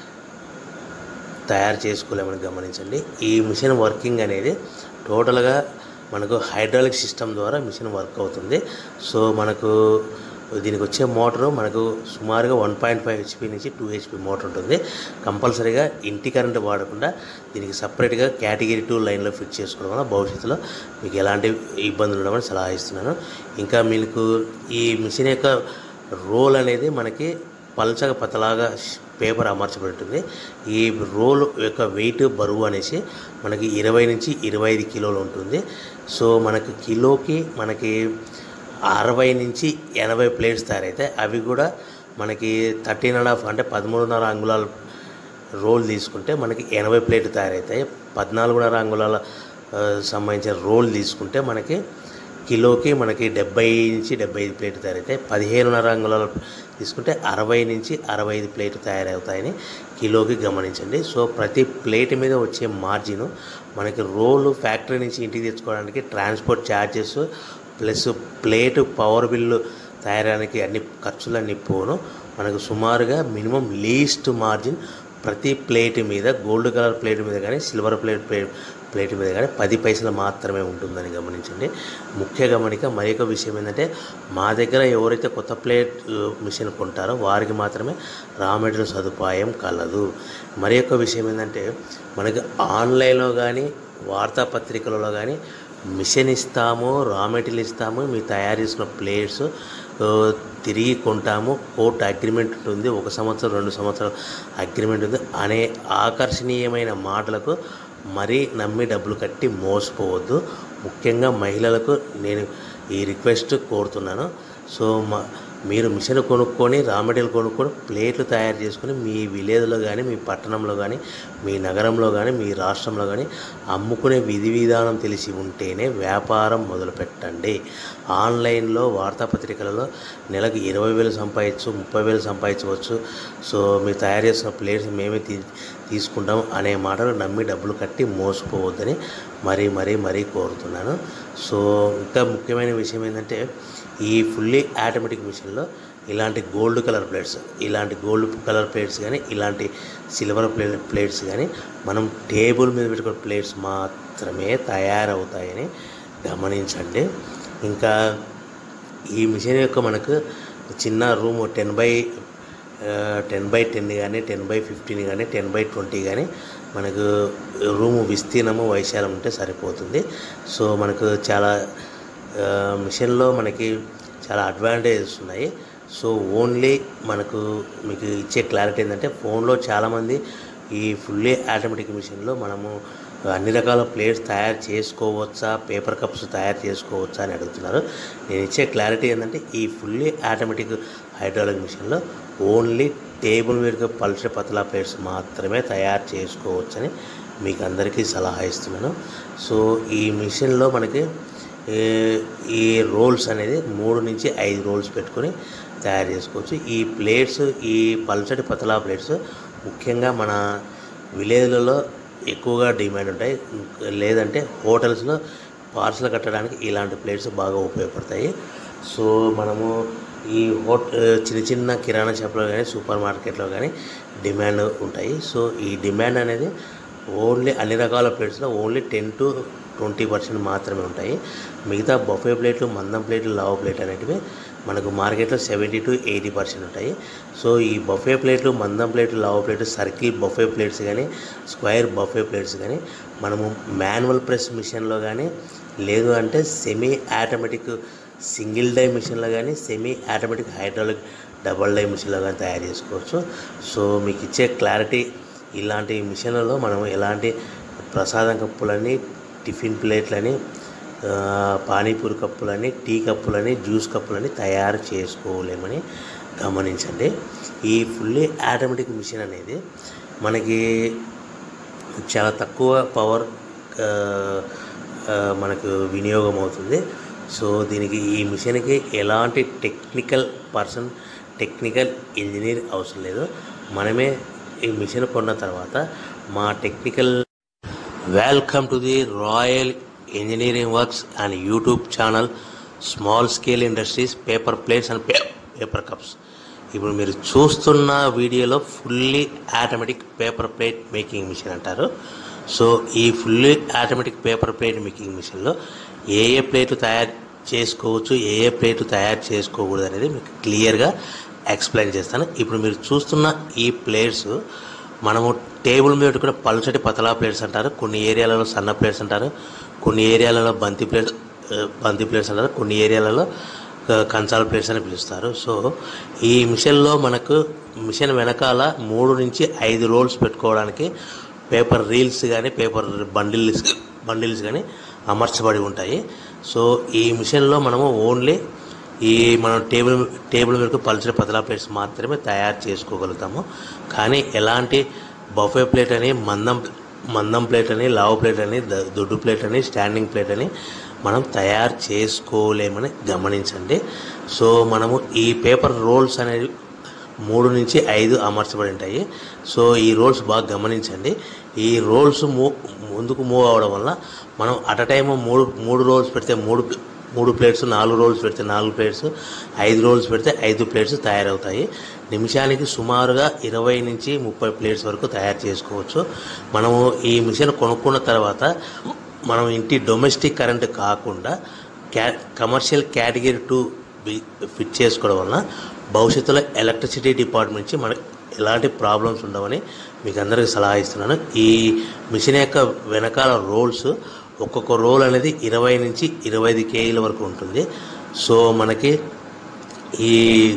Speaker 1: తయారు చేసుకోలేమని గమనించండి ఈ మిషన్ వర్కింగ్ అనేది టోటల్గా మనకు హైడ్రాలిక్ సిస్టమ్ ద్వారా మిషన్ వర్క్ అవుతుంది సో మనకు దీనికి వచ్చే మోటారు మనకు సుమారుగా వన్ పాయింట్ ఫైవ్ హెచ్పి నుంచి టూ హెచ్పి మోటార్ ఉంటుంది కంపల్సరీగా ఇంటి కరెంట్ వాడకుండా దీనికి సపరేట్గా కేటగిరీ టూ లైన్లో ఫిట్ చేసుకోవడం వల్ల భవిష్యత్తులో మీకు ఎలాంటి ఇబ్బందులు ఉండవని సలహా ఇస్తున్నాను ఇంకా మీకు ఈ మిషన్ యొక్క రోల్ అనేది మనకి పల్చగా పతలాగా పేపర్ అమర్చబడి ఉంటుంది ఈ రోల్ యొక్క వెయిట్ బరువు అనేసి మనకి ఇరవై నుంచి ఇరవై ఐదు కిలోలు ఉంటుంది సో మనకి కిలోకి మనకి అరవై నుంచి ఎనభై ప్లేట్స్ తయారైతాయి అవి కూడా మనకి థర్టీన్ అండ్ హాఫ్ అంటే పదమూడున్నర అంగుళాల రోల్ తీసుకుంటే మనకి ఎనభై ప్లేట్లు తయారవుతాయి పద్నాలుగున్నర అంగుళాల ఆ, సంబంధించిన రోల్ తీసుకుంటే మనకి కిలోకి మనకి డెబ్బై నుంచి డెబ్బై ఐదు ప్లేట్లు తయారవుతాయి పదిహేనున్నర అంగుళాలు తీసుకుంటే అరవై నుంచి అరవై ఐదు ప్లేట్లు తయారవుతాయని కిలోకి గమనించండి సో ప్రతి ప్లేట్ మీద వచ్చే మార్జిన్ మనకి రోలు ఫ్యాక్టరీ నుంచి ఇంటికి తెచ్చుకోవడానికి transport charges plus plate power bill తయారడానికి అన్ని ఖర్చులన్నీ పోను మనకు సుమారుగా మినిమం లీస్ట్ మార్జిన్ ప్రతి ప్లేట్ మీద గోల్డ్ కలర్ ప్లేట్ మీద కానీ సిల్వర్ ప్లేట్ ప్లేట్ ప్లేట్ మీద కానీ పది పైసలు మాత్రమే ఉంటుందని గమనించండి ముఖ్య గమనిక మరి ఒక విషయం ఏంటంటే మా దగ్గర ఎవరైతే కొత్త ప్లేట్ ఆ, మిషన్ కొంటారో వారికి మాత్రమే రా మెటీరియల్ సదుపాయం కలదు మరి ఒక విషయం ఏంటంటే మనకి ఆన్లైన్లో కానీ వార్తాపత్రికలలో కానీ మిషన్ ఇస్తాము రా మెటీరియల్ ఇస్తాము మీరు తయారు చేసిన ప్లేట్స్ ఆ, తిరిగి కొంటాము కోర్టు అగ్రిమెంట్ ఉంటుంది ఒక సంవత్సరం రెండు సంవత్సరాలు అగ్రిమెంట్ ఉంది అనే ఆకర్షణీయమైన మాటలకు మరీ నమ్మి డబ్బులు కట్టి మోసపోవద్దు ముఖ్యంగా మహిళలకు నేను ఈ రిక్వెస్ట్ కోరుతున్నాను సో మా మీరు మిషన్ కొనుక్కొని రా మెటీరియల్ కొనుక్కొని ప్లేట్లు తయారు చేసుకొని మీ విలేజ్లో కానీ మీ పట్టణంలో కానీ మీ నగరంలో కానీ మీ రాష్ట్రంలో కానీ అమ్ముకునే విధి విధానం తెలిసి ఉంటేనే వ్యాపారం మొదలు పెట్టండి ఆన్లైన్లో వార్తాపత్రికలలో నెలకు ఇరవై వేలు సంపాదించు ముప్పై వేలు సంపాదించవచ్చు సో మీరు తయారు చేసిన ప్లేట్స్ మేమే తీ తీసుకుంటాం అనే మాటలు నమ్మి డబ్బులు కట్టి మోసపోవద్దని మరీ మరీ మరీ కోరుతున్నాను సో ఇంకా ముఖ్యమైన విషయం ఏంటంటే ఈ ఫుల్లీ ఆటోమేటిక్ మిషన్లో ఇలాంటి గోల్డ్ కలర్ ప్లేట్స్ ఇలాంటి గోల్డ్ కలర్ ప్లేట్స్ కానీ ఇలాంటి సిల్వర్ ప్లే ప్లేట్స్ కానీ మనం టేబుల్ మీద పెట్టుకున్న ప్లేట్స్ మాత్రమే తయారవుతాయని గమనించండి ఇంకా ఈ మిషన్ యొక్క మనకు చిన్న room ten by ten by ten కానీ టెన్ బై ఫిఫ్టీన్ కానీ టెన్ బై ట్వంటీ కానీ మనకు రూము విస్తీర్ణము వైశాలం ఉంటే సరిపోతుంది సో మనకు చాలా ఆ, మిషన్లో మనకి చాలా అడ్వాంటేజెస్ ఉన్నాయి సో ఓన్లీ మనకు మీకు ఇచ్చే క్లారిటీ ఏంటంటే ఫోన్లో చాలామంది ఈ ఫుల్లీ ఆటోమేటిక్ మిషన్లో మనము అన్ని రకాల ప్లేట్స్ తయారు చేసుకోవచ్చా పేపర్ కప్స్ తయారు చేసుకోవచ్చా అని అడుగుతున్నారు నేను ఇచ్చే క్లారిటీ ఏంటంటే ఈ ఫుల్లీ ఆటోమేటిక్ హైడ్రాలిక్ మిషన్లో ఓన్లీ టేబుల్ మీద పల్చడి పతలా ప్లేట్స్ మాత్రమే తయారు చేసుకోవచ్చని మీకు అందరికీ సలహా ఇస్తున్నాను సో ఈ మిషన్లో మనకి ఏ- ఈ రోల్స్ అనేది మూడు నుంచి ఐదు రోల్స్ పెట్టుకొని తయారు చేసుకోవచ్చు ఈ ప్లేట్స్ ఈ పల్చటి పతలా ప్లేట్స్ ముఖ్యంగా మన విలేజ్లలో ఎక్కువగా డిమాండ్ ఉంటాయి లేదంటే హోటల్స్లో పార్సల్ కట్టడానికి ఇలాంటి ప్లేట్స్ బాగా ఉపయోగపడతాయి సో మనము ఈ హోట చిన్న చిన్న కిరాణా షాప్లో కానీ సూపర్ మార్కెట్లో కానీ డిమాండ్ ఉంటాయి సో ఈ డిమాండ్ అనేది ఓన్లీ అన్ని రకాల ప్లేట్స్లో only ten to twenty percent మాత్రమే ఉంటాయి మిగతా బఫే ప్లేట్లు మందం ప్లేట్లు లావు ప్లేట్ అనేటివి మనకు మార్కెట్లో సెవెంటీ టు ఎయిటీ పర్సెంట్ ఉంటాయి సో ఈ బఫే ప్లేట్లు మందం ప్లేట్లు లావు ప్లేట్లు సర్కిల్ బఫే ప్లేట్స్ కానీ స్క్వైర్ బఫే ప్లేట్స్ కానీ మనము మాన్యువల్ ప్రెస్ మిషన్లో కానీ లేదు అంటే సెమీ ఆటోమేటిక్ సింగిల్ డై మిషన్లో కానీ semi automatic hydraulic double die మిషన్లో కానీ తయారు చేసుకోవచ్చు సో మీకు ఇచ్చే క్లారిటీ ఇలాంటి మిషన్లలో మనం ఎలాంటి ప్రసాదం కప్పులని టిఫిన్ ప్లేట్లని ఆ, పానీపూరి కప్పులని టీ కప్పులని జ్యూస్ కప్పులని తయారు చేసుకోలేమని గమనించండి ఈ ఫుల్లీ ఆటోమేటిక్ మిషన్ అనేది మనకి చాలా తక్కువ పవర్ ఆ, ఆ, మనకు వినియోగం అవుతుంది సో దీనికి ఈ మిషన్కి ఎలాంటి టెక్నికల్ పర్సన్ టెక్నికల్ ఇంజనీర్ అవసరం లేదు మనమే ఈ మిషన్ కొన్న తర్వాత మా technical welcome to the royal engineering works and YouTube channel small scale industries paper plates and paper cups ఇప్పుడు మీరు చూస్తున్న వీడియోలో fully automatic paper plate making machine అంటారు సో ఈ fully automatic paper plate making మిషన్లో ఏ ఏ ప్లేట్లు తయారు చేసుకోవచ్చు ఏ ఏ ప్లేట్లు తయారు చేసుకోకూడదు అనేది మీకు క్లియర్గా ఎక్స్ప్లెయిన్ చేస్తాను ఇప్పుడు మీరు చూస్తున్న ఈ ప్లేట్స్ మనము టేబుల్ మీద కూడా పలుచటి పతలా ప్లేట్స్ అంటారు కొన్ని ఏరియాలలో సన్న ప్లేట్స్ అంటారు కొన్ని ఏరియాలలో బంతి ప్లేట్స్ ఆ, బంతి ప్లేట్స్ అంటారు కొన్ని ఏరియాలలో ఆ, కంచాల ప్లేట్స్ అని పిలుస్తారు సో ఈ మిషన్లో మనకు మిషన్ వెనకాల మూడు నుంచి ఐదు రోల్స్ పెట్టుకోవడానికి పేపర్ రీల్స్ కానీ పేపర్ బండిల్స్ బండిల్స్ కానీ అమర్చబడి ఉంటాయి సో ఈ మిషన్లో మనము ఓన్లీ ఈ మనం టేబుల్ టేబుల్ మీద పల్చని పతలా ప్లేట్స్ మాత్రమే తయారు చేసుకోగలుగుతాము కానీ ఎలాంటి బఫే ప్లేట్ అని మందం మందం ప్లేట్ అని లావు ప్లేట్ అని ద- దొడ్డు ప్లేట్ అని స్టాండింగ్ ప్లేట్ అని మనం తయారు చేసుకోలేమని గమనించండి సో మనము ఈ పేపర్ రోల్స్ అనేవి మూడు నుంచి ఐదు అమర్చబడి ఉంటాయి సో ఈ రోల్స్ బాగా గమనించండి ఈ రోల్స్ మూ ముందుకు మూవ్ అవ్వడం వల్ల మనం అట్ అ టైమ్ మూడు మూడు రోల్స్ పెడితే మూడు మూడు ప్లేట్స్ నాలుగు రోల్స్ పెడితే నాలుగు ప్లేట్స్ ఐదు రోల్స్ పెడితే ఐదు ప్లేట్స్ తయారవుతాయి నిమిషానికి సుమారుగా ఇరవై నుంచి ముప్పై ప్లేట్స్ వరకు తయారు చేసుకోవచ్చు మనము ఈ మిషన్ కొనుక్కున్న తర్వాత మనం ఇంటి డొమెస్టిక్ కరెంట్ కాకుండా క్యా కమర్షియల్ కేటగిరీ టూ ఫిట్ చేసుకోవడం వలన భవిష్యత్తులో ఎలక్ట్రిసిటీ డిపార్ట్మెంట్ నుంచి మనకి ఎలాంటి ప్రాబ్లమ్స్ ఉండవని మీకు అందరికీ సలహా ఇస్తున్నాను ఈ మిషన్ యొక్క వెనకాల రోల్స్ ఒక్కొక్క రోల్ అనేది ఇరవై నుంచి ఇరవై ఐదు కేజీల వరకు ఉంటుంది సో మనకి ఈ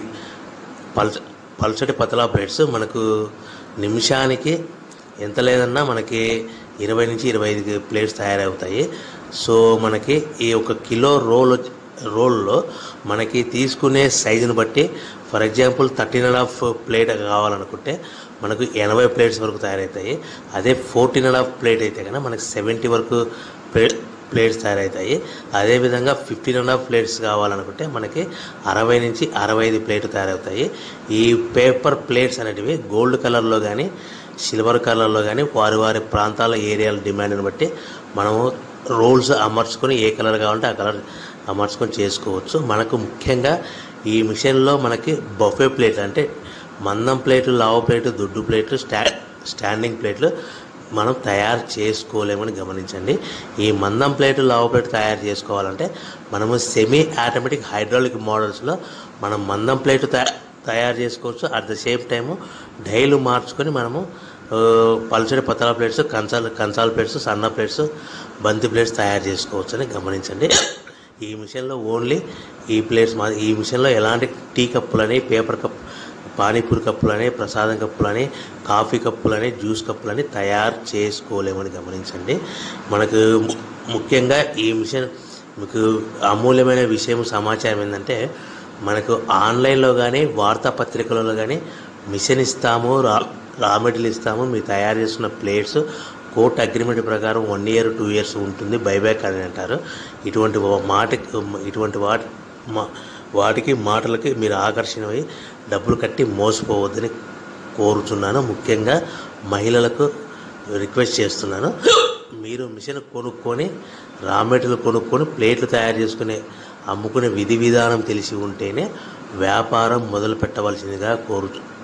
Speaker 1: పల్చ పల్చటి పతలా ప్లేట్స్ మనకు నిమిషానికి ఎంత లేదన్నా మనకి ఇరవై నుంచి ఇరవై ఐదు ప్లేట్స్ తయారవుతాయి సో మనకి ఈ ఒక కిలో రోల్ వచ్చి- రోల్లో మనకి తీసుకునే సైజుని బట్టి for example thirteen and half plate కావాలనుకుంటే మనకు ఎనభై ప్లేట్స్ వరకు తయారవుతాయి అదే ఫోర్టీన్ అండ్ హాఫ్ ప్లేట్ అయితే కనుక మనకి సెవెంటీ వరకు ప్లేట్ ప్లేట్స్ తయారవుతాయి అదేవిధంగా ఫిఫ్టీన్ అండ్ హాఫ్ ప్లేట్స్ కావాలనుకుంటే మనకి అరవై నుంచి అరవై ఐదు ప్లేట్లు తయారవుతాయి ఈ పేపర్ ప్లేట్స్ అనేటివి గోల్డ్ కలర్లో కానీ సిల్వర్ కలర్లో కానీ వారి వారి ప్రాంతాల ఏరియాల డిమాండ్ని బట్టి మనము రోల్స్ అమర్చుకొని ఏ కలర్ కావాలంటే ఆ కలర్ అమర్చుకొని చేసుకోవచ్చు మనకు ముఖ్యంగా ఈ మిషన్లో మనకి బఫే ప్లేట్ అంటే మందం ప్లేట్లు లావు ప్లేటు దుడ్డు ప్లేట్లు స్టా స్టాండింగ్ ప్లేట్లు మనం తయారు చేసుకోలేమని గమనించండి ఈ మందం ప్లేటు లావు ప్లేట్ తయారు చేసుకోవాలంటే మనము సెమీ ఆటోమేటిక్ హైడ్రాలిక్ మోడల్స్లో మనం మందం ప్లేటు తయా తయారు చేసుకోవచ్చు అట్ ద సేమ్ టైము డైలు మార్చుకొని మనము ఆ, పల్చడి పతల ప్లేట్స్ కంచాల కంచాల ప్లేట్స్ సన్న ప్లేట్స్ బంతి ప్లేట్స్ తయారు చేసుకోవచ్చు అని గమనించండి ఈ మిషన్లో ఓన్లీ ఈ ప్లేట్స్ మా ఈ మిషన్లో ఎలాంటి టీ కప్పులని పేపర్ కప్ పానీపూరి కప్పులని ప్రసాదం కప్పులని కాఫీ కప్పులని జ్యూస్ కప్పులని తయారు చేసుకోలేమని గమనించండి మనకు ము- ముఖ్యంగా ఈ మిషన్ మీకు అమూల్యమైన విషయం సమాచారం ఏంటంటే మనకు ఆన్లైన్లో కానీ వార్తాపత్రికలలో కానీ మిషన్ ఇస్తాము రా రా మెటీరియల్ ఇస్తాము మీరు తయారు చేస్తున్న ప్లేట్స్ కోర్ట్ అగ్రిమెంట్ ప్రకారం వన్ ఇయర్ టూ ఇయర్స్ ఉంటుంది బైబ్యాక్ అని అంటారు ఇటువంటి వా- మాట ఇటువంటి వాటి మా- వాటికి మాటలకి మీరు ఆకర్షణమై డబ్బులు కట్టి మోసపోవద్దని కోరుచున్నాను ముఖ్యంగా మహిళలకు రిక్వెస్ట్ చేస్తున్నాను మీరు మిషన్ కొనుక్కొని రా మెటీరియల్ కొనుక్కొని ప్లేట్లు తయారు చేసుకునే అమ్ముకునే విధి విధానం తెలిసి ఉంటేనే వ్యాపారం మొదలు పెట్టవలసిందిగా కోరు